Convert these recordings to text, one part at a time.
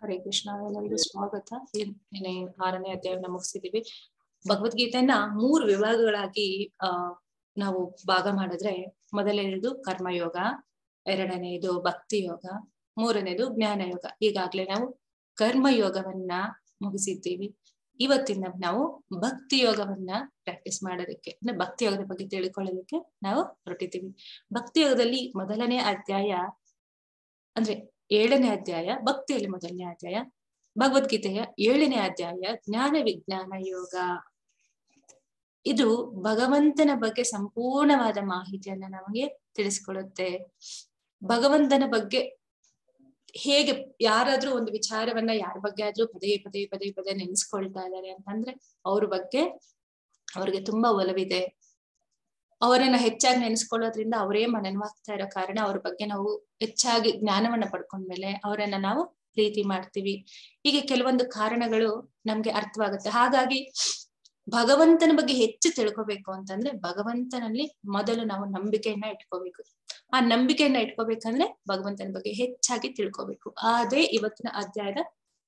ಹರೇ ಕೃಷ್ಣ ಎಲ್ಲರಿಗೂ ಸ್ವಾಗತ ಏನ್- ಏನೇ ಆರನೇ ಅಧ್ಯಾಯವನ್ನ ಮುಗಿಸಿದೀವಿ ಭಗವದ್ಗೀತೆಯನ್ನ ಮೂರು ವಿಭಾಗಗಳಾಗಿ ಆ ನಾವು ಭಾಗ ಮಾಡಿದ್ರೆ ಮೊದಲನೇದು ಕರ್ಮಯೋಗ ಎರಡನೇದು ಭಕ್ತಿ ಯೋಗ ಮೂರನೇದು ಜ್ಞಾನ ಯೋಗ ಈಗಾಗ್ಲೇ ನಾವು ಕರ್ಮಯೋಗವನ್ನ ಮುಗಿಸಿದ್ದೀವಿ ಇವತ್ತಿನ ನಾವು ಭಕ್ತಿ ಯೋಗವನ್ನ ಪ್ರಾಕ್ಟೀಸ್ ಮಾಡೋದಕ್ಕೆ ಅಂದ್ರೆ ಭಕ್ತಿ ಯೋಗದ ಬಗ್ಗೆ ತಿಳ್ಕೊಳ್ಳೋದಕ್ಕೆ ನಾವು ಹೊರಟಿದ್ದೀವಿ ಭಕ್ತಿ ಯೋಗದಲ್ಲಿ ಮೊದಲನೇ ಅಧ್ಯಾಯ ಅಂದ್ರೆ ಏಳನೇ ಅಧ್ಯಾಯ ಭಕ್ತಿಯಲ್ಲಿ ಮೊದಲನೇ ಅಧ್ಯಾಯ ಭಗವದ್ಗೀತೆಯ ಏಳನೇ ಅಧ್ಯಾಯ ಜ್ಞಾನ ವಿಜ್ಞಾನ ಯೋಗ ಇದು ಭಗವಂತನ ಬಗ್ಗೆ ಸಂಪೂರ್ಣವಾದ ಮಾಹಿತಿಯನ್ನ ನಮಗೆ ತಿಳಿಸ್ಕೊಡುತ್ತೆ ಭಗವಂತನ ಬಗ್ಗೆ ಹೇಗೆ ಯಾರಾದ್ರೂ ಒಂದು ವಿಚಾರವನ್ನ ಯಾರ ಬಗ್ಗೆ ಆದ್ರೂ ಪದೇ ಪದೇ ಪದೇ ಪದೇ ನೆನೆಸ್ಕೊಳ್ತಾ ಇದ್ದಾರೆ ಅಂತಂದ್ರೆ ಅವ್ರ ಬಗ್ಗೆ ಅವ್ರಿಗೆ ತುಂಬಾ ಒಲವಿದೆ ಅವರನ್ನ ಹೆಚ್ಚಾಗಿ ನೆನೆಸ್ಕೊಳ್ಳೋದ್ರಿಂದ ಅವರೇ ಮನನವಾಗ್ತಾ ಇರೋ ಕಾರಣ ಅವ್ರ ಬಗ್ಗೆ ನಾವು ಹೆಚ್ಚಾಗಿ ಜ್ಞಾನವನ್ನ ಪಡ್ಕೊಂಡ್ಮೇಲೆ ಅವರನ್ನ ನಾವು ಪ್ರೀತಿ ಮಾಡ್ತೀವಿ ಹೀಗೆ ಕೆಲವೊಂದು ಕಾರಣಗಳು ನಮ್ಗೆ ಅರ್ಥವಾಗುತ್ತೆ ಹಾಗಾಗಿ ಭಗವಂತನ ಬಗ್ಗೆ ಹೆಚ್ಚು ತಿಳ್ಕೊಬೇಕು ಅಂತಂದ್ರೆ ಭಗವಂತನಲ್ಲಿ ಮೊದಲು ನಾವು ನಂಬಿಕೆಯನ್ನ ಇಟ್ಕೋಬೇಕು ಆ ನಂಬಿಕೆಯನ್ನ ಇಟ್ಕೋಬೇಕಂದ್ರೆ ಭಗವಂತನ ಬಗ್ಗೆ ಹೆಚ್ಚಾಗಿ ತಿಳ್ಕೊಬೇಕು ಅದೇ ಇವತ್ತಿನ ಅಧ್ಯಾಯದ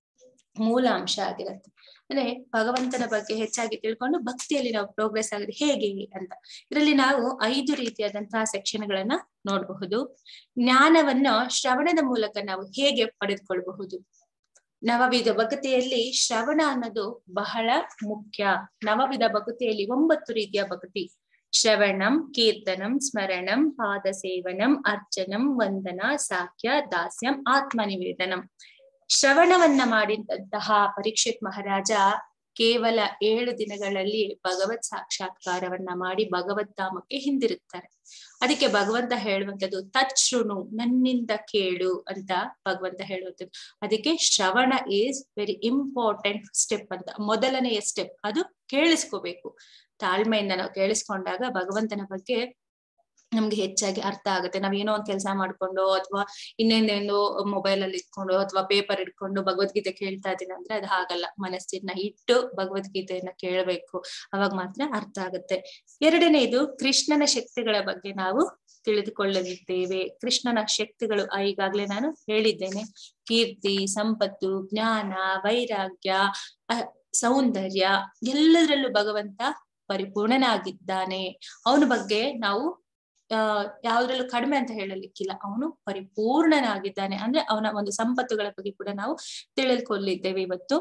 ಮೂಲ ಅಂಶ ಆಗಿರತ್ತೆ ಅಂದ್ರೆ ಭಗವಂತನ ಬಗ್ಗೆ ಹೆಚ್ಚಾಗಿ ತಿಳ್ಕೊಂಡು ಭಕ್ತಿಯಲ್ಲಿ ನಾವು ಪ್ರೋಗ್ರೆಸ್ ಆಗೋದು ಹೇಗೆ ಅಂತ ಇದರಲ್ಲಿ ನಾವು ಐದು ರೀತಿಯಾದಂತಹ ಸೆಕ್ಷನ್ ಗಳನ್ನ ನೋಡಬಹುದು ಜ್ಞಾನವನ್ನ ಶ್ರವಣದ ಮೂಲಕ ನಾವು ಹೇಗೆ ಪಡೆದುಕೊಳ್ಬಹುದು ನವವಿಧ ಭಕ್ತಿಯಲ್ಲಿ ಶ್ರವಣ ಅನ್ನೋದು ಬಹಳ ಮುಖ್ಯ ನವವಿಧ ಭಕ್ತಿಯಲ್ಲಿ ಒಂಬತ್ತು ರೀತಿಯ ಭಕ್ತಿ ಶ್ರವಣಂ ಕೀರ್ತನಂ ಸ್ಮರಣಂ ಪಾದ ಸೇವನಂ ಅರ್ಚನಂ ವಂದನ ಸಾಖ್ಯ ದಾಸ್ಯಂ ಆತ್ಮನಿವೇದನಂ ಶ್ರವಣವನ್ನ ಮಾಡಿದಂತಹ ಪರೀಕ್ಷಿತ್ ಮಹಾರಾಜ ಕೇವಲ ಏಳು ದಿನಗಳಲ್ಲಿ ಭಗವತ್ ಸಾಕ್ಷಾತ್ಕಾರವನ್ನ ಮಾಡಿ ಭಗವತ್ ಧಾಮಕ್ಕೆ ಹಿಂದಿರುತ್ತಾರೆ ಅದಕ್ಕೆ ಭಗವಂತ ಹೇಳುವಂಥದ್ದು ತಚ್ಛೃಣು ನನ್ನಿಂದ ಕೇಳು ಅಂತ ಭಗವಂತ ಹೇಳುವಂಥದ್ದು ಅದಕ್ಕೆ ಶ್ರವಣ ಈಸ್ ವೆರಿ ಇಂಪಾರ್ಟೆಂಟ್ ಸ್ಟೆಪ್ ಅಂತ ಮೊದಲನೆಯ ಸ್ಟೆಪ್ ಅದು ಕೇಳಿಸ್ಕೋಬೇಕು ತಾಳ್ಮೆಯಿಂದ ನಾವು ಕೇಳಿಸ್ಕೊಂಡಾಗ ಭಗವಂತನ ಬಗ್ಗೆ ನಮ್ಗೆ ಹೆಚ್ಚಾಗಿ ಅರ್ಥ ಆಗುತ್ತೆ ನಾವೇನೋ ಒಂದ್ ಕೆಲಸ ಮಾಡ್ಕೊಂಡು ಅಥವಾ ಇನ್ನೇನೇನೋ ಮೊಬೈಲ್ ಅಲ್ಲಿ ಇಟ್ಕೊಂಡು ಅಥವಾ ಪೇಪರ್ ಇಟ್ಕೊಂಡು ಭಗವದ್ಗೀತೆ ಕೇಳ್ತಾ ಇದೀನಿ ಅಂದ್ರೆ ಅದು ಹಾಗಲ್ಲ ಮನಸ್ಸಿನ ಇಟ್ಟು ಭಗವದ್ಗೀತೆಯನ್ನ ಕೇಳಬೇಕು ಅವಾಗ ಮಾತ್ರ ಅರ್ಥ ಆಗುತ್ತೆ ಎರಡನೇದು ಕೃಷ್ಣನ ಶಕ್ತಿಗಳ ಬಗ್ಗೆ ನಾವು ತಿಳಿದುಕೊಳ್ಳಲಿದ್ದೇವೆ ಕೃಷ್ಣನ ಶಕ್ತಿಗಳು ಆ ಈಗಾಗ್ಲೇ ನಾನು ಹೇಳಿದ್ದೇನೆ ಕೀರ್ತಿ ಸಂಪತ್ತು ಜ್ಞಾನ ವೈರಾಗ್ಯ ಅಹ್, ಸೌಂದರ್ಯ ಎಲ್ಲದರಲ್ಲೂ ಭಗವಂತ ಪರಿಪೂರ್ಣನಾಗಿದ್ದಾನೆ ಅವನ ಬಗ್ಗೆ ನಾವು ಆ ಯಾವ್ದ್ರಲ್ಲೂ ಕಡಿಮೆ ಅಂತ ಹೇಳಲಿಕ್ಕಿಲ್ಲ ಅವನು ಪರಿಪೂರ್ಣನಾಗಿದ್ದಾನೆ ಅಂದ್ರೆ ಅವನ ಒಂದು ಸಂಪತ್ತುಗಳ ಬಗ್ಗೆ ಕೂಡ ನಾವು ತಿಳಿದುಕೊಳ್ಳಿದ್ದೇವೆ ಇವತ್ತು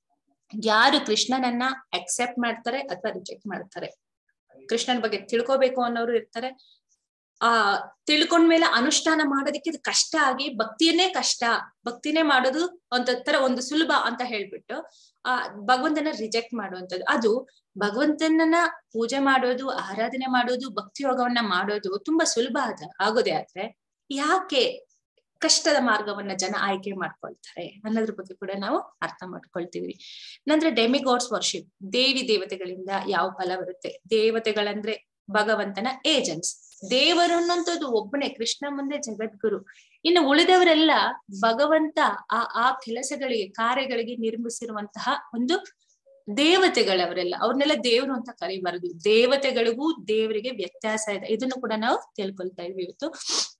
ಯಾರು ಕೃಷ್ಣನನ್ನ ಅಕ್ಸೆಪ್ಟ್ ಮಾಡ್ತಾರೆ ಅಥವಾ ರಿಜೆಕ್ಟ್ ಮಾಡ್ತಾರೆ ಕೃಷ್ಣನ ಬಗ್ಗೆ ತಿಳ್ಕೊಬೇಕು ಅನ್ನೋರು ಇರ್ತಾರೆ ಆ ತಿಳ್ಕೊಂಡ್ಮೇಲೆ ಅನುಷ್ಠಾನ ಮಾಡೋದಕ್ಕೆ ಇದು ಕಷ್ಟ ಆಗಿ ಭಕ್ತಿಯನ್ನೇ ಕಷ್ಟ ಭಕ್ತಿನೇ ಮಾಡೋದು ಒಂಥರ ಒಂದು ಸುಲಭ ಅಂತ ಹೇಳ್ಬಿಟ್ಟು ಆ ಭಗವಂತನ ರಿಜೆಕ್ಟ್ ಮಾಡುವಂಥದ್ದು ಅದು ಭಗವಂತನನ್ನ ಪೂಜೆ ಮಾಡೋದು ಆರಾಧನೆ ಮಾಡೋದು ಭಕ್ತಿ ಯೋಗವನ್ನ ಮಾಡೋದು ತುಂಬಾ ಸುಲಭ ಆದ ಆಗೋದೇ ಆದ್ರೆ ಯಾಕೆ ಕಷ್ಟದ ಮಾರ್ಗವನ್ನ ಜನ ಆಯ್ಕೆ ಮಾಡ್ಕೊಳ್ತಾರೆ ಅನ್ನೋದ್ರ ಬಗ್ಗೆ ಕೂಡ ನಾವು ಅರ್ಥ ಮಾಡ್ಕೊಳ್ತೀವಿ ನಂತರ ಡೆಮಿಗಾಡ್ಸ್ ವರ್ಷಿಪ್ ದೇವಿ ದೇವತೆಗಳಿಂದ ಯಾವ ಫಲ ಬರುತ್ತೆ ದೇವತೆಗಳಂದ್ರೆ ಭಗವಂತನ ಏಜೆಂಟ್ಸ್ ದೇವರು ಅನ್ನೋಂಥದ್ದು ಒಬ್ಬನೇ ಕೃಷ್ಣ ಮುಂದೆ ಜಗದ್ಗುರು ಇನ್ನು ಉಳಿದವರೆಲ್ಲ ಭಗವಂತ ಆ ಆ ಕೆಲಸಗಳಿಗೆ ಕಾರ್ಯಗಳಿಗೆ ನಿರ್ಮಿಸಿರುವಂತಹ ಒಂದು ದೇವತೆಗಳವರೆಲ್ಲ ಅವ್ರನ್ನೆಲ್ಲ ದೇವ್ರು ಅಂತ ಕರಿಬಾರದು ದೇವತೆಗಳಿಗೂ ದೇವರಿಗೆ ವ್ಯತ್ಯಾಸ ಇದೆ ಇದನ್ನು ಕೂಡ ನಾವು ತಿಳ್ಕೊಳ್ತಾ ಇದ್ವಿ ಇವತ್ತು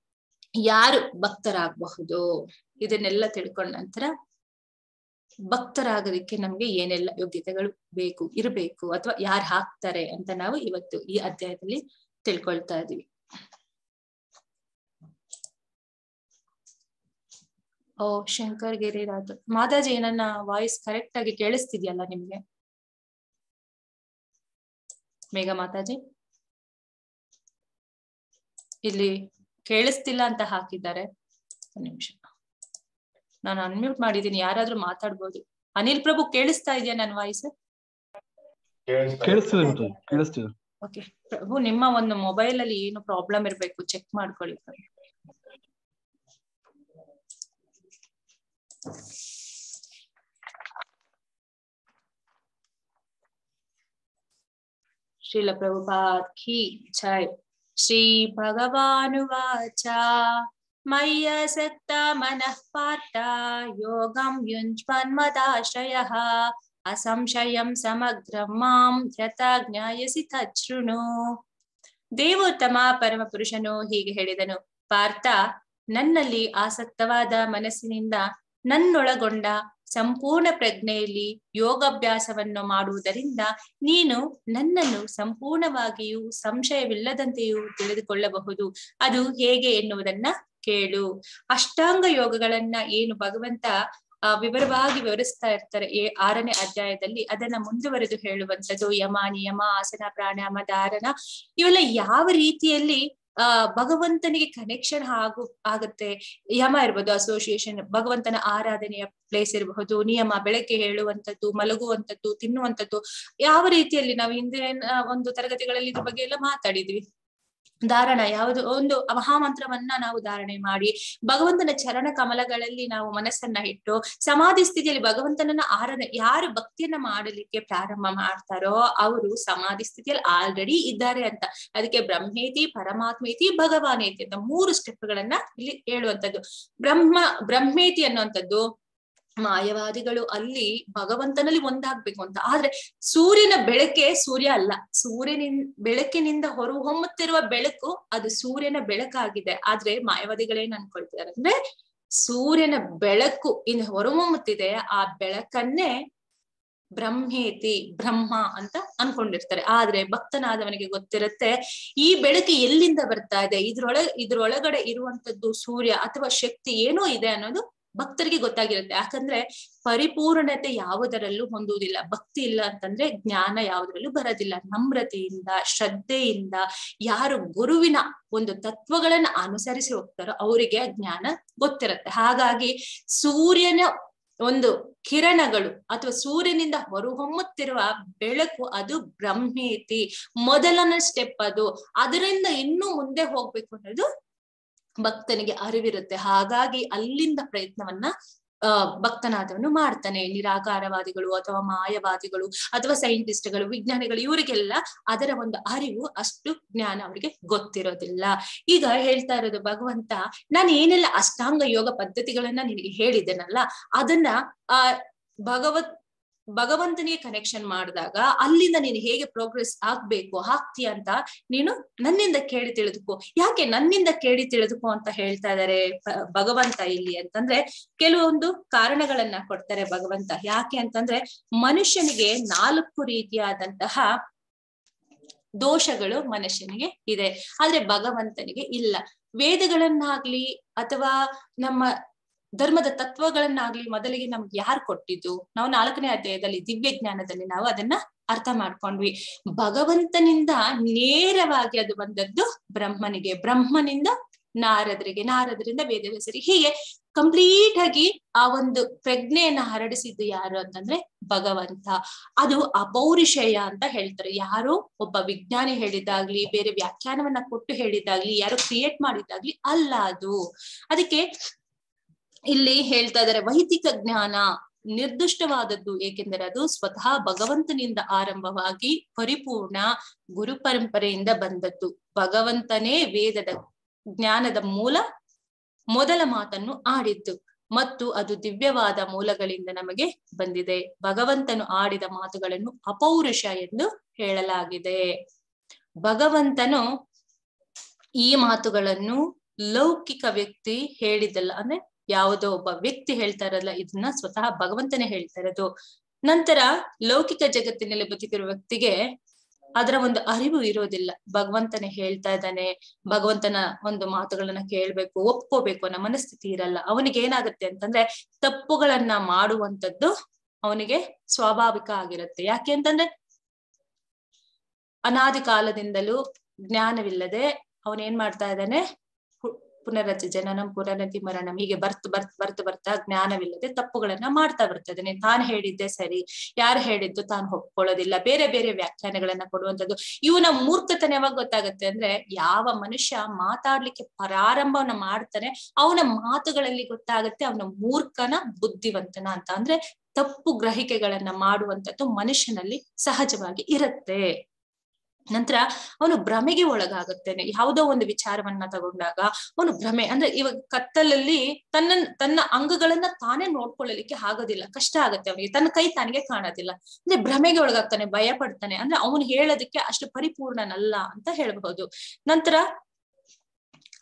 ಯಾರು ಭಕ್ತರಾಗಬಹುದು ಇದನ್ನೆಲ್ಲ ತಿಳ್ಕೊಂಡ ನಂತರ ಭಕ್ತರಾಗೋದಕ್ಕೆ ನಮ್ಗೆ ಏನೆಲ್ಲ ಯೋಗ್ಯತೆಗಳು ಬೇಕು ಇರಬೇಕು ಅಥವಾ ಯಾರು ಹಾಕ್ತಾರೆ ಅಂತ ನಾವು ಇವತ್ತು ಈ ಅಧ್ಯಾಯದಲ್ಲಿ ತಿಳ್ಕೊಳ್ತಾ ಇದೀವಿ ಓ ಶಂಕರ್ ಗಿರಿರಾಜ್ ಮಾತಾಜಿ ನನ್ನ ವಾಯ್ಸ್ ಕರೆಕ್ಟ್ ಆಗಿ ಕೇಳಿಸ್ತಿದ್ಯಲ್ಲ ನಿಮ್ಗೆ ಮೇಘ ಮಾತಾಜಿ ಇಲ್ಲಿ ಕೇಳಿಸ್ತಿಲ್ಲ ಅಂತ ಹಾಕಿದ್ದಾರೆ ಒಂದ್ ನಿಮಿಷ ನಾನು ಅನ್ಮ್ಯೂಟ್ ಮಾಡಿದೀನಿ ಯಾರಾದ್ರೂ ಮಾತಾಡ್ಬೋದು ಅನಿಲ್ ಪ್ರಭು ಕೇಳಿಸ್ತಾ ಇದೆಯಾ ನನ್ನ ವಾಯ್ಸ್ ಕೇಳಿಸ್ತಿದೆ ಮಾತಾಜಿ ಕೇಳಿಸ್ತಿದೆ ಓಕೆ ಪ್ರಭು ನಿಮ್ಮ ಒಂದು ಮೊಬೈಲ್ ಅಲ್ಲಿ ಏನು ಪ್ರಾಬ್ಲಮ್ ಇರ್ಬೇಕು ಚೆಕ್ ಮಾಡ್ಕೊಳ್ಳಿ ಶ್ರೀಲ ಪ್ರಭುಪಾದ್ ಕಿ ಜೈ ಶ್ರೀ ಭಗವಾನುವಾಚ ಮಯ್ಯಸಕ್ತ ಮನಃ ಪಾರ್ಥ ಯೋಗಂ ಯುಂಜ್ಮನ್ಮದಾಶ್ರಯಃ ಅಸಂಶಯಂ ಸಮಗ್ರಂ ಮಾಂ ಯಥಾ ಜ್ಞಾಯಸಿ ತಚ್ಛೃಣು ದೇವೋತ್ತಮ ಪರಮ ಪುರುಷನು ಹೀಗೆ ಹೇಳಿದನು ಪಾರ್ಥ ನನ್ನಲ್ಲಿ ಆಸಕ್ತವಾದ ಮನಸ್ಸಿನಿಂದ ನನ್ನೊಳಗೊಂಡ ಸಂಪೂರ್ಣ ಪ್ರಜ್ಞೆಯಲ್ಲಿ ಯೋಗಾಭ್ಯಾಸವನ್ನು ಮಾಡುವುದರಿಂದ ನೀನು ನನ್ನನ್ನು ಸಂಪೂರ್ಣವಾಗಿಯೂ ಸಂಶಯವಿಲ್ಲದಂತೆಯೂ ತಿಳಿದುಕೊಳ್ಳಬಹುದು ಅದು ಹೇಗೆ ಎನ್ನುವುದನ್ನ ಕೇಳು ಅಷ್ಟಾಂಗ ಯೋಗಗಳನ್ನ ಏನು ಭಗವಂತ ಆ ವಿವರವಾಗಿ ವಿವರಿಸ್ತಾ ಇರ್ತಾರೆ ಏ ಆರನೇ ಅಧ್ಯಾಯದಲ್ಲಿ ಅದನ್ನ ಮುಂದುವರೆದು ಹೇಳುವಂಥದ್ದು ಯಮ ನಿಯಮ ಆಸನ ಪ್ರಾಣಾಯಾಮ ಧಾರಣ ಇವೆಲ್ಲ ಯಾವ ರೀತಿಯಲ್ಲಿ ಆ ಭಗವಂತನಿಗೆ ಕನೆಕ್ಷನ್ ಆಗು ಆಗತ್ತೆ ಯಮ ಇರ್ಬೋದು ಅಸೋಸಿಯೇಷನ್ ಭಗವಂತನ ಆರಾಧನೆಯ ಪ್ಲೇಸ್ ಇರಬಹುದು ನಿಯಮ ಬೆಳಗ್ಗೆ ಹೇಳುವಂಥದ್ದು ಮಲಗುವಂಥದ್ದು ತಿನ್ನುವಂಥದ್ದು ಯಾವ ರೀತಿಯಲ್ಲಿ ನಾವು ಹಿಂದಿನ ಒಂದು ತರಗತಿಗಳಲ್ಲಿ ಇದ್ರ ಬಗ್ಗೆ ಎಲ್ಲ ಮಾತಾಡಿದ್ವಿ ಧಾರಣ ಯಾವುದು ಒಂದು ಮಹಾಮಂತ್ರವನ್ನ ನಾವು ಧಾರಣೆ ಮಾಡಿ ಭಗವಂತನ ಚರಣ ಕಮಲಗಳಲ್ಲಿ ನಾವು ಮನಸ್ಸನ್ನ ಇಟ್ಟು ಸಮಾಧಿ ಸ್ಥಿತಿಯಲ್ಲಿ ಭಗವಂತನನ್ನ ಆರಾಧನೆ ಯಾರು ಭಕ್ತಿಯನ್ನ ಮಾಡಲಿಕ್ಕೆ ಪ್ರಾರಂಭ ಮಾಡ್ತಾರೋ ಅವರು ಸಮಾಧಿ ಸ್ಥಿತಿಯಲ್ಲಿ ಆಲ್ರೆಡಿ ಇದ್ದಾರೆ ಅಂತ ಅದಕ್ಕೆ ಬ್ರಹ್ಮೇತಿ ಪರಮಾತ್ಮೇತಿ ಭಗವಾನೇತಿ ಅಂತ ಮೂರು ಸ್ಟೆಪ್ಗಳನ್ನ ಇಲ್ಲಿ ಹೇಳುವಂತದ್ದು ಬ್ರಹ್ಮ ಬ್ರಹ್ಮೇತಿ ಅನ್ನುವಂಥದ್ದು ಮಾಯವಾದಿಗಳು ಅಲ್ಲಿ ಭಗವಂತನಲ್ಲಿ ಒಂದಾಗ್ಬೇಕು ಅಂತ ಆದ್ರೆ ಸೂರ್ಯನ ಬೆಳಕೆ ಸೂರ್ಯ ಅಲ್ಲ ಸೂರ್ಯನಿನ್ ಬೆಳಕಿನಿಂದ ಹೊರಹೊಮ್ಮುತ್ತಿರುವ ಬೆಳಕು ಅದು ಸೂರ್ಯನ ಬೆಳಕಾಗಿದೆ ಆದ್ರೆ ಮಾಯವಾದಿಗಳೇನ್ ಅನ್ಕೊಳ್ತಿದ್ದಾರೆ ಅಂದ್ರೆ ಸೂರ್ಯನ ಬೆಳಕು ಇನ್ನು ಹೊರಹೊಮ್ಮುತ್ತಿದೆ ಆ ಬೆಳಕನ್ನೇ ಬ್ರಹ್ಮೇತಿ ಬ್ರಹ್ಮ ಅಂತ ಅನ್ಕೊಂಡಿರ್ತಾರೆ ಆದ್ರೆ ಭಕ್ತನಾದವನಿಗೆ ಗೊತ್ತಿರುತ್ತೆ ಈ ಬೆಳಕು ಎಲ್ಲಿಂದ ಬರ್ತಾ ಇದೆ ಇದ್ರೊಳ ಇದ್ರೊಳಗಡೆ ಇರುವಂತದ್ದು ಸೂರ್ಯ ಅಥವಾ ಶಕ್ತಿ ಏನೋ ಇದೆ ಅನ್ನೋದು ಭಕ್ತರಿಗೆ ಗೊತ್ತಾಗಿರುತ್ತೆ ಯಾಕಂದ್ರೆ ಪರಿಪೂರ್ಣತೆ ಯಾವುದರಲ್ಲೂ ಹೊಂದುವುದಿಲ್ಲ ಭಕ್ತಿ ಇಲ್ಲ ಅಂತಂದ್ರೆ ಜ್ಞಾನ ಯಾವುದರಲ್ಲೂ ಬರೋದಿಲ್ಲ ನಮ್ರತೆಯಿಂದ ಶ್ರದ್ಧೆಯಿಂದ ಯಾರು ಗುರುವಿನ ಒಂದು ತತ್ವಗಳನ್ನ ಅನುಸರಿಸಿ ಹೋಗ್ತಾರೋ ಅವರಿಗೆ ಜ್ಞಾನ ಗೊತ್ತಿರುತ್ತೆ ಹಾಗಾಗಿ ಸೂರ್ಯನ ಒಂದು ಕಿರಣಗಳು ಅಥವಾ ಸೂರ್ಯನಿಂದ ಹೊರಹೊಮ್ಮುತ್ತಿರುವ ಬೆಳಕು ಅದು ಬ್ರಹ್ಮೇತಿ ಮೊದಲನೇ ಸ್ಟೆಪ್ ಅದು ಅದರಿಂದ ಇನ್ನೂ ಮುಂದೆ ಹೋಗ್ಬೇಕು ಅನ್ನೋದು ಭಕ್ತನಿಗೆ ಅರಿವಿರುತ್ತೆ ಹಾಗಾಗಿ ಅಲ್ಲಿಂದ ಪ್ರಯತ್ನವನ್ನ ಆ ಭಕ್ತನಾದವನು ಮಾಡ್ತಾನೆ ನಿರಾಕಾರವಾದಿಗಳು ಅಥವಾ ಮಾಯವಾದಿಗಳು ಅಥವಾ ಸೈಂಟಿಸ್ಟ್ಗಳು ವಿಜ್ಞಾನಿಗಳು ಇವರಿಗೆಲ್ಲ ಅದರ ಒಂದು ಅರಿವು ಅಷ್ಟು ಜ್ಞಾನ ಅವರಿಗೆ ಗೊತ್ತಿರೋದಿಲ್ಲ ಈಗ ಹೇಳ್ತಾ ಇರೋದು ಭಗವಂತ ನಾನು ಏನೆಲ್ಲ ಅಷ್ಟಾಂಗ ಯೋಗ ಪದ್ಧತಿಗಳನ್ನ ನಿನಗೆ ಹೇಳಿದ್ದೇನಲ್ಲ ಅದನ್ನ ಆ ಭಗವತ್ ಭಗವಂತನಿಗೆ ಕನೆಕ್ಷನ್ ಮಾಡಿದಾಗ ಅಲ್ಲಿಂದ ನೀನು ಹೇಗೆ ಪ್ರೋಗ್ರೆಸ್ ಆಗ್ಬೇಕು ಆಗ್ತೀಯ ಅಂತ ನೀನು ನನ್ನಿಂದ ಕೇಳಿ ತಿಳಿದುಕೋ ಯಾಕೆ ನನ್ನಿಂದ ಕೇಳಿ ತಿಳಿದುಕೋ ಅಂತ ಹೇಳ್ತಾ ಇದಾರೆ ಭಗವಂತ ಇಲ್ಲಿ ಅಂತಂದ್ರೆ ಕೆಲವೊಂದು ಕಾರಣಗಳನ್ನ ಕೊಡ್ತಾರೆ ಭಗವಂತ ಯಾಕೆ ಅಂತಂದ್ರೆ ಮನುಷ್ಯನಿಗೆ ನಾಲ್ಕು ರೀತಿಯಾದಂತಹ ದೋಷಗಳು ಮನುಷ್ಯನಿಗೆ ಇದೆ ಆದ್ರೆ ಭಗವಂತನಿಗೆ ಇಲ್ಲ ವೇದಗಳನ್ನಾಗ್ಲಿ ಅಥವಾ ನಮ್ಮ ಧರ್ಮದ ತತ್ವಗಳನ್ನಾಗ್ಲಿ ಮೊದಲಿಗೆ ನಮ್ಗೆ ಯಾರು ಕೊಟ್ಟಿದ್ದು ನಾವು ನಾಲ್ಕನೇ ಅಧ್ಯಾಯದಲ್ಲಿ ದಿವ್ಯ ಜ್ಞಾನದಲ್ಲಿ ನಾವು ಅದನ್ನ ಅರ್ಥ ಮಾಡ್ಕೊಂಡ್ವಿ ಭಗವಂತನಿಂದ ನೇರವಾಗಿ ಅದು ಬಂದದ್ದು ಬ್ರಹ್ಮನಿಗೆ ಬ್ರಹ್ಮನಿಂದ ನಾರದರಿಗೆ ನಾರದರಿಂದ ವೇದವ್ಯಾಸರಿಗೆ ಹೀಗೆ ಕಂಪ್ಲೀಟ್ ಆಗಿ ಆ ಒಂದು ಪ್ರಜ್ಞೆಯನ್ನ ಹರಡಿಸಿದ್ದು ಯಾರು ಅಂತಂದ್ರೆ ಭಗವಂತ ಅದು ಅಪೌರುಷೇಯ ಅಂತ ಹೇಳ್ತಾರೆ ಯಾರೋ ಒಬ್ಬ ವಿಜ್ಞಾನಿ ಹೇಳಿದಾಗ್ಲಿ ಬೇರೆ ವ್ಯಾಖ್ಯಾನವನ್ನ ಕೊಟ್ಟು ಹೇಳಿದಾಗ್ಲಿ ಯಾರು ಕ್ರಿಯೇಟ್ ಮಾಡಿದಾಗ್ಲಿ ಅಲ್ಲ ಅದು ಅದಕ್ಕೆ ಇಲ್ಲಿ ಹೇಳ್ತಾ ಇದಾರೆ ವೈದಿಕ ಜ್ಞಾನ ನಿರ್ದಿಷ್ಟವಾದದ್ದು ಏಕೆಂದರೆ ಅದು ಸ್ವತಃ ಭಗವಂತನಿಂದ ಆರಂಭವಾಗಿ ಪರಿಪೂರ್ಣ ಗುರು ಪರಂಪರೆಯಿಂದ ಬಂದದ್ದು ಭಗವಂತನೇ ವೇದದ ಜ್ಞಾನದ ಮೂಲ ಮೊದಲ ಮಾತನ್ನು ಆಡಿದ್ದು ಮತ್ತು ಅದು ದಿವ್ಯವಾದ ಮೂಲಗಳಿಂದ ನಮಗೆ ಬಂದಿದೆ ಭಗವಂತನು ಆಡಿದ ಮಾತುಗಳನ್ನು ಅಪೌರುಷ ಎಂದು ಹೇಳಲಾಗಿದೆ ಭಗವಂತನು ಈ ಮಾತುಗಳನ್ನು ಲೌಕಿಕ ವ್ಯಕ್ತಿ ಹೇಳಿದ್ದಲ್ಲ ಅಂದ್ರೆ ಯಾವುದೋ ಒಬ್ಬ ವ್ಯಕ್ತಿ ಹೇಳ್ತಾ ಇರಲ್ಲ ಇದನ್ನ ಸ್ವತಃ ಭಗವಂತನೇ ಹೇಳ್ತಾ ಇರೋದು ನಂತರ ಲೌಕಿಕ ಜಗತ್ತಿನಲ್ಲಿ ಬದುಕಿರುವ ವ್ಯಕ್ತಿಗೆ ಅದರ ಒಂದು ಅರಿವು ಇರೋದಿಲ್ಲ ಭಗವಂತನೇ ಹೇಳ್ತಾ ಇದ್ದಾನೆ ಭಗವಂತನ ಒಂದು ಮಾತುಗಳನ್ನ ಕೇಳ್ಬೇಕು ಒಪ್ಕೋಬೇಕು ಅನ್ನೋ ಮನಸ್ಥಿತಿ ಇರಲ್ಲ ಅವನಿಗೆ ಏನಾಗುತ್ತೆ ಅಂತಂದ್ರೆ ತಪ್ಪುಗಳನ್ನ ಮಾಡುವಂತದ್ದು ಅವನಿಗೆ ಸ್ವಾಭಾವಿಕ ಆಗಿರುತ್ತೆ ಯಾಕೆ ಅಂತಂದ್ರೆ ಅನಾದಿ ಕಾಲದಿಂದಲೂ ಜ್ಞಾನವಿಲ್ಲದೆ ಅವನೇನ್ ಮಾಡ್ತಾ ಇದ್ದಾನೆ ಪುನರತಿ ಜನನಂ ಪುನರತಿ ಮರಣಂ ಹೀಗೆ ಬರ್ತ್ ಬರ್ತ್ ಬರ್ತ್ ಬರ್ತಾ ಜ್ಞಾನವಿಲ್ಲದೆ ತಪ್ಪುಗಳನ್ನ ಮಾಡ್ತಾ ಬರ್ತದೆ ತಾನು ಹೇಳಿದ್ದೆ ಸರಿ ಯಾರು ಹೇಳಿದ್ದು ತಾನು ಒಪ್ಕೊಳ್ಳೋದಿಲ್ಲ ಬೇರೆ ಬೇರೆ ವ್ಯಾಖ್ಯಾನಗಳನ್ನ ಕೊಡುವಂಥದ್ದು ಇವನ ಮೂರ್ಖತನ ಯಾವಾಗ ಗೊತ್ತಾಗತ್ತೆ ಅಂದ್ರೆ ಯಾವ ಮನುಷ್ಯ ಮಾತಾಡ್ಲಿಕ್ಕೆ ಪ್ರಾರಂಭವನ್ನ ಮಾಡ್ತಾನೆ ಅವನ ಮಾತುಗಳಲ್ಲಿ ಗೊತ್ತಾಗತ್ತೆ ಅವನ ಮೂರ್ಖನ ಬುದ್ಧಿವಂತನ ಅಂತ ಅಂದ್ರೆ ತಪ್ಪು ಗ್ರಹಿಕೆಗಳನ್ನ ಮಾಡುವಂಥದ್ದು ಮನುಷ್ಯನಲ್ಲಿ ಸಹಜವಾಗಿ ಇರುತ್ತೆ ನಂತರ ಅವನು ಭ್ರಮೆಗೆ ಒಳಗಾಗುತ್ತೇನೆ ಯಾವುದೋ ಒಂದು ವಿಚಾರವನ್ನ ತಗೊಂಡಾಗ ಅವನು ಭ್ರಮೆ ಅಂದ್ರೆ ಇವಾಗ ಕತ್ತಲಲ್ಲಿ ತನ್ನ ತನ್ನ ಅಂಗಗಳನ್ನ ತಾನೇ ನೋಡ್ಕೊಳ್ಳಲಿಕ್ಕೆ ಆಗೋದಿಲ್ಲ ಕಷ್ಟ ಆಗತ್ತೆ ಅವನಿಗೆ ತನ್ನ ಕೈ ತನಗೆ ಕಾಣೋದಿಲ್ಲ ಅಂದ್ರೆ ಭ್ರಮೆಗೆ ಒಳಗಾಗ್ತಾನೆ ಭಯ ಪಡ್ತಾನೆ ಅಂದ್ರೆ ಅವನು ಹೇಳೋದಕ್ಕೆ ಅಷ್ಟು ಪರಿಪೂರ್ಣನಲ್ಲ ಅಂತ ಹೇಳ್ಬಹುದು ನಂತರ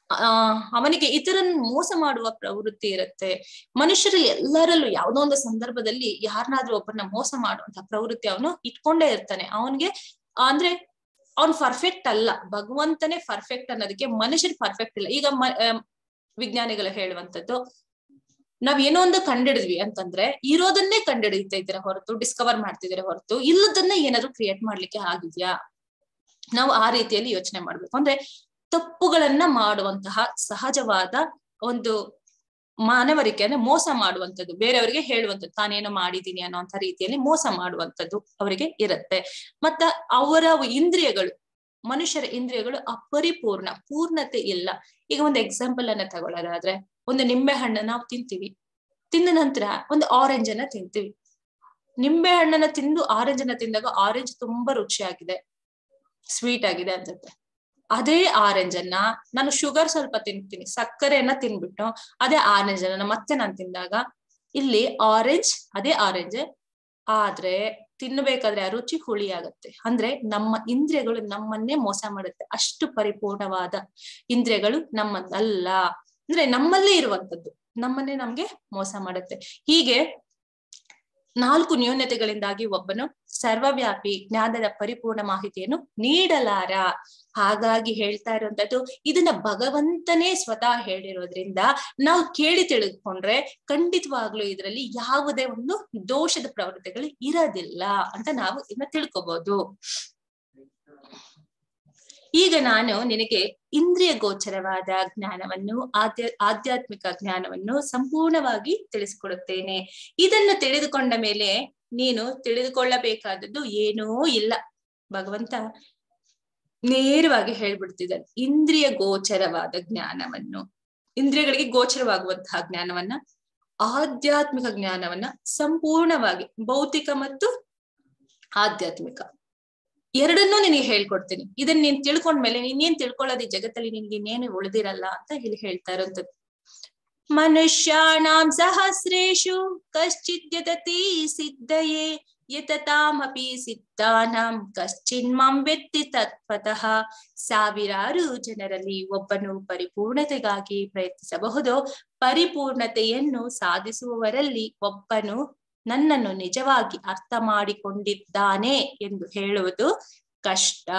ಆ ಅವನಿಗೆ ಇತರನ್ ಮೋಸ ಮಾಡುವ ಪ್ರವೃತ್ತಿ ಇರುತ್ತೆ ಮನುಷ್ಯರಲ್ಲಿ ಎಲ್ಲರಲ್ಲೂ ಯಾವುದೋ ಒಂದು ಸಂದರ್ಭದಲ್ಲಿ ಯಾರನ್ನಾದ್ರೂ ಒಬ್ಬರನ್ನ ಮೋಸ ಮಾಡುವಂತ ಪ್ರವೃತ್ತಿ ಅವನು ಇಟ್ಕೊಂಡೇ ಇರ್ತಾನೆ ಅವನ್ಗೆ ಅಂದ್ರೆ ಅವ್ನ್ ಪರ್ಫೆಕ್ಟ್ ಅಲ್ಲ ಭಗವಂತನೇ ಪರ್ಫೆಕ್ಟ್ ಅನ್ನೋದಕ್ಕೆ ಮನುಷ್ಯರು ಪರ್ಫೆಕ್ಟ್ ಇಲ್ಲ ಈಗ ವಿಜ್ಞಾನಿಗಳು ಹೇಳುವಂತದ್ದು ನಾವ್ ಏನೋ ಒಂದು ಕಂಡಿಡಿದ್ವಿ ಅಂತಂದ್ರೆ ಇರೋದನ್ನೇ ಕಂಡಿಡಿತಾ ಇದ್ದೀರಾ ಹೊರತು ಡಿಸ್ಕವರ್ ಮಾಡ್ತಿದ್ದೀರಾ ಹೊರತು ಇಲ್ಲದನ್ನ ಏನಾದ್ರು ಕ್ರಿಯೇಟ್ ಮಾಡ್ಲಿಕ್ಕೆ ಆಗಿದ್ಯಾ ನಾವು ಆ ರೀತಿಯಲ್ಲಿ ಯೋಚನೆ ಮಾಡ್ಬೇಕು ಅಂದ್ರೆ ತಪ್ಪುಗಳನ್ನ ಮಾಡುವಂತಹ ಸಹಜವಾದ ಒಂದು ಮಾನವರಿಕೆ ಅಂದ್ರೆ ಮೋಸ ಮಾಡುವಂಥದ್ದು ಬೇರೆಯವರಿಗೆ ಹೇಳುವಂಥದ್ದು ತಾನೇನೋ ಮಾಡಿದೀನಿ ಅನ್ನೋಂಥ ರೀತಿಯಲ್ಲಿ ಮೋಸ ಮಾಡುವಂಥದ್ದು ಅವರಿಗೆ ಇರುತ್ತೆ ಮತ್ತ ಅವರ ಇಂದ್ರಿಯಗಳು ಮನುಷ್ಯರ ಇಂದ್ರಿಯಗಳು ಅಪರಿಪೂರ್ಣ ಪೂರ್ಣತೆ ಇಲ್ಲ ಈಗ ಒಂದು ಎಕ್ಸಾಂಪಲ್ ಅನ್ನ ತಗೊಳ್ಳೋದಾದ್ರೆ ಒಂದು ನಿಂಬೆ ಹಣ್ಣು ನಾವು ತಿಂತೀವಿ ತಿಂದ ನಂತರ ಒಂದು ಆರೆಂಜ್ ಅನ್ನ ತಿಂತೀವಿ ನಿಂಬೆ ಹಣ್ಣನ್ನ ತಿಂದು ಆರೆಂಜ್ ಅನ್ನ ತಿಂದಾಗ ಆರೆಂಜ್ ತುಂಬಾ ರುಚಿಯಾಗಿದೆ ಸ್ವೀಟ್ ಆಗಿದೆ ಅನ್ಸುತ್ತೆ ಅದೇ ಆರೆಂಜ್ ಅನ್ನ ನಾನು ಶುಗರ್ ಸ್ವಲ್ಪ ತಿಂತೀನಿ ಸಕ್ಕರೆಯನ್ನ ತಿನ್ಬಿಟ್ಟು ಅದೇ ಆರೆಂಜ್ ಅನ್ನ ಮತ್ತೆ ನಾನು ತಿಂದಾಗ ಇಲ್ಲಿ ಆರೆಂಜ್ ಅದೇ ಆರೆಂಜ್ ಆದ್ರೆ ತಿನ್ಬೇಕಾದ್ರೆ ಆ ರುಚಿ ಹುಳಿ ಆಗತ್ತೆ ಅಂದ್ರೆ ನಮ್ಮ ಇಂದ್ರಿಯಗಳು ನಮ್ಮನ್ನೇ ಮೋಸ ಮಾಡುತ್ತೆ ಅಷ್ಟು ಪರಿಪೂರ್ಣವಾದ ಇಂದ್ರಿಯಗಳು ನಮ್ಮದಲ್ಲ ಅಂದ್ರೆ ನಮ್ಮಲ್ಲೇ ಇರುವಂತದ್ದು ನಮ್ಮನ್ನೇ ನಮ್ಗೆ ಮೋಸ ಮಾಡುತ್ತೆ ಹೀಗೆ ನಾಲ್ಕು ನ್ಯೂನತೆಗಳಿಂದಾಗಿ ಒಬ್ಬನು ಸರ್ವವ್ಯಾಪಿ ಜ್ಞಾನದ ಪರಿಪೂರ್ಣ ಮಾಹಿತಿಯನ್ನು ನೀಡಲಾರ ಹಾಗಾಗಿ ಹೇಳ್ತಾ ಇರುವಂತದ್ದು ಇದನ್ನ ಭಗವಂತನೇ ಸ್ವತಃ ಹೇಳಿರೋದ್ರಿಂದ ನಾವು ಕೇಳಿ ತಿಳಿದುಕೊಂಡ್ರೆ ಖಂಡಿತವಾಗ್ಲೂ ಇದರಲ್ಲಿ ಯಾವುದೇ ಒಂದು ದೋಷದ ಪ್ರವೃತ್ತಿಗಳು ಇರೋದಿಲ್ಲ ಅಂತ ನಾವು ಇದನ್ನ ತಿಳ್ಕೊಬಹುದು ಈಗ ನಾನು ನಿನಗೆ ಇಂದ್ರಿಯ ಗೋಚರವಾದ ಜ್ಞಾನವನ್ನು ಆಧ್ಯ ಆಧ್ಯಾತ್ಮಿಕ ಜ್ಞಾನವನ್ನು ಸಂಪೂರ್ಣವಾಗಿ ತಿಳಿಸಿಕೊಡುತ್ತೇನೆ ಇದನ್ನು ತಿಳಿದುಕೊಂಡ ಮೇಲೆ ನೀನು ತಿಳಿದುಕೊಳ್ಳಬೇಕಾದದ್ದು ಏನೂ ಇಲ್ಲ ಭಗವಂತ ನೇರವಾಗಿ ಹೇಳ್ಬಿಡ್ತಿದ್ದಾನೆ ಇಂದ್ರಿಯ ಗೋಚರವಾದ ಜ್ಞಾನವನ್ನು ಇಂದ್ರಿಯಗಳಿಗೆ ಗೋಚರವಾಗುವಂತಹ ಜ್ಞಾನವನ್ನ ಆಧ್ಯಾತ್ಮಿಕ ಜ್ಞಾನವನ್ನ ಸಂಪೂರ್ಣವಾಗಿ ಭೌತಿಕ ಮತ್ತು ಆಧ್ಯಾತ್ಮಿಕ ಎರಡನ್ನೂ ನಿನಗೆ ಹೇಳ್ಕೊಡ್ತೀನಿ ಇದನ್ನ ನೀನ್ ತಿಳ್ಕೊಂಡ್ಮೇಲೆ ನೀನೇನ್ ತಿಳ್ಕೊಳ್ಳೋದು ಈ ಜಗತ್ತಲ್ಲಿ ನಿನ್ಗೆ ಇನ್ನೇನು ಉಳಿದಿರಲ್ಲ ಅಂತ ಇಲ್ಲಿ ಹೇಳ್ತಾ ಇರೋಂಥದ್ದು ಮನುಷ್ಯಾಣಾಂ ಸಹಸ್ರೇಶು ಕಶ್ಚಿದ್ಯತತಿ ಸಿದ್ಧಯೇ ಯತತಾಮಪಿ ಸಿದ್ಧಾನಾಂ ಕಶ್ಚಿನ್ಮಾಂ ವ್ಯಕ್ತಿ ತತ್ವತಃ ಸಾವಿರಾರು ಜನರಲ್ಲಿ ಒಬ್ಬನು ಪರಿಪೂರ್ಣತೆಗಾಗಿ ಪ್ರಯತ್ನಿಸಬಹುದು ಪರಿಪೂರ್ಣತೆಯನ್ನು ಸಾಧಿಸುವವರಲ್ಲಿ ಒಬ್ಬನು ನನ್ನನ್ನು ನಿಜವಾಗಿ ಅರ್ಥ ಮಾಡಿಕೊಂಡಿದ್ದಾನೆ ಎಂದು ಹೇಳುವುದು ಕಷ್ಟ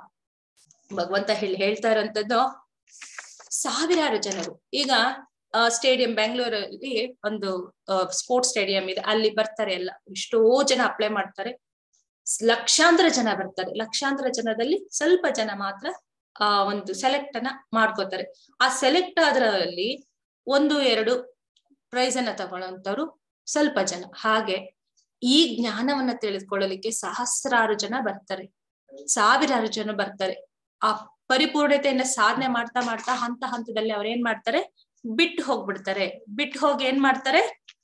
ಭಗವಂತ ಹೇಳಿ ಹೇಳ್ತಾ ಇರೋಂಥದ್ದು ಸಾವಿರಾರು ಜನರು ಈಗ ಸ್ಟೇಡಿಯಂ ಬೆಂಗಳೂರಲ್ಲಿ ಒಂದು ಸ್ಪೋರ್ಟ್ಸ್ ಸ್ಟೇಡಿಯಂ ಇದೆ ಅಲ್ಲಿ ಬರ್ತಾರೆ ಎಲ್ಲ ಎಷ್ಟೋ ಜನ ಅಪ್ಲೈ ಮಾಡ್ತಾರೆ ಲಕ್ಷಾಂತರ ಜನ ಬರ್ತಾರೆ ಲಕ್ಷಾಂತರ ಜನದಲ್ಲಿ ಸ್ವಲ್ಪ ಜನ ಮಾತ್ರ ಆ ಒಂದು ಸೆಲೆಕ್ಟ್ ಅನ್ನ ಮಾಡ್ಕೋತಾರೆ ಆ ಸೆಲೆಕ್ಟ್ ಆದ್ರಲ್ಲಿ ಒಂದು ಎರಡು ಪ್ರೈಸ್ ಅನ್ನ ತಗೊಳ್ಳೋಂಥವ್ರು ಸ್ವಲ್ಪ ಜನ ಹಾಗೆ ಈ ಜ್ಞಾನವನ್ನ ತಿಳಿದುಕೊಳ್ಳಲಿಕ್ಕೆ ಸಹಸ್ರಾರು ಜನ ಬರ್ತಾರೆ ಸಾವಿರಾರು ಜನ ಬರ್ತಾರೆ ಆ ಪರಿಪೂರ್ಣತೆಯನ್ನ ಸಾಧನೆ ಮಾಡ್ತಾ ಮಾಡ್ತಾ ಹಂತ ಹಂತದಲ್ಲಿ ಅವ್ರ ಏನ್ ಮಾಡ್ತಾರೆ ಬಿಟ್ಟು ಹೋಗ್ಬಿಡ್ತಾರೆ ಬಿಟ್ಟು ಹೋಗಿ ಏನ್ ಮಾಡ್ತಾರೆ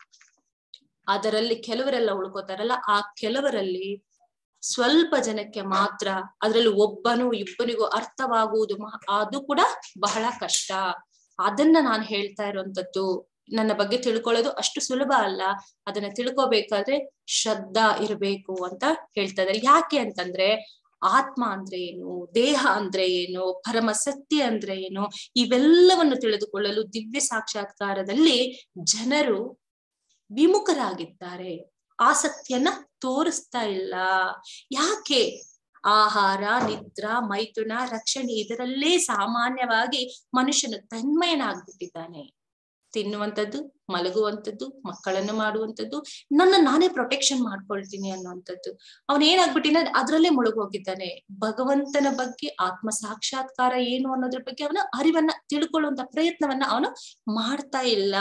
ಅದರಲ್ಲಿ ಕೆಲವರೆಲ್ಲ ಉಳ್ಕೋತಾರಲ್ಲ ಆ ಕೆಲವರಲ್ಲಿ ಸ್ವಲ್ಪ ಜನಕ್ಕೆ ಮಾತ್ರ ಅದ್ರಲ್ಲಿ ಒಬ್ಬನು ಇಬ್ಬನಿಗೂ ಅರ್ಥವಾಗುವುದು ಅದು ಕೂಡ ಬಹಳ ಕಷ್ಟ ಅದನ್ನ ನಾನು ಹೇಳ್ತಾ ಇರುವಂತದ್ದು ನನ್ನ ಬಗ್ಗೆ ತಿಳ್ಕೊಳ್ಳೋದು ಅಷ್ಟು ಸುಲಭ ಅಲ್ಲ ಅದನ್ನ ತಿಳ್ಕೊಬೇಕಾದ್ರೆ ಶ್ರದ್ಧಾ ಇರಬೇಕು ಅಂತ ಹೇಳ್ತಾ ಇದಾರೆ ಯಾಕೆ ಅಂತಂದ್ರೆ ಆತ್ಮ ಅಂದ್ರೆ ಏನು ದೇಹ ಅಂದ್ರೆ ಏನು ಪರಮ ಸತ್ಯ ಅಂದ್ರೆ ಏನು ಇವೆಲ್ಲವನ್ನು ತಿಳಿದುಕೊಳ್ಳಲು ದಿವ್ಯ ಸಾಕ್ಷಾತ್ಕಾರದಲ್ಲಿ ಜನರು ವಿಮುಖರಾಗಿದ್ದಾರೆ ಆಸಕ್ತಿಯನ್ನ ತೋರಿಸ್ತಾ ಇಲ್ಲ ಯಾಕೆ ಆಹಾರ ನಿದ್ರಾ ಮೈಥುನ ರಕ್ಷಣೆ ಇದರಲ್ಲೇ ಸಾಮಾನ್ಯವಾಗಿ ಮನುಷ್ಯನು ತನ್ಮಯನಾಗ್ಬಿಟ್ಟಿದ್ದಾನೆ ತಿನ್ನುವಂಥದ್ದು ಮಲಗುವಂಥದ್ದು ಮಕ್ಕಳನ್ನು ಮಾಡುವಂಥದ್ದು ನನ್ನ ನಾನೇ ಪ್ರೊಟೆಕ್ಷನ್ ಮಾಡ್ಕೊಳ್ತೀನಿ ಅನ್ನುವಂಥದ್ದು ಅವನ್ ಏನಾಗ್ಬಿಟ್ಟಿನ ಅದ್ರಲ್ಲೇ ಮುಳುಗೋಗಿದ್ದಾನೆ ಭಗವಂತನ ಬಗ್ಗೆ ಆತ್ಮ ಸಾಕ್ಷಾತ್ಕಾರ ಏನು ಅನ್ನೋದ್ರ ಬಗ್ಗೆ ಅವನ ಅರಿವನ್ನ ತಿಳ್ಕೊಳ್ಳುವಂತ ಪ್ರಯತ್ನವನ್ನ ಅವನು ಮಾಡ್ತಾ ಇಲ್ಲ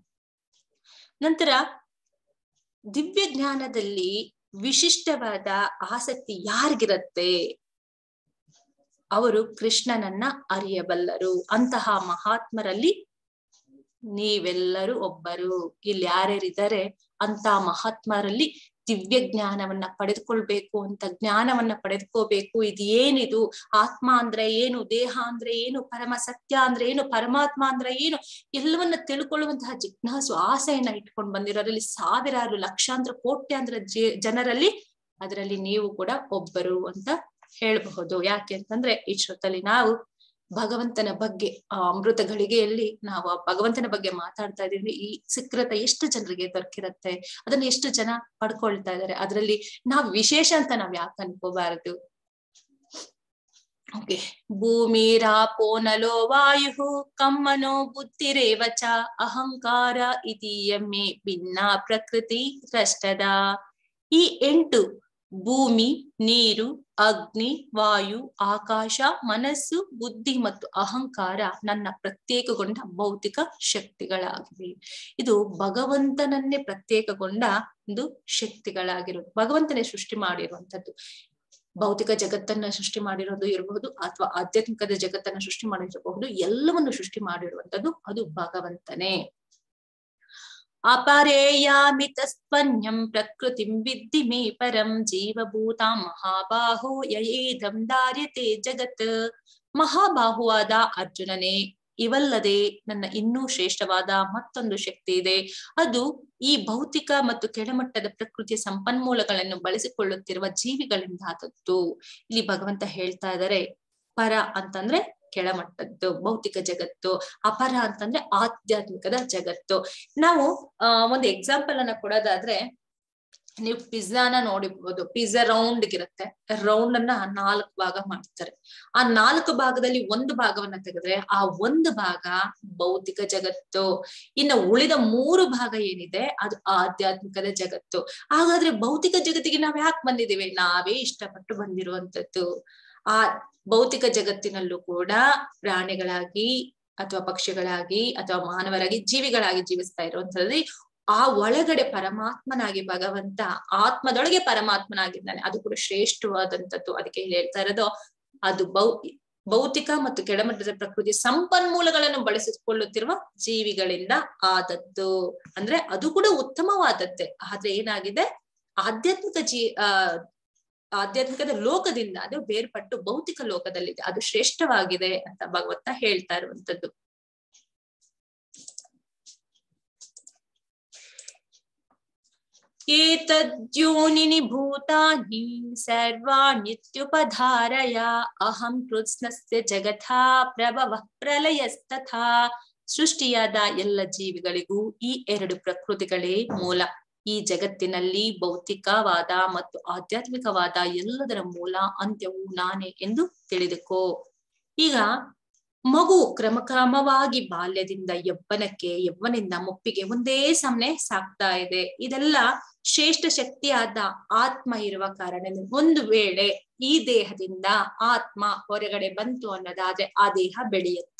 ನಂತರ ದಿವ್ಯ ಜ್ಞಾನದಲ್ಲಿ ವಿಶಿಷ್ಟವಾದ ಆಸಕ್ತಿ ಯಾರಿಗಿರತ್ತೆ ಅವರು ಕೃಷ್ಣನನ್ನ ಅರಿಯಬಲ್ಲರು ಅಂತಹ ಮಹಾತ್ಮರಲ್ಲಿ ನೀವೆಲ್ಲರೂ ಒಬ್ಬರು ಇಲ್ಲಿ ಯಾರ್ಯಾರಿದ್ದಾರೆ ಅಂತ ಮಹಾತ್ಮರಲ್ಲಿ ದಿವ್ಯ ಜ್ಞಾನವನ್ನ ಪಡೆದುಕೊಳ್ಬೇಕು ಅಂತ ಜ್ಞಾನವನ್ನ ಪಡೆದುಕೋಬೇಕು ಇದು ಏನಿದು ಆತ್ಮ ಅಂದ್ರೆ ಏನು ದೇಹ ಅಂದ್ರೆ ಏನು ಪರಮ ಸತ್ಯ ಅಂದ್ರೆ ಏನು ಪರಮಾತ್ಮ ಅಂದ್ರೆ ಏನು ಎಲ್ಲವನ್ನ ತಿಳ್ಕೊಳ್ಳುವಂತಹ ಜಿಜ್ಞಾಸು ಆಸೆಯನ್ನ ಇಟ್ಕೊಂಡು ಬಂದಿರೋದ್ರಲ್ಲಿ ಸಾವಿರಾರು ಲಕ್ಷಾಂತರ ಕೋಟ್ಯಾಂತರ ಜನರಲ್ಲಿ ಅದರಲ್ಲಿ ನೀವು ಕೂಡ ಒಬ್ಬರು ಅಂತ ಹೇಳಬಹುದು ಯಾಕೆ ಅಂತಂದ್ರೆ ಇಷ್ಟೊತ್ತಲ್ಲಿ ನಾವು ಭಗವಂತನ ಬಗ್ಗೆ ಆ ಅಮೃತ ಗಳಿಗೆಯಲ್ಲಿ ನಾವು ಆ ಭಗವಂತನ ಬಗ್ಗೆ ಮಾತಾಡ್ತಾ ಇದೀವಿ ಈ ಸಿಕ್ರತ ಎಷ್ಟು ಜನರಿಗೆ ದೊರಕಿರತ್ತೆ ಅದನ್ನ ಎಷ್ಟು ಜನ ಪಡ್ಕೊಳ್ತಾ ಇದಾರೆ ಅದ್ರಲ್ಲಿ ನಾವ್ ವಿಶೇಷ ಅಂತ ನಾವ್ ಯಾಕೆ ಅನ್ಕೋಬಾರದು ಓಕೆ ಭೂಮಿರಾಪೋ ನಲೋ ವಾಯು ಕಮ್ಮನೋ ಬುದ್ಧಿರೇವ ಚ ಅಹಂಕಾರ ಇದೀಯಮ್ಮೆ ಭಿನ್ನ ಪ್ರಕೃತಿ ರಷ್ಟದ ಈ ಎಂಟು ಭೂಮಿ ನೀರು ಅಗ್ನಿ ವಾಯು ಆಕಾಶ ಮನಸ್ಸು ಬುದ್ಧಿ ಮತ್ತು ಅಹಂಕಾರ ನನ್ನ ಪ್ರತ್ಯೇಕಗೊಂಡ ಭೌತಿಕ ಶಕ್ತಿಗಳಾಗಿವೆ ಇದು ಭಗವಂತನನ್ನೇ ಪ್ರತ್ಯೇಕಗೊಂಡ ಒಂದು ಶಕ್ತಿಗಳಾಗಿರೋದು ಭಗವಂತನೇ ಸೃಷ್ಟಿ ಮಾಡಿರುವಂತದ್ದು ಭೌತಿಕ ಜಗತ್ತನ್ನ ಸೃಷ್ಟಿ ಮಾಡಿರೋದು ಇರಬಹುದು ಅಥವಾ ಆಧ್ಯಾತ್ಮಿಕದ ಜಗತ್ತನ್ನ ಸೃಷ್ಟಿ ಮಾಡಿರಬಹುದು ಎಲ್ಲವನ್ನು ಸೃಷ್ಟಿ ಮಾಡಿರುವಂತದ್ದು ಅದು ಭಗವಂತನೇ ಅಪರೇಯಾಮಿತಸ್ತ್ವನ್ಯಂ ಪ್ರಕೃತಿಂ ವಿದ್ಧಿ ಮೇ ಪರಂ ಜೀವಭೂತಾಂ ಮಹಾಬಾಹೋ ಯಯೇದಂ ದಾರ್ಯತೆ ಜಗತ್ ಮಹಾಬಾಹುವಾದ ಅರ್ಜುನನೇ ಇವಲ್ಲದೆ ನನ್ನ ಇನ್ನೂ ಶ್ರೇಷ್ಠವಾದ ಮತ್ತೊಂದು ಶಕ್ತಿ ಇದೆ ಅದು ಈ ಭೌತಿಕ ಮತ್ತು ಕೆಳಮಟ್ಟದ ಪ್ರಕೃತಿಯ ಸಂಪನ್ಮೂಲಗಳನ್ನು ಬಳಸಿಕೊಳ್ಳುತ್ತಿರುವ ಜೀವಿಗಳಿಂದ ಆದದ್ದು ಇಲ್ಲಿ ಭಗವಂತ ಹೇಳ್ತಾ ಇದ್ದಾರೆ ಪರ ಅಂತಂದ್ರೆ ಕೆಳಮಟ್ಟದ್ದು ಭೌತಿಕ ಜಗತ್ತು ಅಪರ ಅಂತಂದ್ರೆ ಆಧ್ಯಾತ್ಮಿಕದ ಜಗತ್ತು ನಾವು ಆ ಒಂದು ಎಕ್ಸಾಂಪಲ್ ಅನ್ನ ಕೊಡೋದಾದ್ರೆ ನೀವು ಪಿಜ್ಜಾನ ನೋಡಿರ್ಬೋದು ಪಿಜ್ಜಾ ರೌಂಡ್ ಇರುತ್ತೆ ರೌಂಡ್ ಅನ್ನ ನಾಲ್ಕು ಭಾಗ ಮಾಡ್ತಾರೆ ಆ ನಾಲ್ಕು ಭಾಗದಲ್ಲಿ ಒಂದು ಭಾಗವನ್ನ ತೆಗೆದ್ರೆ ಆ ಒಂದು ಭಾಗ ಭೌತಿಕ ಜಗತ್ತು ಇನ್ನು ಉಳಿದ ಮೂರು ಭಾಗ ಏನಿದೆ ಅದು ಆಧ್ಯಾತ್ಮಿಕದ ಜಗತ್ತು ಹಾಗಾದ್ರೆ ಭೌತಿಕ ಜಗತ್ತಿಗೆ ನಾವ್ ಯಾಕೆ ಬಂದಿದ್ದೀವಿ ನಾವೇ ಇಷ್ಟಪಟ್ಟು ಬಂದಿರುವಂತದ್ದು ಆ ಭೌತಿಕ ಜಗತ್ತಿನಲ್ಲೂ ಕೂಡ ಪ್ರಾಣಿಗಳಾಗಿ ಅಥವಾ ಪಕ್ಷಿಗಳಾಗಿ ಅಥವಾ ಮಾನವರಾಗಿ ಜೀವಿಗಳಾಗಿ ಜೀವಿಸ್ತಾ ಇರುವಂತದ್ರಲ್ಲಿ ಆ ಒಳಗಡೆ ಪರಮಾತ್ಮನಾಗಿ ಭಗವಂತ ಆತ್ಮದೊಳಗೆ ಪರಮಾತ್ಮನಾಗಿದ್ದಾನೆ ಅದು ಕೂಡ ಶ್ರೇಷ್ಠವಾದಂತದ್ದು ಅದಕ್ಕೆ ಇಲ್ಲಿ ಹೇಳ್ತಾ ಇರೋದು ಅದು ಭೌ ಭೌತಿಕ ಮತ್ತು ಕೆಳಮಟ್ಟದ ಪ್ರಕೃತಿ ಸಂಪನ್ಮೂಲಗಳನ್ನು ಬಳಸಿಕೊಳ್ಳುತ್ತಿರುವ ಜೀವಿಗಳಿಂದ ಆದದ್ದು ಅಂದ್ರೆ ಅದು ಕೂಡ ಉತ್ತಮವಾದದ್ದೇ ಆದ್ರೆ ಏನಾಗಿದೆ ಆಧ್ಯಾತ್ಮಿಕ ಜೀ ಆ ಆಧ್ಯಾತ್ಮಿಕದ ಲೋಕದಿಂದ ಅದು ಬೇರ್ಪಟ್ಟು ಭೌತಿಕ ಲೋಕದಲ್ಲಿದೆ ಅದು ಶ್ರೇಷ್ಠವಾಗಿದೆ ಅಂತ ಭಗವಂತ ಹೇಳ್ತಾ ಇರುವಂತದ್ದು ಏತದ್ಯೋನಿನಿ ಭೂತಾನಿ ಸರ್ವಾಣ್ಯುಪಧಾರಯ ಅಹಂ ಕೃತ್ಸ್ನಸ್ಯ ಜಗಥಾ ಪ್ರಭವ ಪ್ರಲಯಸ್ತಥಾ ಸೃಷ್ಟಿಯಾದ ಎಲ್ಲ ಜೀವಿಗಳಿಗೂ ಈ ಎರಡು ಪ್ರಕೃತಿಗಳೇ ಮೂಲ ಈ ಜಗತ್ತಿನಲ್ಲಿ ಭೌತಿಕವಾದ ಮತ್ತು ಆಧ್ಯಾತ್ಮಿಕವಾದ ಎಲ್ಲದರ ಮೂಲ ಅಂತ್ಯವು ನಾನೇ ಎಂದು ತಿಳಿದುಕೋ ಈಗ ಮಗು ಕ್ರಮಕ್ರಮವಾಗಿ ಬಾಲ್ಯದಿಂದ ಯವ್ವನಕ್ಕೆ ಯವ್ವನಿಂದ ಮುಪ್ಪಿಗೆ ಒಂದೇ ಸಮನೆ ಸಾಕ್ತಾ ಇದೆ ಇದೆಲ್ಲ ಶ್ರೇಷ್ಠ ಶಕ್ತಿಯಾದ ಆತ್ಮ ಇರುವ ಕಾರಣ ಒಂದು ವೇಳೆ ಈ ದೇಹದಿಂದ ಆತ್ಮ ಹೊರಗಡೆ ಬಂತು ಅನ್ನೋದಾದ್ರೆ ಆ ದೇಹ ಬೆಳೆಯುತ್ತ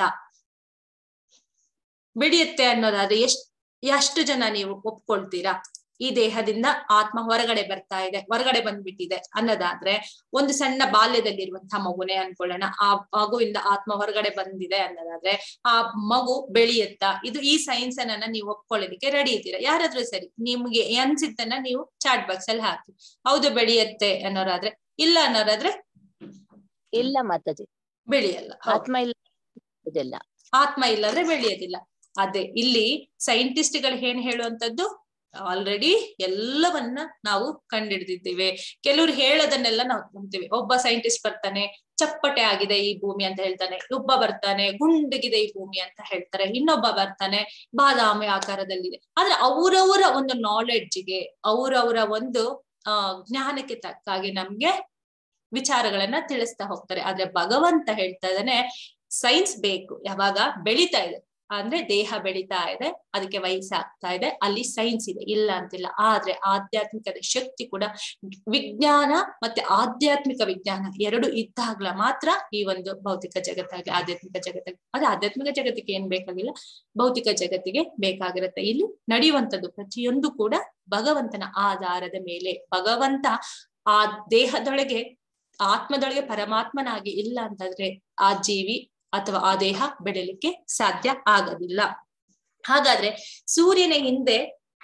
ಬೆಳೆಯುತ್ತೆ ಅನ್ನೋದಾದ್ರೆ ಎಷ್ಟ್ ಎಷ್ಟು ಜನ ನೀವು ಒಪ್ಕೊಳ್ತೀರಾ ಈ ದೇಹದಿಂದ ಆತ್ಮ ಹೊರಗಡೆ ಬರ್ತಾ ಇದೆ ಹೊರಗಡೆ ಬಂದ್ಬಿಟ್ಟಿದೆ ಅನ್ನೋದಾದ್ರೆ ಒಂದು ಸಣ್ಣ ಬಾಲ್ಯದಲ್ಲಿರುವಂತಹ ಮಗುನೇ ಅನ್ಕೊಳ್ಳೋಣ ಆ ಮಗುವಿಂದ ಆತ್ಮ ಹೊರಗಡೆ ಬಂದಿದೆ ಅನ್ನೋದಾದ್ರೆ ಆ ಮಗು ಬೆಳೆಯುತ್ತಾ ಇದು ಈ ಸೈನ್ಸ್ ಅನ್ನ ನೀವು ಒಪ್ಕೊಳ್ಳೋದಿಕ್ಕೆ ರೆಡಿ ಇದ್ದೀರಾ ಯಾರಾದ್ರೂ ಸರಿ ನಿಮ್ಗೆ ಅನ್ಸಿದ್ದನ್ನ ನೀವು ಚಾಟ್ ಬಾಕ್ಸ್ ಅಲ್ಲಿ ಹಾಕಿ ಹೌದು ಬೆಳೆಯುತ್ತೆ ಅನ್ನೋರಾದ್ರೆ ಇಲ್ಲ ಅನ್ನೋರಾದ್ರೆ ಇಲ್ಲ ಮಾತಾಜಿ ಬೆಳೆಯಲ್ಲ ಹೌದು. ಆತ್ಮ ಇಲ್ಲ ಇದೆಲ್ಲ ಆತ್ಮ ಇಲ್ಲದ್ರೆ ಬೆಳೆಯೋದಿಲ್ಲ ಅದೇ ಇಲ್ಲಿ ಸೈಂಟಿಸ್ಟ್ ಗಳು ಏನ್ ಹೇಳುವಂತದ್ದು ಆಲ್ರೆಡಿ ಎಲ್ಲವನ್ನ ನಾವು ಕಂಡಿಡ್ದಿದ್ದೇವೆ ಕೆಲವ್ರು ಹೇಳೋದನ್ನೆಲ್ಲ ನಾವು ನಂಬ್ತೀವಿ ಒಬ್ಬ ಸೈಂಟಿಸ್ಟ್ ಬರ್ತಾನೆ ಚಪ್ಪಟೆ ಆಗಿದೆ ಈ ಭೂಮಿ ಅಂತ ಹೇಳ್ತಾನೆ ಒಬ್ಬ ಬರ್ತಾನೆ ಗುಂಡಗಿದೆ ಈ ಭೂಮಿ ಅಂತ ಹೇಳ್ತಾರೆ ಇನ್ನೊಬ್ಬ ಬರ್ತಾನೆ ಬಾದಾಮಿ ಆಕಾರದಲ್ಲಿದೆ ಆದ್ರೆ ಅವರವರ ಒಂದು ನಾಲೆಡ್ಜ್ಗೆ ಅವರವರ ಒಂದು ಆ ಜ್ಞಾನಕ್ಕೆ ತಕ್ಕ ಹಾಗೆ ನಮ್ಗೆ ವಿಚಾರಗಳನ್ನ ತಿಳಿಸ್ತಾ ಹೋಗ್ತಾರೆ ಆದ್ರೆ ಭಗವಂತ ಹೇಳ್ತಾ ಇದ್ದಾನೆ ಸೈನ್ಸ್ ಬೇಕು ಯಾವಾಗ ಬೆಳಿತಾ ಇದೆ ಅಂದ್ರೆ ದೇಹ ಬೆಳಿತಾ ಇದೆ ಅದಕ್ಕೆ ವಯಸ್ಸಾಗ್ತಾ ಇದೆ ಅಲ್ಲಿ ಸೈನ್ಸ್ ಇದೆ ಇಲ್ಲ ಅಂತಿಲ್ಲ ಆದ್ರೆ ಆಧ್ಯಾತ್ಮಿಕದ ಶಕ್ತಿ ಕೂಡ ವಿಜ್ಞಾನ ಮತ್ತೆ ಆಧ್ಯಾತ್ಮಿಕ ವಿಜ್ಞಾನ ಎರಡು ಇದ್ದಾಗ್ಲ ಮಾತ್ರ ಈ ಒಂದು ಭೌತಿಕ ಜಗತ್ತಾಗಿ ಆಧ್ಯಾತ್ಮಿಕ ಜಗತ್ತಾಗಿ ಅದೇ ಆಧ್ಯಾತ್ಮಿಕ ಜಗತ್ತಿಗೆ ಏನ್ ಬೇಕಾಗಿಲ್ಲ ಭೌತಿಕ ಜಗತ್ತಿಗೆ ಬೇಕಾಗಿರುತ್ತೆ ಇಲ್ಲಿ ನಡೆಯುವಂತದ್ದು ಪ್ರತಿಯೊಂದು ಕೂಡ ಭಗವಂತನ ಆಧಾರದ ಮೇಲೆ ಭಗವಂತ ಆ ದೇಹದೊಳಗೆ ಆತ್ಮದೊಳಗೆ ಪರಮಾತ್ಮನಾಗಿ ಇಲ್ಲ ಅಂತಂದ್ರೆ ಆ ಜೀವಿ ಅಥವಾ ಆ ದೇಹ ಬೆಳೆಯಲಿಕ್ಕೆ ಸಾಧ್ಯ ಆಗೋದಿಲ್ಲ ಹಾಗಾದ್ರೆ ಸೂರ್ಯನ ಹಿಂದೆ